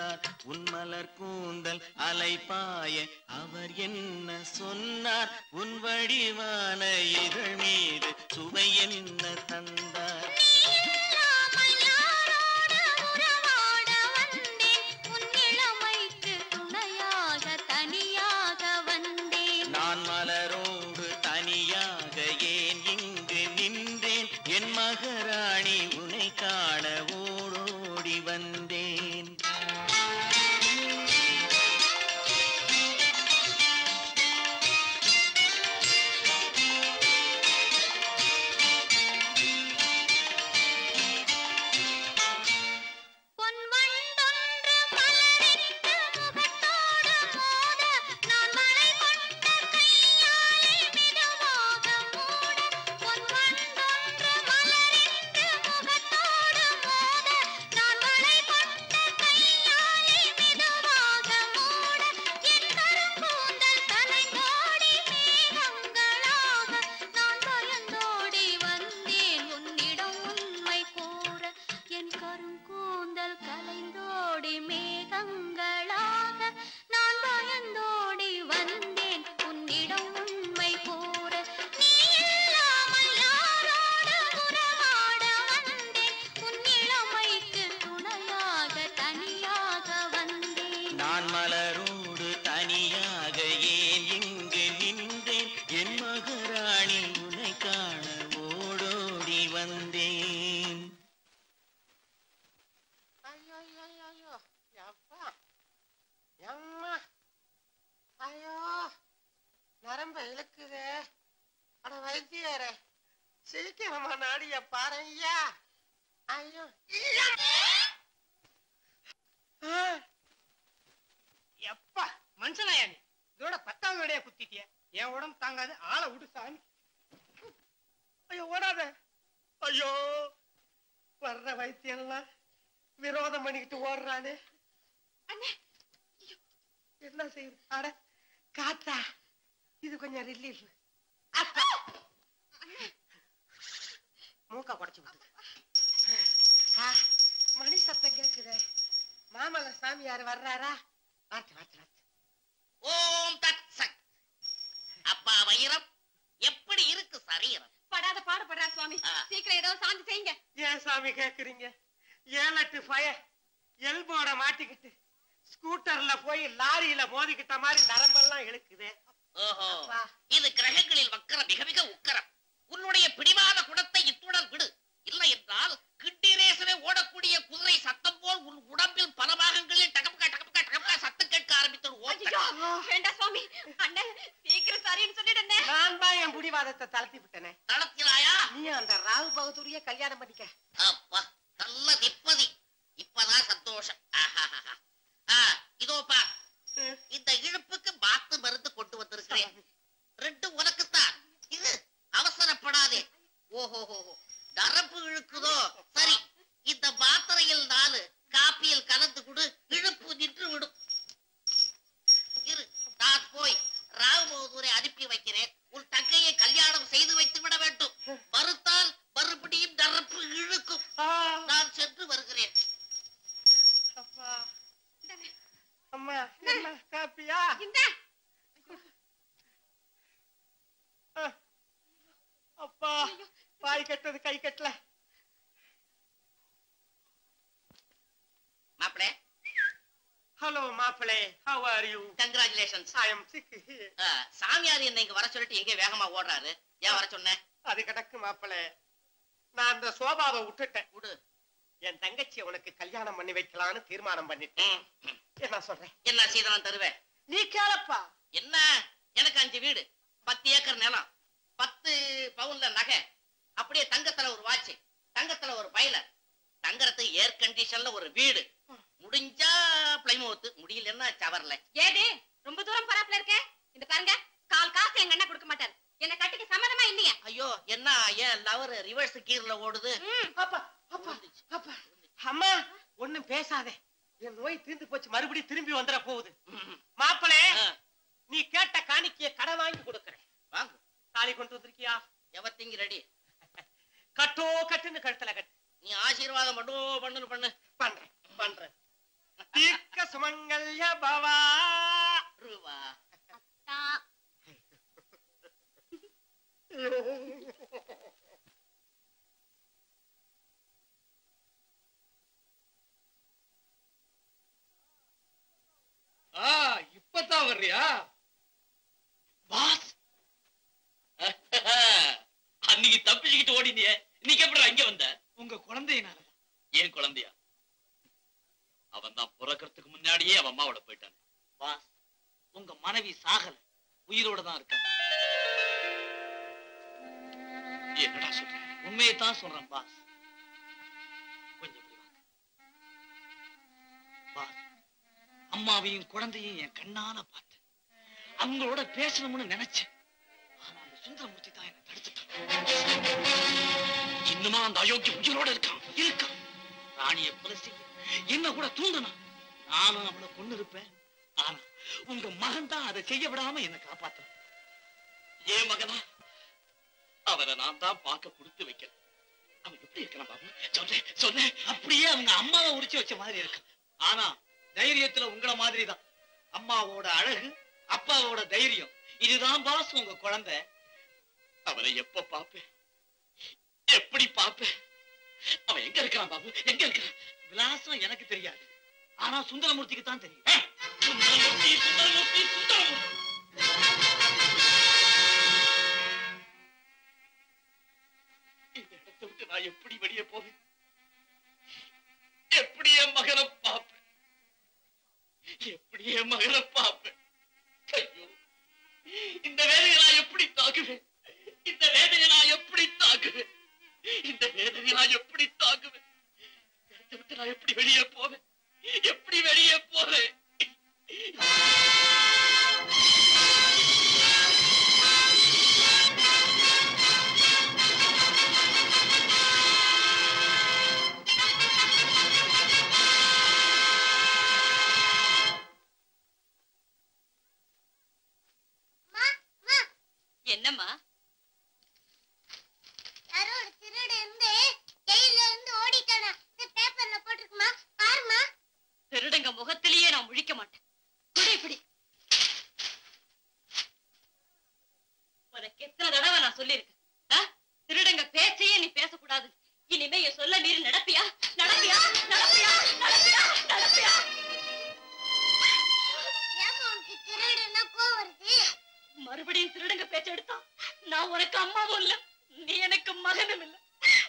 தந்தார் உன்மலர் கூந்தல் அலைப்பாய அவர் என்ன சொன்னார் உன் வடிவான இதழ் மீது சுவை என்ன தந்தார் இல்லாமல் யாரோடு உறவாட வந்தேன் உன் இளமைக்கு துணையாக தனியாக வந்தேன் நான் மலரோடு தனியாக ஏன் இங்கு நின்றேன் என் மகராணி உன்னை காண ஓடோடி வந்தேன் பொன் வண்டொன்று மலரிட்டு முகத்தோடு மோத நான் மலை கொண்ட கையாலே மெதுவாக மூட பொன் வண்டொன்று மலரிட்டு முகத்தோடு மோத நான் மலை கொண்ட கையாலே மெதுவாக மூட என் கரும்பூந்தல் கலைந்தோடி மேகங்களாக நான் பயந்தோடி வந்தேன் உன்னிடம் உண்மை கூற என் கருங்கூந்தல் கலைந்தோடி மேகங்களாக நான் பயந்தோடி வந்தேன் உன்னிடம் உண்மை கூற நீ இல்லாமல் யாரோடு உறவாட வந்தேன் உன் இளமைக்கு துணையாக தனியாக வந்தேன் நான் மலரோடு தனியாக ஏன் இங்கு நின்றேன் என் மகராணி உன்னை காண ஓடோடி வந்தேன் ஐயோ ஐயோ ஐயோ, ஐயோ அப்பா எம்மா ஐயோ நரம்ப இழுக்குதே அட வைத்தியரே சீக்கிரமா நாடிய பாருங்கய்யா ஐயோ ஆ. எப்பா மனுஷனாயா நீ இதோட பத்தாவது வேலையா குத்திட்டிய என் உடம்பு தாங்காது ஆளை விடு சாமி ஐயோ ஓடாத ஐயோ வர்ற வைத்தியம்லாம் விரோதம் பண்ணிக்கிட்டு ஓடுறானே என்ன செய்யுது அட காத்தா இது கொஞ்சம் ரிலீஃப் மூக்க குடைச்சு விட்டுது ஆ, மணி சத்தம் கேக்குதே மாமல்ல சாமியார் வர்றாரா வாத்து வாத்து வாத்து ஓம் தத் சத் அப்பா வைரம் எப்படி இருக்கு சரீரம் படாத பாடுபடுறா சுவாமி ஆ. சீக்கிரம் ஏதோ சாந்தி செய்யுங்க ஏன் சாமி கேக்குறீங்க ஏழு எட்டு பய எல்போட மாட்டிக்கிட்டு ஸ்கூட்டர்ல போய் லாரியில மோதிக்கிட்ட மாதிரி நரம்பெல்லாம் இழுக்குதே ஓஹோ அப்பா. இது கிரகங்களில் வக்கரம் மிக மிக உக்கரம் உன்னுடைய பிடிவாத குணத்தை இத்துடன் விடு இல்லை என்றால் கிட்டி ரேசவே ஓடக்கூடிய குதிரை சத்தம் போல் உன் உடம்பில் பல பாகங்களில் டகபகா டகபகா டகபகா சத்தம் கேட்க ஆரம்பித்தது ஓம் ஐயோ தத். வேண்டாம் சுவாமி அண்ணன் சீக்கிரம் சரின்னு சொல்லிடுண்ணே நான் தான் என் புடிவாதத்தை தளர்த்தி விட்டனே தளர்த்தினாயா நீ அந்த ராவ் பகதூரிய கல்யாணம் பண்ணிக்க அப்பா நல்ல நிம்மதி இப்பதான் சந்தோஷம் ஆஹாஹாஹா. ஆ, இதோ பா இந்த இழுப்புக்கு மாத்து மருந்து கொண்டு வந்திருக்கிறேன் ரெண்டு உனக்குத்தான் இது அவசரப்படாதே ஓஹோ நரம்பு இழுக்குதோ சரி இந்த மாத்திரையில் நாலு காப்பியில் கலந்து கொடு இழுப்பு நின்று விடும் இரு நான் போய் ராவ் பகதூரை அனுப்பி வைக்கிறேன் உன் தங்கையை கல்யாணம் செய்து வைத்து விட வேண்டும் மறுத்தால் மறுபடியும் நரம்பு இழுக்கும் ஆ, நான் சென்று வருகிறேன் அப்பா. அம்மா என்ன காப்பியா இந்த ஆ. அப்பா பாய் கட்டது கை கட்டல மாப்பிளே ஹலோ மாப்பிளே how are you congratulations I am sick சாமியார் என்ன இங்க வர சொல்லிட்டு எங்க வேகமா ஓடுறாரு ஏன் வர சொன்ன அது கிடக்கு மாப்பிளே நான் அந்த சோபாவை விட்டுட்டேன் விடு என் தங்கச்சி உனக்கு கல்யாணம் பண்ணி வைக்கலாம்னு தீர்மானம் பண்ணிட்டேன் ம், ம். என்ன சொல்றேன் என்ன சீதனம் தருவேன் நீ கேளப்பா என்ன எனக்கு அஞ்சு வீடு பத்து ஏக்கர் நிலம் பத்து பவுன்ல நகை அப்படியே தங்கத்துல ஒரு வாட்ச் தங்கத்துல ஒரு பைலர் தங்கறதுக்கு ஏர் கண்டிஷன்ல ஒரு வீடு முடிஞ்சா பிளைமோத்து முடியலன்னா சவர்ல ஏடி ரொம்ப தூரம் பராப்புல இருக்க இந்த பாருங்க கால் காசு எங்க அண்ணன் கொடுக்க மாட்டாரு என்ன கட்டிக்க சம்மதமா இல்லையா ஐயோ என்ன ஏன் லவர் ரிவர்ஸ் கீர்ல ஓடுது ம் அப்பா அப்பா அப்பா அம்மா ஒண்ணும் பேசாதே என் நோய் தீர்ந்து போச்சு மறுபடியும் திரும்பி வந்துட போகுது ம், மாப்பிளே ஆ, நீ கேட்ட காணிக்கைய கடன் வாங்கி கொடுக்கறேன் வாங்க தாலி கொண்டு வந்திருக்கியா எவத்திங்க ரெடி கட்டோ கட்டுன்னு கழுத்துல கட்டு நீ ஆசீர்வாதம் பண்ணு பண்ணு பண்ணு பண்றேன் பண்றேன் தீர்க்க சூரிய பவா ரூபா தான் ஆ இப்பதான் வர்றியா பாஸ் அன்னைக்கு தப்பிச்சுக்கிட்டு ஓடினியே இன்னைக்கு எப்படி இங்க வந்த உங்க குழந்தையினால ஏன் குழந்தையா அவன் தான் பிறக்கறதுக்கு முன்னாடியே அவன் அம்மாவோட போயிட்டான் பாஸ் உங்க மனைவி சாகல உயிரோட தான் இருக்காங்க என்னடா சொல்ற உண்மையை தான் சொல்றேன் பாஸ் கொஞ்சம் இப்படி வாங்க பாஸ் அம்மாவையும் குழந்தையும் என் கண்ணால பார்த்தேன் அவங்களோட பேசணும்னு நினைச்சேன் ஆனா அந்த சுந்தரமூர்த்தி தான் என்னை தடுத்துட்டான் இன்னுமா அந்த அயோக்கிய உயிரோட இருக்கான் இருக்கான் ராணியை கொலை செய்ய என்ன கூட தூண்டினான் நானும் அவளை கொண்டு இருப்பேன் ஆனா உங்க மகன் தான் அதை செய்ய விடாம என்னை காப்பாத்துறான் ஏன் மகனா அவரை நான் தான் பார்க்க கொடுத்து வைக்கிறேன் அவன் எப்படி இருக்கிறான் பாபு சொல்ல சொல்ல அப்படியே அவங்க அம்மாவை உரிச்சு வச்ச மாதிரி இருக்கு ஆனா தைரியத்துல உங்கள மாதிரி தான் அம்மாவோட அழகு அப்பாவோட தைரியம் இதுதான் பாஸ் உங்க குழந்தை அவனை எப்ப பாப்பேன் எப்படி பாப்பேன் அவன் எங்க இருக்கிறான் பாபு எங்க இருக்கிறான் விலாசம் எனக்கு தெரியாது ஆனா சுந்தரமூர்த்திக்கு தான் தெரியும் ஏய், சுந்தரமூர்த்தி சுந்தரமூர்த்தி சுந்தரமூர்த்தி இந்த இடத்தை விட்டு நான் எப்படி வெளியே போவேன் எப்படி என் மகனை பார்ப்பேன் எப்படி என் மகனை பார்ப்பேன் ஐயோ இந்த வேதனை நான் எப்படி தாக்குவேன் இந்த வேதனை நான் எப்படி தாக்குவேன் இந்த வேதனை நான் எப்படி தாக்குவேன் இந்த இடத்தை விட்டு நான் எப்படி வெளியே போவேன் எப்படி வெளியே போவேன் என்னம்மா யாரோ ஒரு திருடு இருந்து ஜெயில இருந்து ஓடிட்டானா இந்த பேப்பர்ல போட்டிருக்குமா பாருமா திருடங்க முகத்திலேயே நான் முழிக்க மாட்டேன் குடு இப்படி உனக்கு எத்தனை தடவை நான் சொல்லியிருக்கேன் ஆ? திருடங்க பேச்சையே நீ பேசக்கூடாது இனிமே என் சொல்ல மீறி நடப்பியா நடப்பியா நடப்பியா நடப்பியா நடப்பியா ஏமா உனக்கு திருடுன்னா கோவம் வருது மறுபடியும் திருடங்க பேச்ச எடுத்தா நான் உனக்கு அம்மாவும் இல்ல நீ எனக்கு மகனும் இல்ல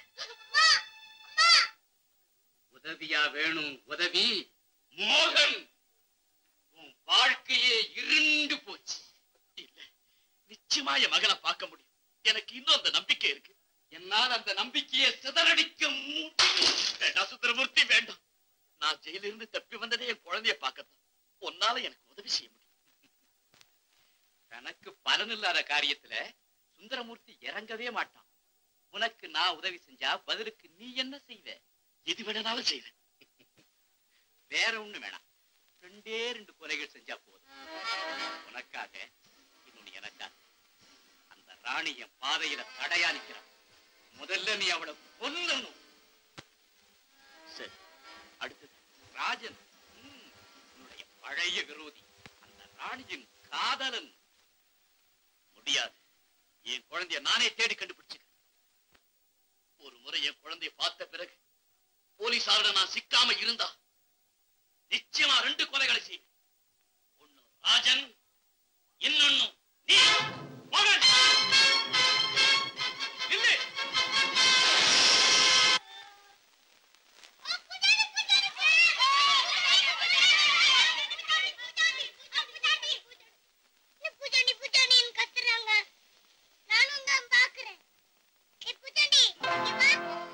உதவியா வேணும் உதவி மோகன் உன் வாழ்க்கையே இருண்டு போச்சு இல்ல நிச்சயமா என் மகனை பார்க்க முடியும் எனக்கு இன்னும் அந்த நம்பிக்கை இருக்கு என்னால் அந்த நம்பிக்கையை சிதறடிக்க முடியும் வேண்டாம் சுந்தரமூர்த்தி வேண்டாம் நான் ஜெயிலிருந்து தப்பி வந்ததே என் குழந்தைய பார்க்கத்தான் உன்னால எனக்கு உதவி செய்ய முடியும் தனக்கு பலன் இல்லாத காரியத்துல சுந்தரமூர்த்தி இறங்கவே மாட்டான் உனக்கு நான் உதவி செஞ்சா பதிலுக்கு நீ என்ன செய்வ எது வேணாலும் செய்வேன் வேற ஒண்ணு வேணாம் ரெண்டே ரெண்டு கொலைகள் செஞ்சா போதும் உனக்காக இன்னொன்னு எனக்காக அந்த ராணி என் பாதையில தடையா நிக்கிறான் முதல்ல நீ அவளை கொல்லணும் சரி அடுத்தது ராஜன் ம், உன்னுடைய பழைய விரோதி அந்த ராணியின் காதலன் முடியாது என் குழந்தைய நானே தேடி கண்டுபிடிச்சுக்கிறேன் ஒரு முறை என் குழந்தைய பார்த்த பிறகு போலீசாரோட நான் சிக்காம இருந்தா நிச்சயமா ரெண்டு கொலைகளை செய்வேன் ஒண்ணு ராஜன் இன்னொன்னு நீ மகன் நில்லு. பூச்சாண்டி பூச்சாண்டின்னு கத்துறாங்க நானும் தான் பாக்குறேன் ஏ பூச்சாண்டி இங்க வா.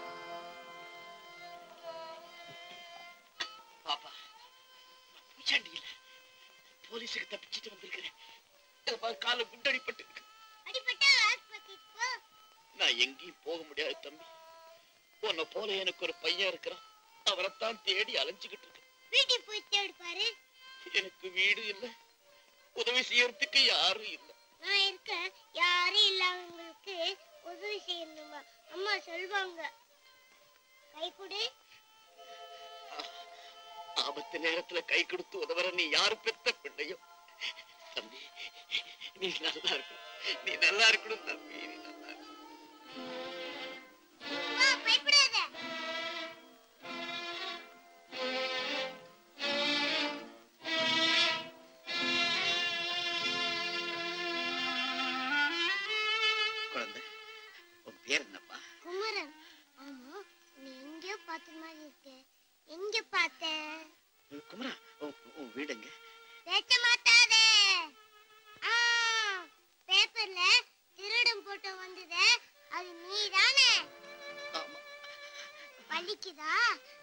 பாப்பா நான் பூச்சாண்டி இல்ல போலீஸுக்கு தப்பிச்சுட்டு வந்திருக்கிறேன் இதை பாரு, கால குண்டடிப்பட்டு இருக்கு அடிபட்டா ஆஸ்பத்திரிக்கு போ நான் எங்கேயும் போக முடியாது தம்பி உன்னை போல எனக்கு ஒரு பையன் இருக்கிறான் அவரைத்தான் தேடி அலைஞ்சுகிட்டு இருக்கேன் வீட்டுக்கு போய் தேடு பாரு எனக்கு வீடு இல்ல உதவி செய்யறதுக்கு யாரும் இல்ல நான் இருக்கேன் யாரும் இல்லாதவங்களுக்கு உதவி செய்யணுமா அம்மா சொல்வாங்க கை கொடு ஆபத்து நேரத்துல கை கொடுத்து உதவற நீ யாரு பெத்த பிள்ளையோ தம்பி நீ நல்லா இருக்கணும் நீ நல்லா இருக்கணும் தம்பி நீ நல்லா இருக்கணும் பயப்படாத குழந்தை உன் பேர் என்னப்பா குமரன் ஆமா நீ எங்கேயோ பார்த்த மாதிரி இருக்கு எங்க பார்த்த உம், குமரா உன் உன் வீடுங்க பேச்ச மாட்டாதே ஆ பேப்பர்ல திருடன் போட்டோ வந்ததே அது நீதானே ஆமா வலிக்குதா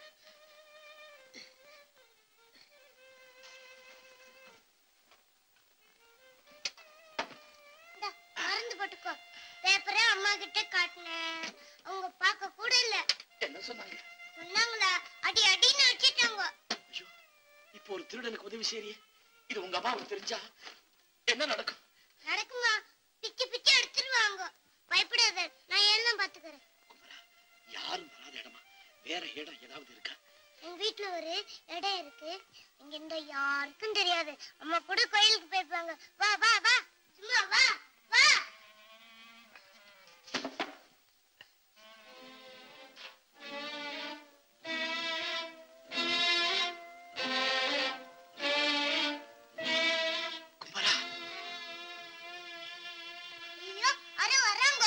இந்தா, மருந்து போட்டுக்கோ பேப்பரை அம்மா கிட்ட காட்டினேன் அவங்க பார்க்க கூட இல்ல என்ன சொன்னாங்க சொன்னாங்களா அடி அடின்னு வச்சிட்டாங்க ஐயோ இப்போ ஒரு திருடனுக்கு உதவி செய்றியே இது உங்க அம்மாவுக்கு தெரிஞ்சா என்ன நடக்கும் நடக்குமா பிச்சு பிச்சு எடுத்துருவாங்க பயப்படாத நான் எல்லாம் பாத்துக்கிறேன் குமரா யாரும் வராத இடமா வேற இடம் ஏதாவது இருக்கா எங்க வீட்ல ஒரு இடம் இருக்கு இங்க இந்த யாருக்கும் தெரியாது அம்மா கூட கோயிலுக்கு போயிருப்பாங்க வா வா வா சும்மா வா வா குமரா ஐயோ அரை வராங்க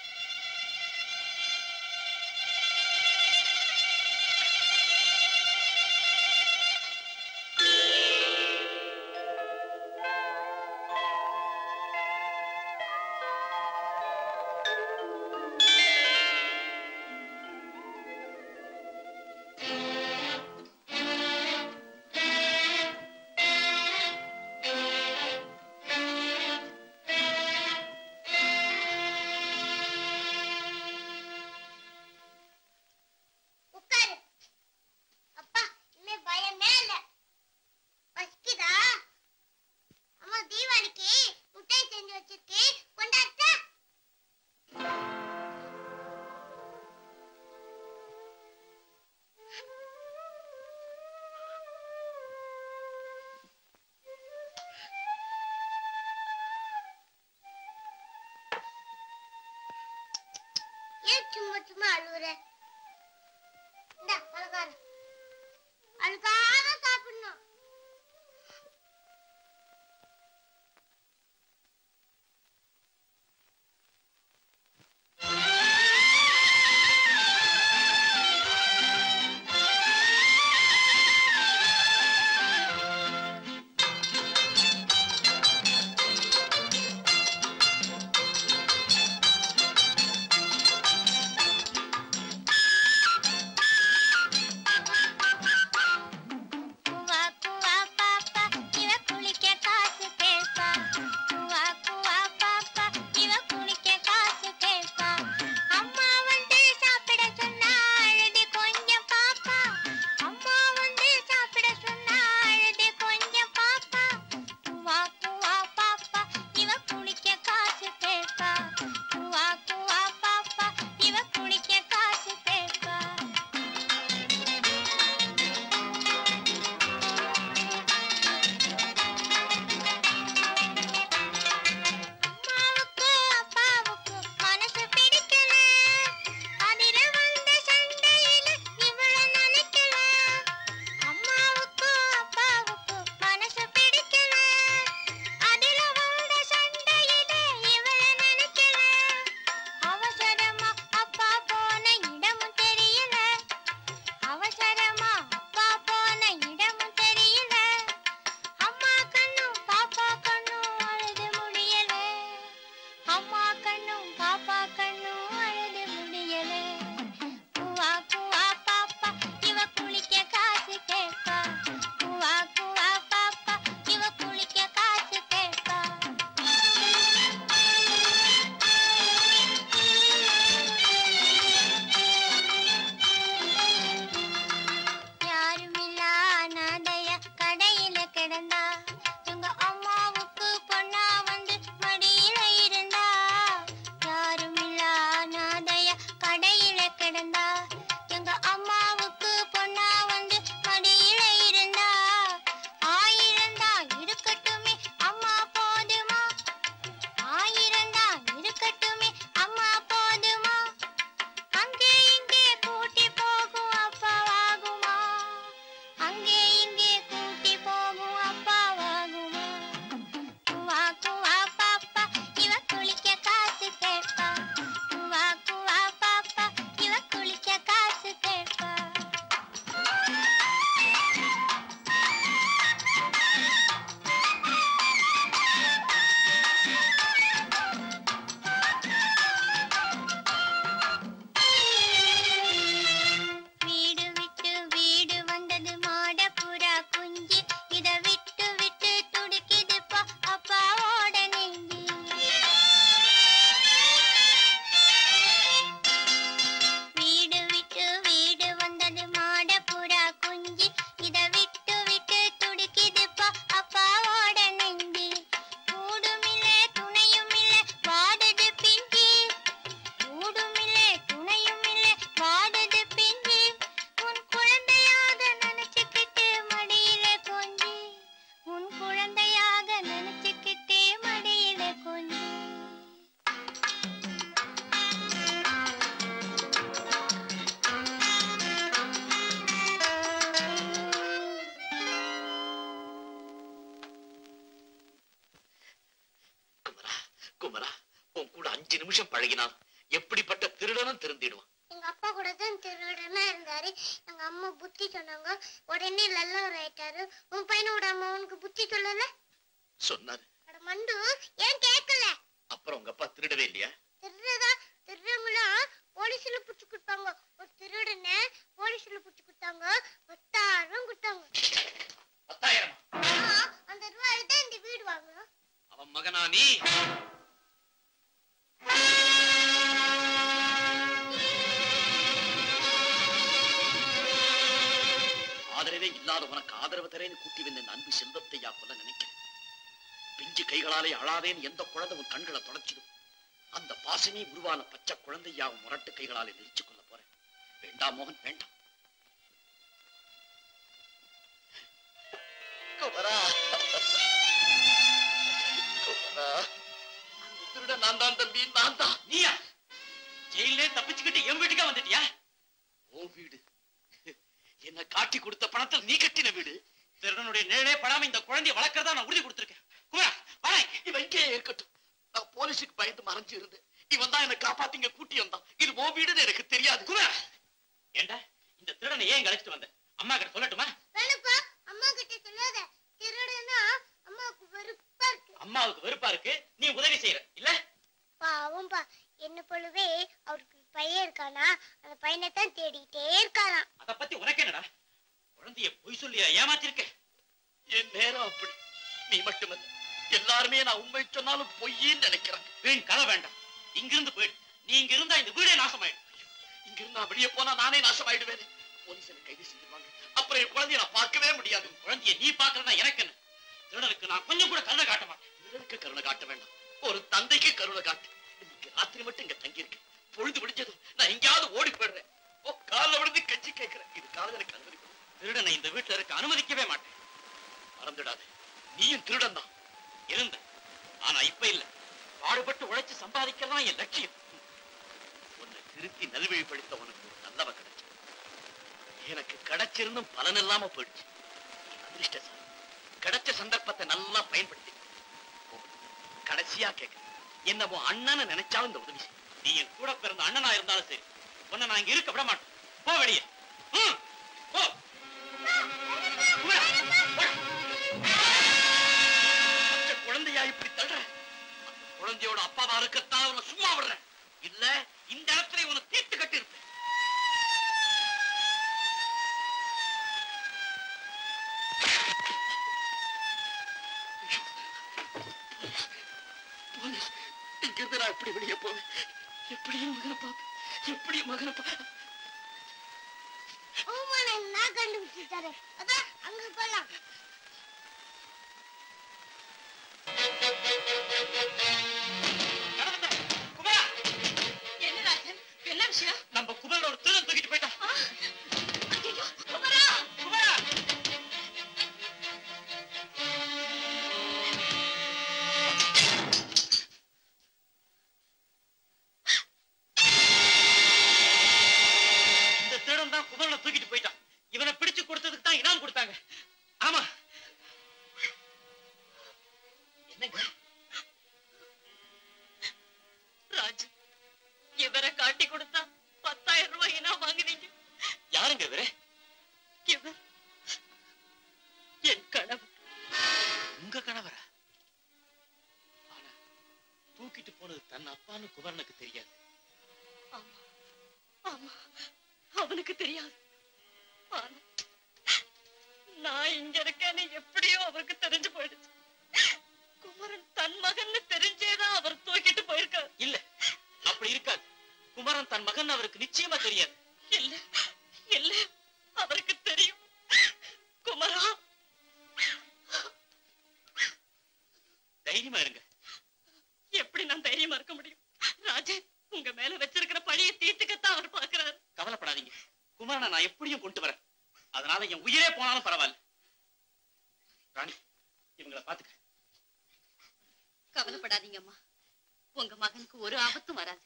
உட்காரு அப்பா இனிமே பயமே இல்ல பசிக்குதா அம்மா தீபாவளிக்கு முட்டாய் செஞ்சு வச்சிருக்கு கொண்டாட்டா ஏன் சும்மா சும்மா அழுவுற இந்தா பலகாரம் அழுகாத சாப்பிடணும் அஞ்சு நிமிஷம் பழகினால் எப்படிப்பட்ட திருடனும் திருந்திடுவான் எங்க அப்பா கூட தான் திருடனா இருந்தாரு எங்க அம்மா புத்தி சொன்னாங்க உடனே நல்லவர் ஆயிட்டாரு உன் பையனோட அம்மா உனக்கு புத்தி சொல்லல சொன்னாரு அட மண்டு ஏன் கேட்கல அப்புறம் உங்க அப்பா திருடவே இல்லையா திருடதா திருடங்களாம் போலீஸ்ல புடிச்சு கொடுத்தாங்க ஒரு திருடனை போலீஸ்ல புடிச்சு கொடுத்தாங்க பத்தாயிரம் கொடுத்தாங்க பத்தாயிரம் ஆ, அந்த ரூபாய் தான் இந்த வீடு வாங்கணும் அவன் மகனா நீ ஆதரவே இல்லாத உனக்கு ஆதரவு தரேன்னு கூட்டி வந்த இந்த அன்பு செல்வத்தையா கொல்ல நினைக்கிறேன் பிஞ்சு கைகளாலே அழாதேன்னு எந்த குழந்தை உன் கண்களை தொடச்சிடும் அந்த பாசமே உருவான பச்சை குழந்தையா உன் முரட்டு கைகளாலே நெரிச்சு கொள்ள போறேன் வேண்டாம் மோகன் வேண்டாம் குமரா குமரா திருட நான் தான் தம்பி நான் தான் நீயா ஜெயிலே தப்பிச்சுக்கிட்டு என் வீட்டுக்கா வந்துட்டியா உன் வீடு என்ன காட்டி கொடுத்த பணத்தில் நீ கட்டின வீடு திருடனுடைய நிழலே படாம இந்த குழந்தைய வளர்க்கறதா நான் உறுதி கொடுத்திருக்கேன் குமரா வரேன் இவன் இங்கே இருக்கட்டும் நான் போலீஸுக்கு பயந்து மறைஞ்சு இருந்தேன் இவன் தான் என்ன காப்பாத்தி இங்க கூட்டி வந்தான் இது உன் வீடுன்னு எனக்கு தெரியாது குமரா ஏண்டா இந்த திருடனை ஏன் இங்க அழைச்சிட்டு வந்த அம்மா கிட்ட சொல்லட்டுமா வேணுப்பா அம்மா கிட்ட சொல்லாத திருடனா அம்மாவுக்கு வெறுப்பா இருக்கு அம்மாவுக்கு வெறுப்பா இருக்கு நீ உதவி செய்யற இல்ல பாவம்பா என்ன போலவே அவருக்கு பையன் இருக்கானா அந்த பையனை தான் தேடிட்டே இருக்காராம் அத பத்தி உனக்கு என்னடா குழந்தைய பொய் சொல்லியா ஏமாத்திருக்க என் நேரம் அப்படி நீ மட்டுமல்ல எல்லாருமே நான் உண்மை சொன்னாலும் பொய்யின்னு நினைக்கிறாங்க வீண் கதை வேண்டாம் இங்கிருந்து போயிடு நீ இங்க இருந்தா இந்த வீடே நாசமாயிடும் இங்க இருந்தா வெளியே போனா நானே நாசமாயிடுவேன் போலீஸ் என்ன கைது செஞ்சிருவாங்க அப்புறம் என் குழந்தைய நான் பார்க்கவே முடியாது குழந்தைய நீ பாக்குறதா எனக்கு என்ன திருடனுக்கு நான் கொஞ்சம் கூட கருணை காட்ட மாட்டேன் திருடனுக்கு கருணை காட்ட வேண்டாம் ஒரு தந்தைக்கு கருணை காட்டு இன்னைக்கு ராத்திரி மட்டும் இங்க தங்கி இருக்கேன் பொழுது விடிஞ்சதும் நான் எங்கேயாவது ஓடி போயிடுறேன் ஓ காலில் விழுந்து கட்சி கேட்கிறேன் இது காலம் எனக்கு அனுமதி கொடு. திருடனை இந்த வீட்டுல இருக்க அனுமதிக்கவே மாட்டேன் மறந்துடாத நீயும் திருடன் தான் இருந்த ஆனா இப்ப இல்ல பாடுபட்டு உழைச்சு சம்பாதிக்கலாம் என் லட்சியம் உன்னை திருத்தி நல்வழிப்படுத்த உனக்கு ஒரு நல்லவ கிடைச்சு எனக்கு கிடைச்சிருந்தும் பலன் இல்லாம போயிடுச்சு நீ அதிர்ஷ்டசாலி கிடைச்ச சந்தர்ப்பத்தை நல்லா பயன்படுத்தி கடைசியா கேட்க என்ன உன் அண்ணனை நினைச்சாலும் இந்த உதவி செய். நீ என் கூட பிறந்த அண்ணனா இருந்தாலும் சரி உன்னை நான் இங்க இருக்க விட மாட்டேன் போ வெளியே ம், போ குமரா, போடா. பச்சை குழந்தையா இப்படி தள்ளுற அந்த குழந்தையோட அப்பாவா இருக்கத்தான் அவனை சும்மா விடுறேன் இல்ல இந்த இடத்துல உன தீர்த்து கட்டி இருப்பேன் இங்கிருந்து நான் எப்படி வெளியே போவேன் எப்படி என் மகனை பார்ப்பேன் எப்படி என் மகனை பார்ப்பேன் அவமான நான் கண்டுபிடிச்சிட்டாரு அதான் அங்க போலாம் கடவுளே, குமரா என்ன ராஜன் என்ன விஷயம் நம்ம குமரன் ஒரு திருடன் தூக்கிட்டு போயிட்டான் ஐயோ குமரா குமரா இந்த திருடன் தான் குமரனை தூக்கிட்டு போயிட்டான் இவனை பிடிச்சு கொடுத்ததுக்கு தான் இனாம் கொடுத்தாங்க ஆமா என்னங்க ராஜ் இவரை காட்டி கொடுத்தா பத்தாயிரம் ரூபாய் என்ன வாங்குனீங்க யாருங்க இவரு இவர் என் கனவு உங்க கணவரா ஆனா தூக்கிட்டு போனது தன் அப்பான்னு குமரனுக்கு தெரியாது ஆமா ஆமா அவனுக்கு தெரியாது ஆனா நான் இங்க இருக்கேன்னு எப்படியோ அவருக்கு தெரிஞ்சு போயிடுச்சு குமரன் தன் மகன்னு தெரிஞ்சேதான் அவர் தூக்கிட்டு போயிருக்காரு இல்ல அப்படி இருக்காது குமரன் தன் மகன் அவருக்கு நிச்சயமா தெரியாது இல்ல இல்ல அவருக்கு தெரியும் குமரா தைரியமா இருங்க எப்படி நான் தைரியமா இருக்க முடியும் ராஜன் உங்க மேல வச்சிருக்கிற பழியை தீர்த்துக்கத்தான் அவர் பாக்குறாரு கவலைப்படாதீங்க குமரனை நான் எப்படியும் கொண்டு வரேன் அதனால என் உயிரே போனாலும் பரவாயில்ல ராணி இவங்களை பாத்துக்க கவலைப்படாதீங்க அம்மா உங்க மகனுக்கு ஒரு ஆபத்தும் வராது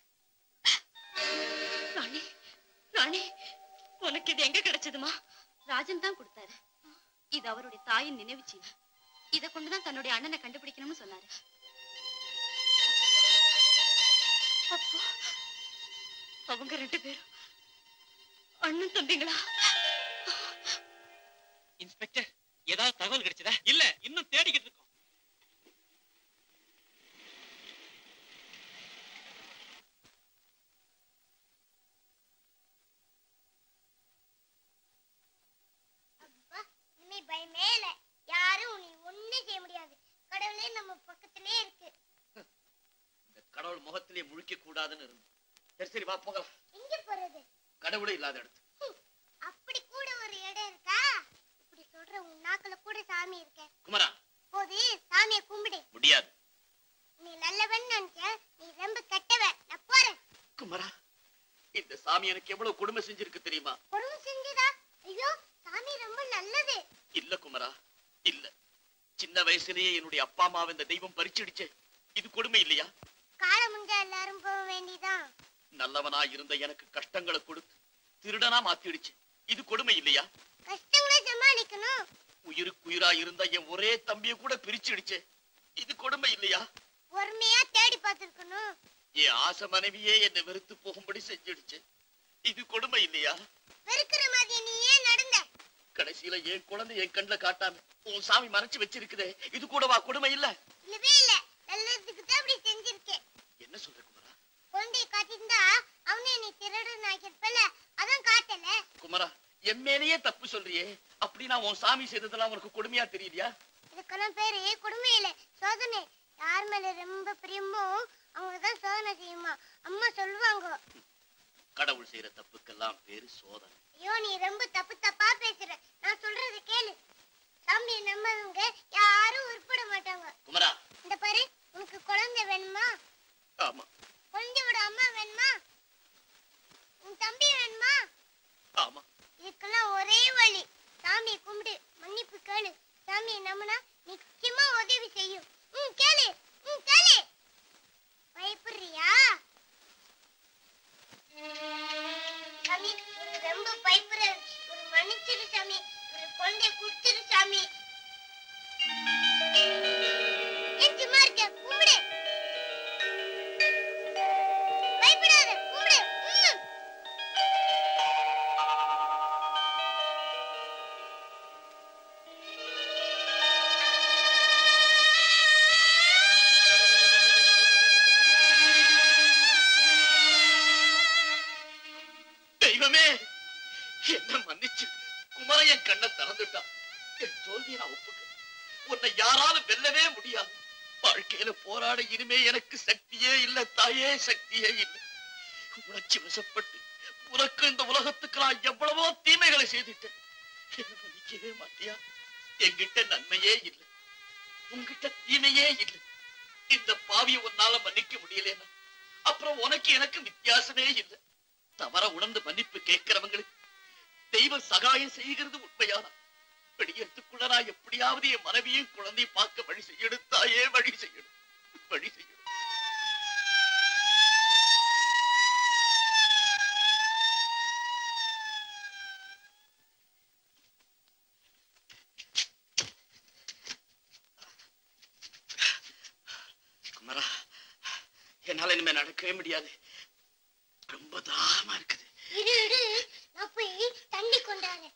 ராணி ராணி உனக்கு இது எங்க கிடைச்சதுமா ராஜன் தான் கொடுத்தாரு இது அவருடைய தாயின் நினைவு சின்னம் இத கொண்டுதான் தன்னுடைய அண்ணனை கண்டுபிடிக்கணும்னு சொன்னாரு அப்போ அவங்க ரெண்டு பேரும் அண்ணன் தம்பிங்களா இன்ஸ்பெக்டர் ஏதாவது தகவல் கிடைச்சதா இல்ல இன்னும் தேடிக்கிட்டு இருக்கோம் அப்பா இனிமே பயமே இல்ல யாரும் உன்னை ஒண்ணும் செய்ய முடியாது கடவுளே நம்ம பக்கத்திலே இருக்கு இந்த கடவுள் முகத்திலே முழிக்க கூடாதுன்னு இருந்தோம் சரி சரி வா போகலாம் எங்க போறது கடவுளே இல்லாத இடத்து ஹம், அப்படி கூட ஒரு இடம் இருக்கா இப்படி சொல்ற உன் நாக்குல கூட சாமி இருக்க குமரா போது சாமியை கும்பிடு முடியாது நீ நல்லவன் நினைச்ச நீ ரொம்ப கெட்டவன் நான் போறேன் குமரா இந்த சாமி எனக்கு எவ்வளவு கொடுமை செஞ்சிருக்கு தெரியுமா கொடுமை செஞ்சுதா ஐயோ சாமி ரொம்ப நல்லது இல்ல குமரா இல்ல சின்ன வயசுலயே என்னுடைய அப்பா அம்மாவை இந்த தெய்வம் பறிச்சிடுச்சே இது கொடுமை இல்லையா காலம் முடிஞ்சா எல்லாரும் போக வேண்டியதான் நல்லவனா இருந்த எனக்கு கஷ்டங்களை கொடுத்து திருடனா மாத்திடுச்சு இது கொடுமை இல்லையா கஷ்டங்களை சமாளிக்கணும் உயிருக்கு உயிரா இருந்த என் ஒரே தம்பியை கூட பிரிச்சிடுச்சே இது கொடுமை இல்லையா பொறுமையா தேடி பார்த்திருக்கணும் என் ஆசை மனைவியே என்னை வெறுத்து போகும்படி செஞ்சிடுச்சு இது கொடுமை இல்லையா வெறுக்கிற மாதிரி நீ ஏன் நடந்த கடைசியில என் குழந்தை என் கண்ணுல காட்டாம உன் சாமி மறைச்சு வச்சிருக்குதே இது கூடவா கொடுமை இல்ல இல்லவே இல்ல நல்லதுக்கு தான் அப்படி செஞ்சிருக்கேன் என்ன சொல்ற குமரா குழந்தைய காட்டியிருந்தா அவனே நீ திருடன் ஆக்கியிருப்பல அதான் காட்டல குமரா என் மேலேயே தப்பு சொல்றியே அப்படின்னா உன் சாமி செய்ததெல்லாம் உனக்கு கொடுமையா தெரியலையா இதுக்கெல்லாம் பேரு கொடுமை இல்ல சோதனை யார் மேல ரொம்ப பிரியமோ அவங்க தான் சோதனை செய்யுமா அம்மா சொல்லுவாங்க கடவுள் செய்யற தப்புக்கெல்லாம் பேரு சோதனை ஐயோ நீ ரொம்ப தப்பு தப்பா பேசுற நான் சொல்றது கேளு சாமியை நம்பவங்க யாரும் உருப்பட மாட்டாங்க குமரா இந்த பாரு உனக்கு குழந்தை வேணுமா ஆமா குழந்தையோட அம்மா வேணுமா உன் தம்பி வேணுமா ஆமா இதுக்கெல்லாம் ஒரே வழி சாமியை கும்பிடு மன்னிப்பு கேளு சாமியை நம்பினா நிச்சயமா உதவி செய்யும் ம் கேளு ம் கேளு பயப்படுறியா சாமி ஒரு ரொம்ப பயப்படுற ஒரு மன்னிச்சிரு சாமி ஒரு குழந்தை கொடுத்துரு சாமி ஏன் சும்மா இருக்க கும்பிடு பயப்படாத கும்பிடு ம் தெய்வமே என்ன மன்னிச்சு குமர என் கண்ணை திறந்துட்டான் என் தோல்வியை நான் ஒப்புக்கிறேன் உன்னை யாராலும் வெல்லவே முடியாது வாழ்க்கையில போராட இனிமே எனக்கு சக்தியே இல்ல தாயே சக்தியே இல்லை உணர்ச்சி வசப்பட்டு உனக்கு இந்த உலகத்துக்கு நான் எவ்வளவோ தீமைகளை செய்துட்டேன் என்னை மன்னிக்கவே மாட்டியா என்கிட்ட நன்மையே இல்லை உன்கிட்ட தீமையே இல்லை இந்த பாவியை உன்னால மன்னிக்க முடியலன்னா அப்புறம் உனக்கு எனக்கு வித்தியாசமே இல்லை தவற உணர்ந்து மன்னிப்பு கேட்கிறவங்களுக்கு தெய்வம் சகாயம் செய்கிறது உண்மையானா வெளியத்துக்குள்ள நான் எப்படியாவது என் மனைவியும் குழந்தையும் பார்க்க வழி செய்யணும் தாயே வழி செய்யணும் வழி செய்யணும் குமரா என்னால இனிமே நடக்கவே முடியாது ரொம்ப தாகமா இருக்குது இரு இரு நான் போய் தண்ணி கொண்டாறேன்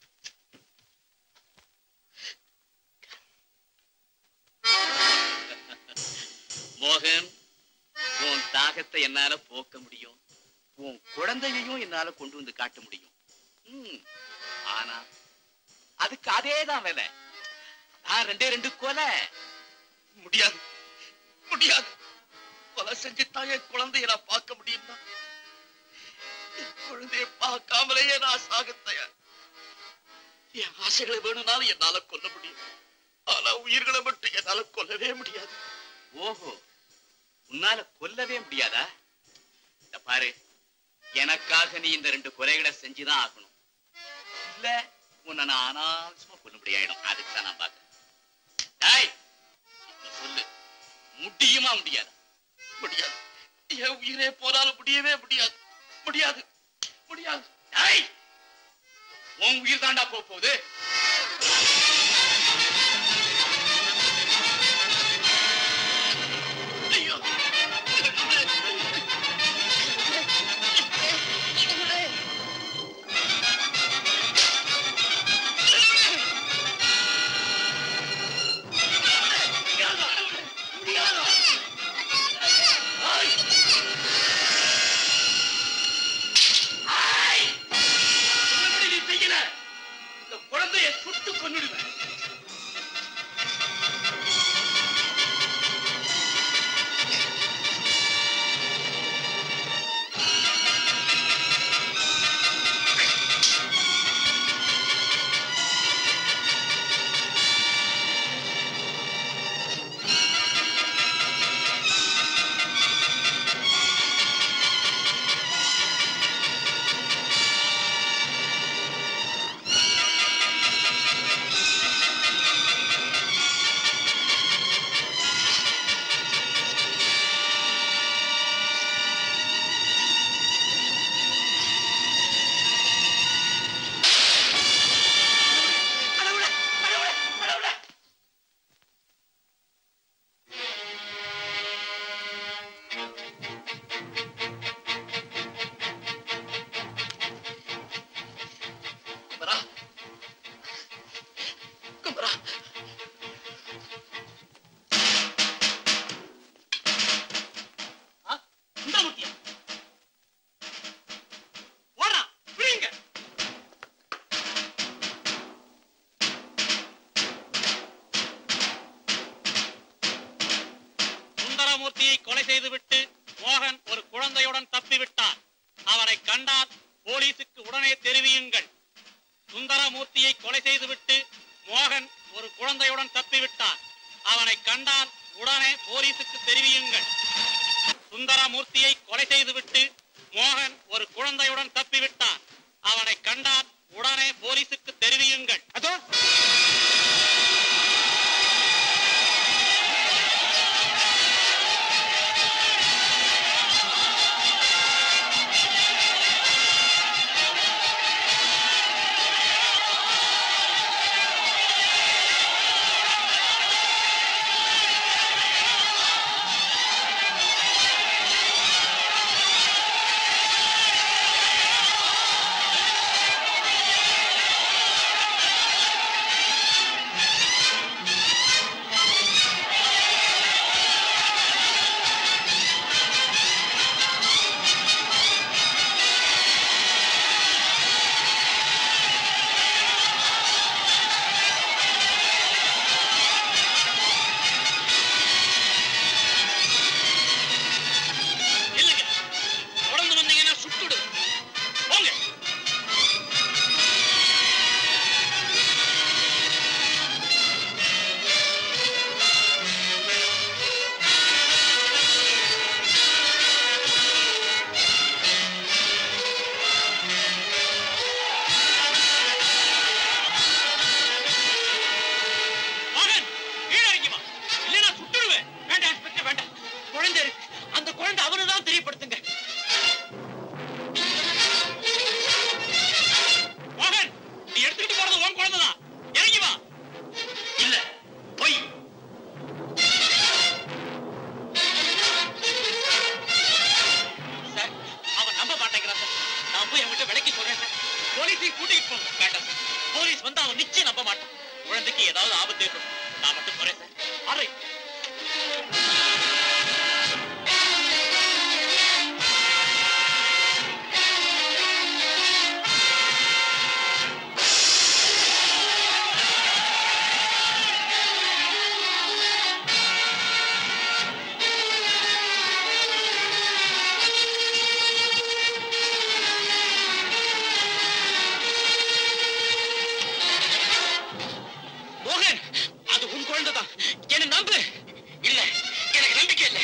மோகன் உன் தாகத்தை என்னால போக்க முடியும் உன் குழந்தையையும் என்னால கொண்டு வந்து காட்ட முடியும் ம், ஆனா அதுக்கு அதேதான் வேலை நான் ரெண்டே ரெண்டு கொலை முடியாது முடியாது கொலை செஞ்சுதான் என் குழந்தைய நான் பார்க்க முடியுமா என் குழந்தைய பார்க்காமலேயே நான் சாக தயார் என் ஆசைகளை வேணும்னாலும் என்னால கொல்ல முடியும் ஆனா உயிர்களை மட்டும் என்னால கொல்லவே முடியாது ஓஹோ உன்னால கொல்லவே முடியாதா இந்த பாரு எனக்காக நீ இந்த ரெண்டு கொலைகளை செஞ்சுதான் ஆகணும் இல்ல உன்னை நான் அனாவசியமா கொல்ல முடியாயிடும் அதுக்கு தான் நான் பாக்குறேன் டேய், இப்ப சொல்லு முடியுமா முடியாது முடியாது என் உயிரே போனாலும் முடியவே முடியாது முடியாது முடியாது டேய், உன் உயிர் தாண்டா போப் போகுது ஐயோ கொன்னுடுவேன் குமரா குமரா இந்த முக்கியம் ஓடா பிடிங்க சுந்தரமூர்த்தியை கொலை செய்துவிட்டு மோகன் ஒரு குழந்தையுடன் தப்பிவிட்டார் அவரை கண்டால் போலீசுக்கு உடனே தெரிவியுங்கள் சுந்தரமூர்த்தியை கொலை செய்துவிட்டு மோகன் ஒரு குழந்தையுடன் தப்பிவிட்டார் அவனை கண்டால் உடனே போலீசுக்கு தெரிவியுங்கள் சுந்தரமூர்த்தியை கொலை செய்துவிட்டு மோகன் ஒரு குழந்தையுடன் தப்பிவிட்டார் அவனை கண்டால் உடனே போலீசுக்கு தெரிவியுங்கள் அதோ இல்லைங்க தொடர்ந்து வந்தீங்கன்னா சுட்டுடு போங்க மகன் கீழே இறங்கி வா இல்லைன்னா சுட்டுடுவேன் வேண்டாம் இன்ஸ்பெக்டர் வேண்டாம் குழந்தை இருக்கு அந்த குழந்தை அவனு தான் தெரியப்படுத்துங்க மகன் நீ எடுத்துக்கிட்டு போறது உன் குழந்தை தான் இறங்கி வா இல்ல போய் சார் அவன் நம்ப மாட்டேங்கிறான் சார் நான் போய் அவன்கிட்ட விலைக்கு சொல்றேன் சார் போலீஸையும் கூட்டிட்டு போங்க வேண்டாம் சார் போலீஸ் வந்து அவன் நிச்சயம் நம்ப மாட்டான் குழந்தைக்கு ஏதாவது ஆபத்து ஏற்படும் நான் மட்டும் போறேன் சார் அரை மோகன் அது உன் குழந்தை தான் என்ன நம்பு இல்ல எனக்கு நம்பிக்கை இல்ல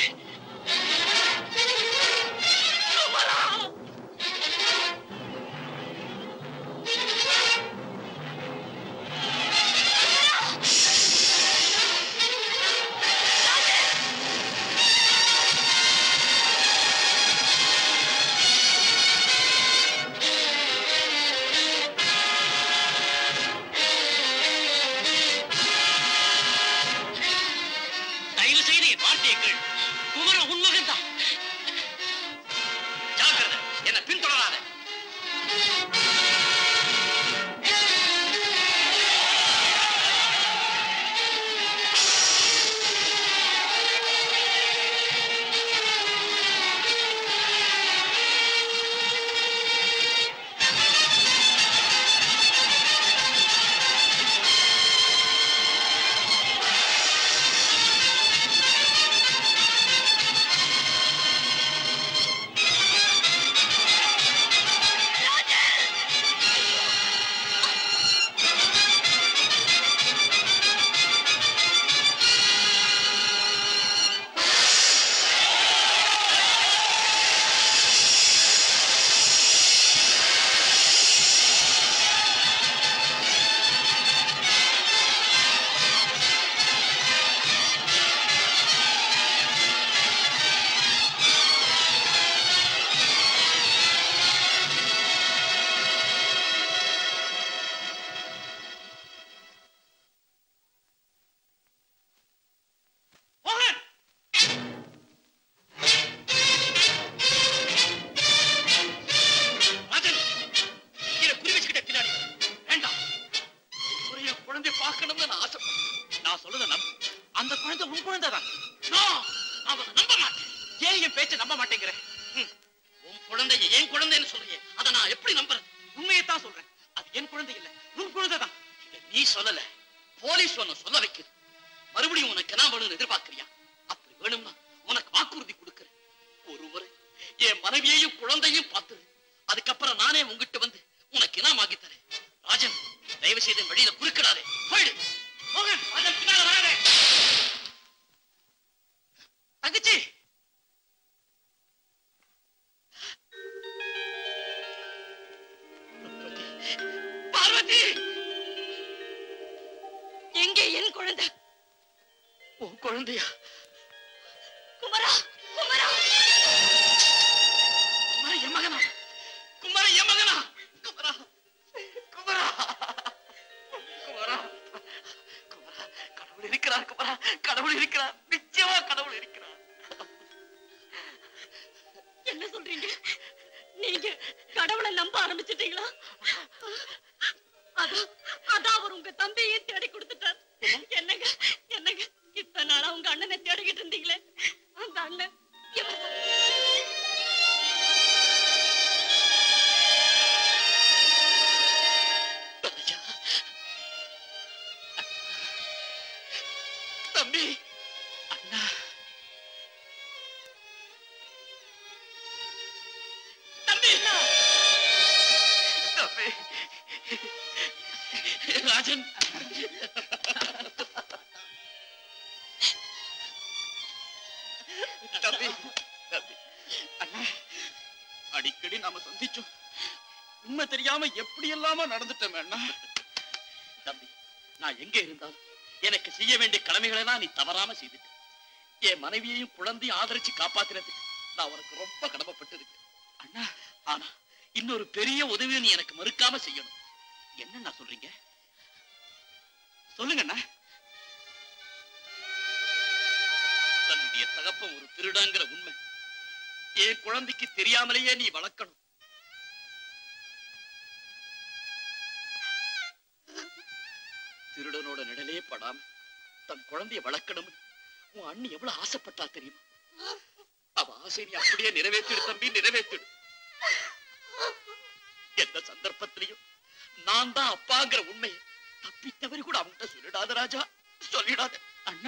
பார்க்கணும்னு நான் ஆசைப்படுறேன் நான் சொல்றத நம்பு அந்த குழந்தை உன் குழந்தை தான் அவனை நம்ப மாட்டேன் ஏன் என் பேச்ச நம்ப மாட்டேங்கிறேன் உன் குழந்தைய என் குழந்தைன்னு சொல்றியே அதை நான் எப்படி நம்புறது உண்மையைத்தான் சொல்றேன் அது என் குழந்தை இல்ல உன் குழந்தை தான் இதை நீ சொல்லல போலீஸ் உன்னை சொல்ல வைக்குது மறுபடியும் உனக்கு என்ன வேணும்னு எதிர்பார்க்கறியா அப்படி வேணும்னா உனக்கு வாக்குறுதி கொடுக்கிறேன் ஒரு முறை என் மனைவியையும் குழந்தையும் பார்த்தது அதுக்கப்புறம் நானே உங்ககிட்ட வந்து உனக்கு இனாம் ஆகி தரேன் ராஜன் தயவு செய்து என் வழியில குறுக்கிடாதே போயிடு மோகன் ராஜன் பின்னால வராதே தங்கச்சி பார்வதி எங்கே என் குழந்தை உன் குழந்தையா குமரா குமரா குமரன் என் மகனா குமரன் என் மகனா குமரா குமரா குமரா குமரா கடவுள் இருக்கிறார் குமரா கடவுள் இருக்கிறார் நிச்சயமா கடவுள் இருக்கிறார் என்ன சொல்றீங்க நீங்க கடவுளை நம்ப ஆரம்பிச்சிட்டீங்களா அதான் அதான் அவர் உங்க தம்பியை தேடி கொடுத்துட்டார் என்னங்க என்னங்க இத்தனை நாளா உங்க அண்ணனை தேடிக்கிட்டு இருந்தீங்களே அந்த அண்ணன் இவர்தான். ஐயா. தம்பி அண்ணா தம்பி தம்பி ராஜன் தம்பி தம்பி அண்ணா அடிக்கடி நாம சந்திச்சோம் உண்மை தெரியாம எப்படி எல்லாம நடந்துட்டோம் அண்ணா தம்பி நான் எங்க இருந்தாலும் எனக்கு செய்ய வேண்டிய கடமைகளை எல்லாம் நீ தவறாம செய்துட்ட என் மனைவியையும் குழந்தையும் ஆதரிச்சு காப்பாத்துறதுக்கு நான் உனக்கு ரொம்ப கடமைப்பட்டிருக்கேன் அண்ணா ஆனா இன்னொரு பெரிய உதவியை நீ எனக்கு மறுக்காம செய்யணும் என்னண்ணா சொல்றீங்க சொல்லுங்க அண்ணா தன்னுடைய தகப்பன் ஒரு திருடாங்கிற உண்மை என் குழந்தைக்கு தெரியாமலேயே நீ வளர்க்கணும் திருடனோட நிழலே படாம தன் குழந்தைய வளர்க்கணும்னு உன் அண்ணி எவ்வளவு ஆசைப்பட்டா தெரியுமா அவ ஆசை நீ அப்படியே நிறைவேற்றிடு தம்பி நிறைவேற்றிடு எந்த சந்தர்ப்பத்திலையும் நான் தான் அப்பாங்கிற உண்மையை தப்பி தவறி கூட அவன்கிட்ட சொல்லிடாத ராஜா சொல்லிடாத அண்ணா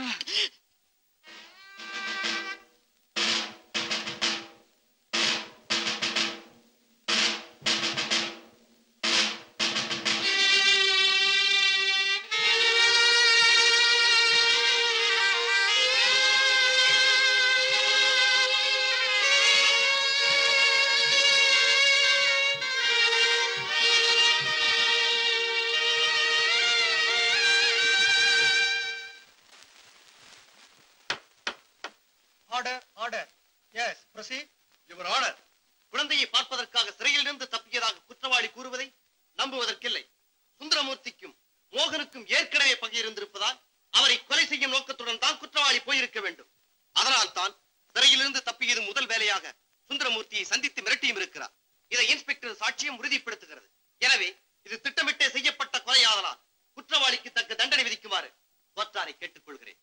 order order yes proceed your honour குழந்தையை பார்ப்பதற்காக சிறையிலிருந்து தப்பியதாக குற்றவாளி கூறுவதை நம்புவதற்கில்லை சுந்தரமூர்த்திக்கும் மோகனுக்கும் ஏற்கனவே பகை இருந்திருப்பதால் அவரை கொலை செய்யும் நோக்கத்துடன் தான் குற்றவாளி போயிருக்க வேண்டும் அதனால் தான் சிறையிலிருந்து தப்பியது முதல் வேலையாக சுந்தரமூர்த்தியை சந்தித்து மிரட்டியும் இருக்கிறார் இதை இன்ஸ்பெக்டர் சாட்சியம் உறுதிப்படுத்துகிறது எனவே இது திட்டமிட்டே செய்யப்பட்ட கொலையாதலால் குற்றவாளிக்கு தக்க தண்டனை விதிக்குமாறு கோத்தாரை கேட்டுக்கொள்கிறேன்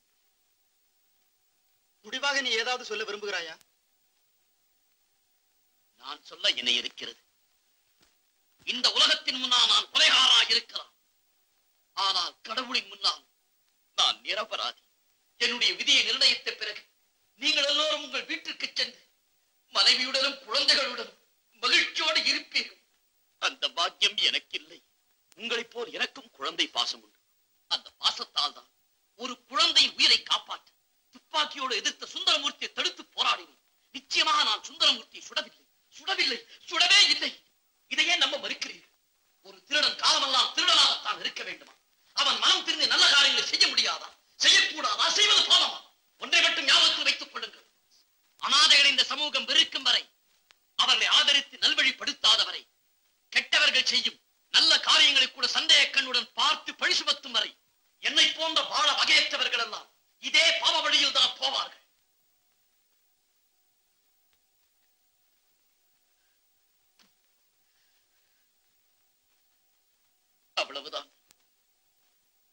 முடிவாக நீ ஏதாவது சொல்ல விரும்புகிறாயா நான் சொல்ல என்ன இருக்கிறது இந்த உலகத்தின் முன்னால் நான் கொலைகாராக இருக்கலாம் ஆனால் கடவுளின் முன்னால் நான் நிரபராதி என்னுடைய விதியை நிர்ணயித்த பிறகு நீங்கள் எல்லோரும் உங்கள் வீட்டிற்கு சென்று மனைவியுடனும் குழந்தைகளுடனும் மகிழ்ச்சியோடு இருப்பீர்கள் அந்த பாக்கியம் எனக்கு இல்லை உங்களைப் போல் எனக்கும் குழந்தை பாசம் உண்டு அந்த பாசத்தால் தான் ஒரு குழந்தை உயிரை காப்பாற்ற துப்பாக்கியோடு எதிர்த்த சுந்தரமூர்த்தியை தடுத்து போராடினேன் நிச்சயமாக நான் சுந்தரமூர்த்தியை சுடவில்லை சுடவில்லை சுடவே இல்லை இதையே நம்ப மறுக்கிறீர்கள் ஒரு திருடன் காலமெல்லாம் திருடனாகத்தான் இருக்க வேண்டுமா அவன் மனம் திருந்தி நல்ல காரியங்களை செய்ய முடியாதா செய்யக்கூடாதா செய்வது போலமா ஒன்றை மட்டும் ஞாபகத்தில் வைத்துக் கொள்ளுங்கள் அனாதைகளை இந்த சமூகம் வெறுக்கும் வரை அவர்களை ஆதரித்து நல்வழிப்படுத்தாதவரை கெட்டவர்கள் செய்யும் நல்ல காரியங்களை கூட சந்தேக கண்ணுடன் பார்த்து பழி சுமத்தும் வரை என்னை போன்ற வாழ வகையற்றவர்கள் எல்லாம் இதே பாவ வழியில் தான் போவார்கள் அவ்வளவுதான்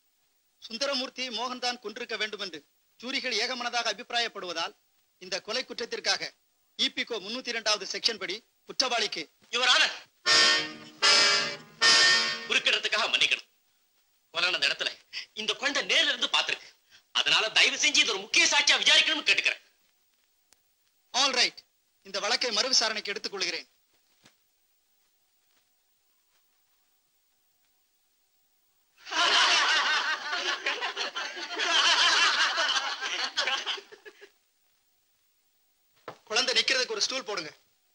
சுந்தரமூர்த்தி மோகன்தான் கொன்றிருக்க வேண்டும் என்று ஜூரிகள் ஏகமனதாக அபிப்பிராயப்படுவதால் இந்த கொலை குற்றத்திற்காக இபிகோ முன்னூத்தி இரண்டாவது செக்ஷன் படி குற்றவாளிக்கு யுவரான குறுக்கிடத்துக்காக மன்னிக்கணும் கொலை நடந்த இடத்துல இந்த குழந்தை நேர்ல இருந்து பார்த்திருக்கு அதனால தயவு செஞ்சு இது ஒரு முக்கிய சாட்சியா விசாரிக்கணும்னு கேட்டுக்கிறேன் ஆல் ரைட் இந்த வழக்கை மறு விசாரணைக்கு எடுத்துக் கொள்கிறேன் குழந்தை நிக்கிறதுக்கு ஒரு ஸ்டூல் போடுங்க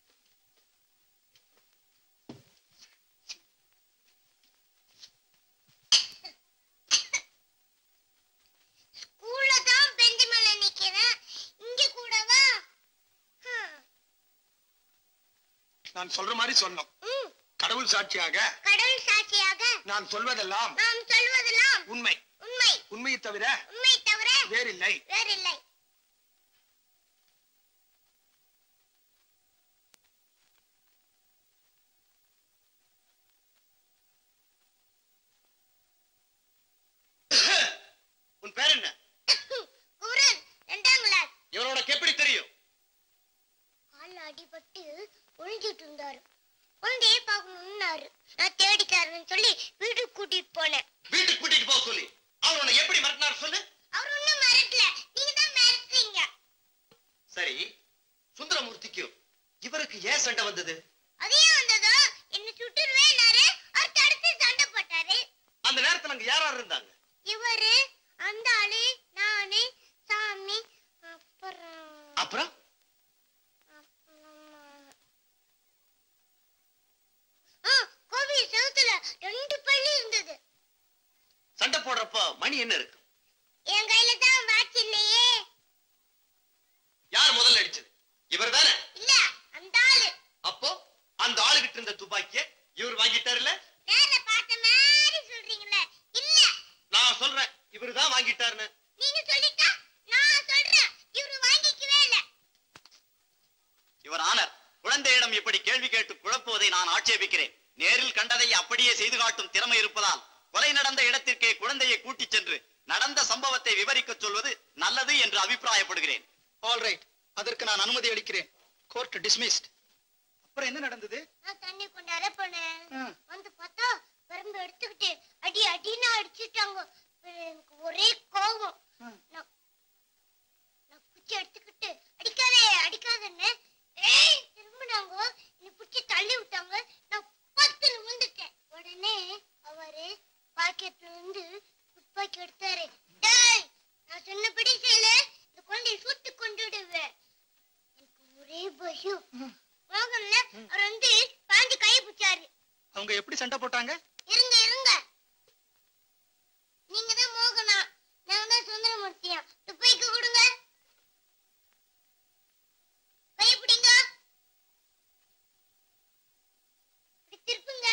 ஸ்கூல்ல தான் பெஞ்சு மேல நிக்கிறேன் இங்க கூடவா ஹம். நான் சொல்ற மாதிரி சொன்னோம் ம். கடவுள் சாட்சியாக கடவுள் சாட்சியாக நான் சொல்வதெல்லாம் நாம் சொல்வதெல்லாம் உண்மை உண்மை உண்மையை தவிர உண்மை தவிர வேறில்லை வேறில்லை உன் பேர் என்ன குமரன் ரெண்டாம் கிளாஸ் இவனோட எப்படி தெரியும் கால்ல அடிபட்டு ஒழிஞ்சிட்டு இருந்தாரு குழந்தைய பார்க்கணும்னாரு நான் தேடி தரேன்னு சொல்லி வீட்டுக்கு கூட்டிட்டு போனேன் வீட்டுக்கு கூட்டிட்டு போக சொல்லி அவர் உன்னை எப்படி மிரட்டினார் சொல்லு அவர் ஒண்ணும் மிரட்டல நீங்க தான் மிரட்டுறீங்க சரி சுந்தரமூர்த்திக்கும் இவருக்கு ஏன் சண்டை வந்தது அதையும் வந்ததோ என்ன சுட்டுருவேனாரு அவர் தடுத்து சண்டை போட்டாரு அந்த நேரத்துல அங்க யார் யார் இருந்தாங்க இவரு அந்த ஆளு நானு சாமி அப்புறம் அப்புறம் ஆ, கோவில் செவுத்துல ரெண்டு பள்ளி இருந்தது சண்டை போடுறப்ப மணி என்ன இருக்கு என் கையில தான் வாட்ச் இல்லையே யார் முதல்ல அடிச்சது இவர் தானே இல்ல அந்த ஆளு அப்போ அந்த ஆளுகிட்ட இருந்த துப்பாக்கிய இவர் வாங்கிட்டாருல்ல நேர்ல பார்த்த மாதிரி சொல்றீங்களே இல்ல நான் சொல்றேன் இவர் தான் வாங்கிட்டாருன்னு நீங்க சொல்லிட்டா நான் சொல்றேன் இவரு வாங்கிக்கவே இல்ல இவர் ஆனர் குழந்தையிடம் இப்படி கேள்வி கேட்டு குழப்புவதை நான் ஆட்சேபிக்கிறேன் நேரில் கண்டதை அப்படியே செய்து காட்டும் திறமை இருப்பதால் கொலை நடந்த இடத்திற்கே குழந்தையை கூட்டிச் சென்று நடந்த சம்பவத்தை விவரிக்கச் சொல்வது நல்லது என்று அபிப்பிராயப்படுகிறேன் ஆல் ரைட் அதற்கு நான் அனுமதி அளிக்கிறேன் கோர்ட் டிஸ்மிஸ்ட் அப்புறம் என்ன நடந்தது நான் தண்ணி கொண்டாட போனேன் ஆ. வந்து பார்த்தா பெரும்பு எடுத்துக்கிட்டு அடி அடின்னு அடிச்சுட்டாங்க எனக்கு ஒரே கோபம் ஆ. நான் நான் குச்சி எடுத்துக்கிட்டு அடிக்காதே அடிக்காதன்னு ஏய் திரும்பினாங்க என்னை பிடிச்சி தள்ளி விட்டாங்க நான் பத்து விழுந்துட்டேன் உடனே அவரு பாக்கெட்ல இருந்து துப்பாக்கி எடுத்தாரு டேய் நான் சொன்னபடி செய்யல இந்த குழந்தையை சுட்டு கொண்டுடுவேன் எனக்கு ஒரே பயம் மோகன்ல அவர் வந்து பாஞ்சு கை பிடிச்சாரு அவங்க எப்படி சண்டை போட்டாங்க இருங்க இருங்க நீங்க தான் மோகனா நான் தான் சுந்தரமூர்த்தியா துப்பாக்கி கொடுங்க கை பிடிங்க இப்படி திருப்புங்க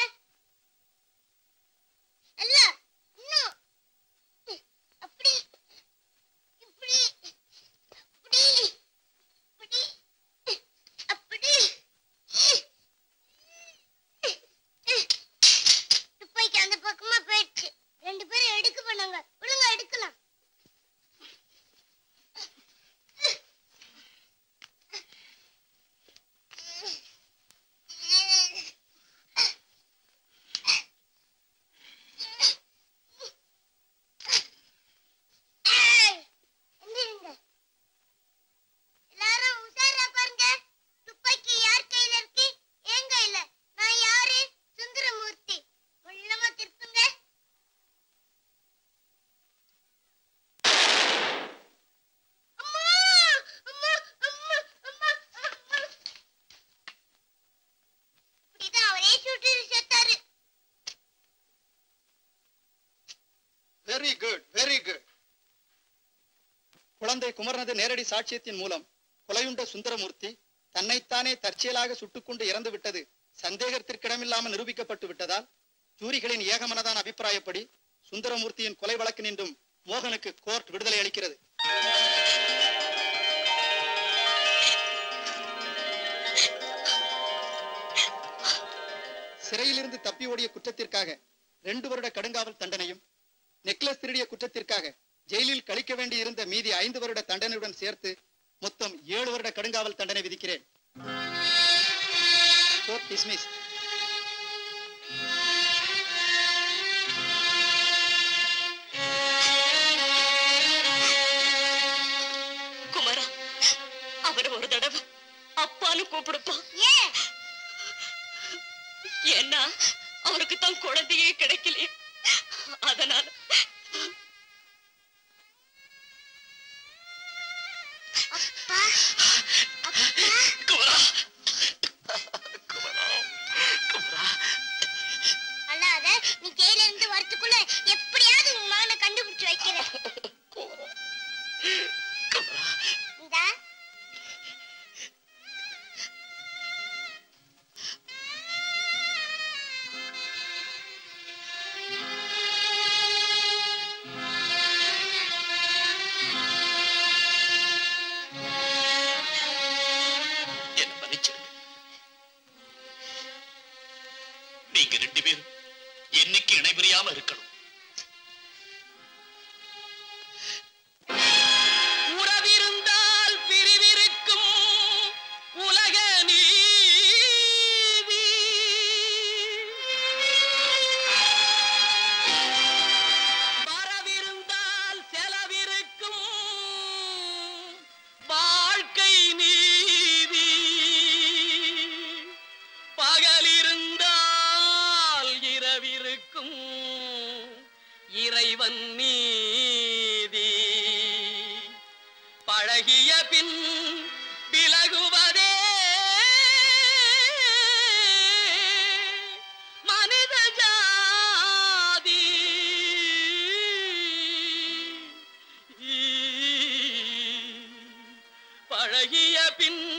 அல்ல இன்னும் அப்படி இப்படி இப்படி இப்படி அப்படி துப்பாக்கி அந்த பக்கமா போயிடுச்சு ரெண்டு பேரும் எடுக்க பண்ணாங்க ஒழுங்கா எடுக்கலாம் எந்திரிங்க. எல்லாரும் உஷாரா பாருங்க துப்பாக்கி யார் கையில இருக்கு என் கையில நான் யாரு சுந்தரமூர்த்தி உள்ளமா திருப்புங்க அம்மா அம்மா அம்மா அம்மா அம்மா இப்படிதான் அவரே சுட்டு செத்தாரு வெரி குட் வெரி குட் குழந்தை குமரனது நேரடி சாட்சியத்தின் மூலம் கொலையுண்ட சுந்தரமூர்த்தி தன்னைத்தானே தற்செயலாக சுட்டுக்கொண்டு இறந்து விட்டது சந்தேகத்திற்கிடமில்லாமல் நிரூபிக்கப்பட்டு விட்டதால் ஜூரிகளின் ஏகமனதான அபிப்பிராயப்படி சுந்தரமூர்த்தியின் கொலை வழக்கு நின்றும் மோகனுக்கு கோர்ட் விடுதலை அளிக்கிறது சிறையிலிருந்து தப்பி ஓடிய குற்றத்திற்காக ரெண்டு வருட கடுங்காவல் தண்டனையும் நெக்லஸ் திருடிய குற்றத்திற்காக ஜெயிலில் கழிக்க வேண்டி இருந்த மீதி ஐந்து வருட தண்டனையுடன் சேர்த்து மொத்தம் ஏழு வருட கடுங்காவல் தண்டனை விதிக்கிறேன் Court dismissed. குமரா அவரை ஒரு தடவை அப்பான்னு கூப்பிடுப்பா ஏன்னா அவருக்கு தான் குழந்தையே கிடைக்கலையே அதனால குமரா குமரா குமரா அல்லாத நீ ஜெயில இருந்து வரதுக்குள்ள எப்படியாவது உன் மகனை கண்டுபிடிச்சு வைக்கிறேன் இந்தா என்ன மன்னிச்சிருங்க நீங்க ரெண்டு பேரும் என்னைக்கு இணைபிரியாம இருக்கணும் உறவிருந்தால் பிரிவிருக்கும் உலக நீதி வரவிருந்தால் செலவிருக்கும் வாழ்க்கை நீதி பகலிருந்தால் இரவிருக்கும் இறைவன் நீதி பழகிய பின் விலகுவதே மனித ஜாதி பழகிய பின்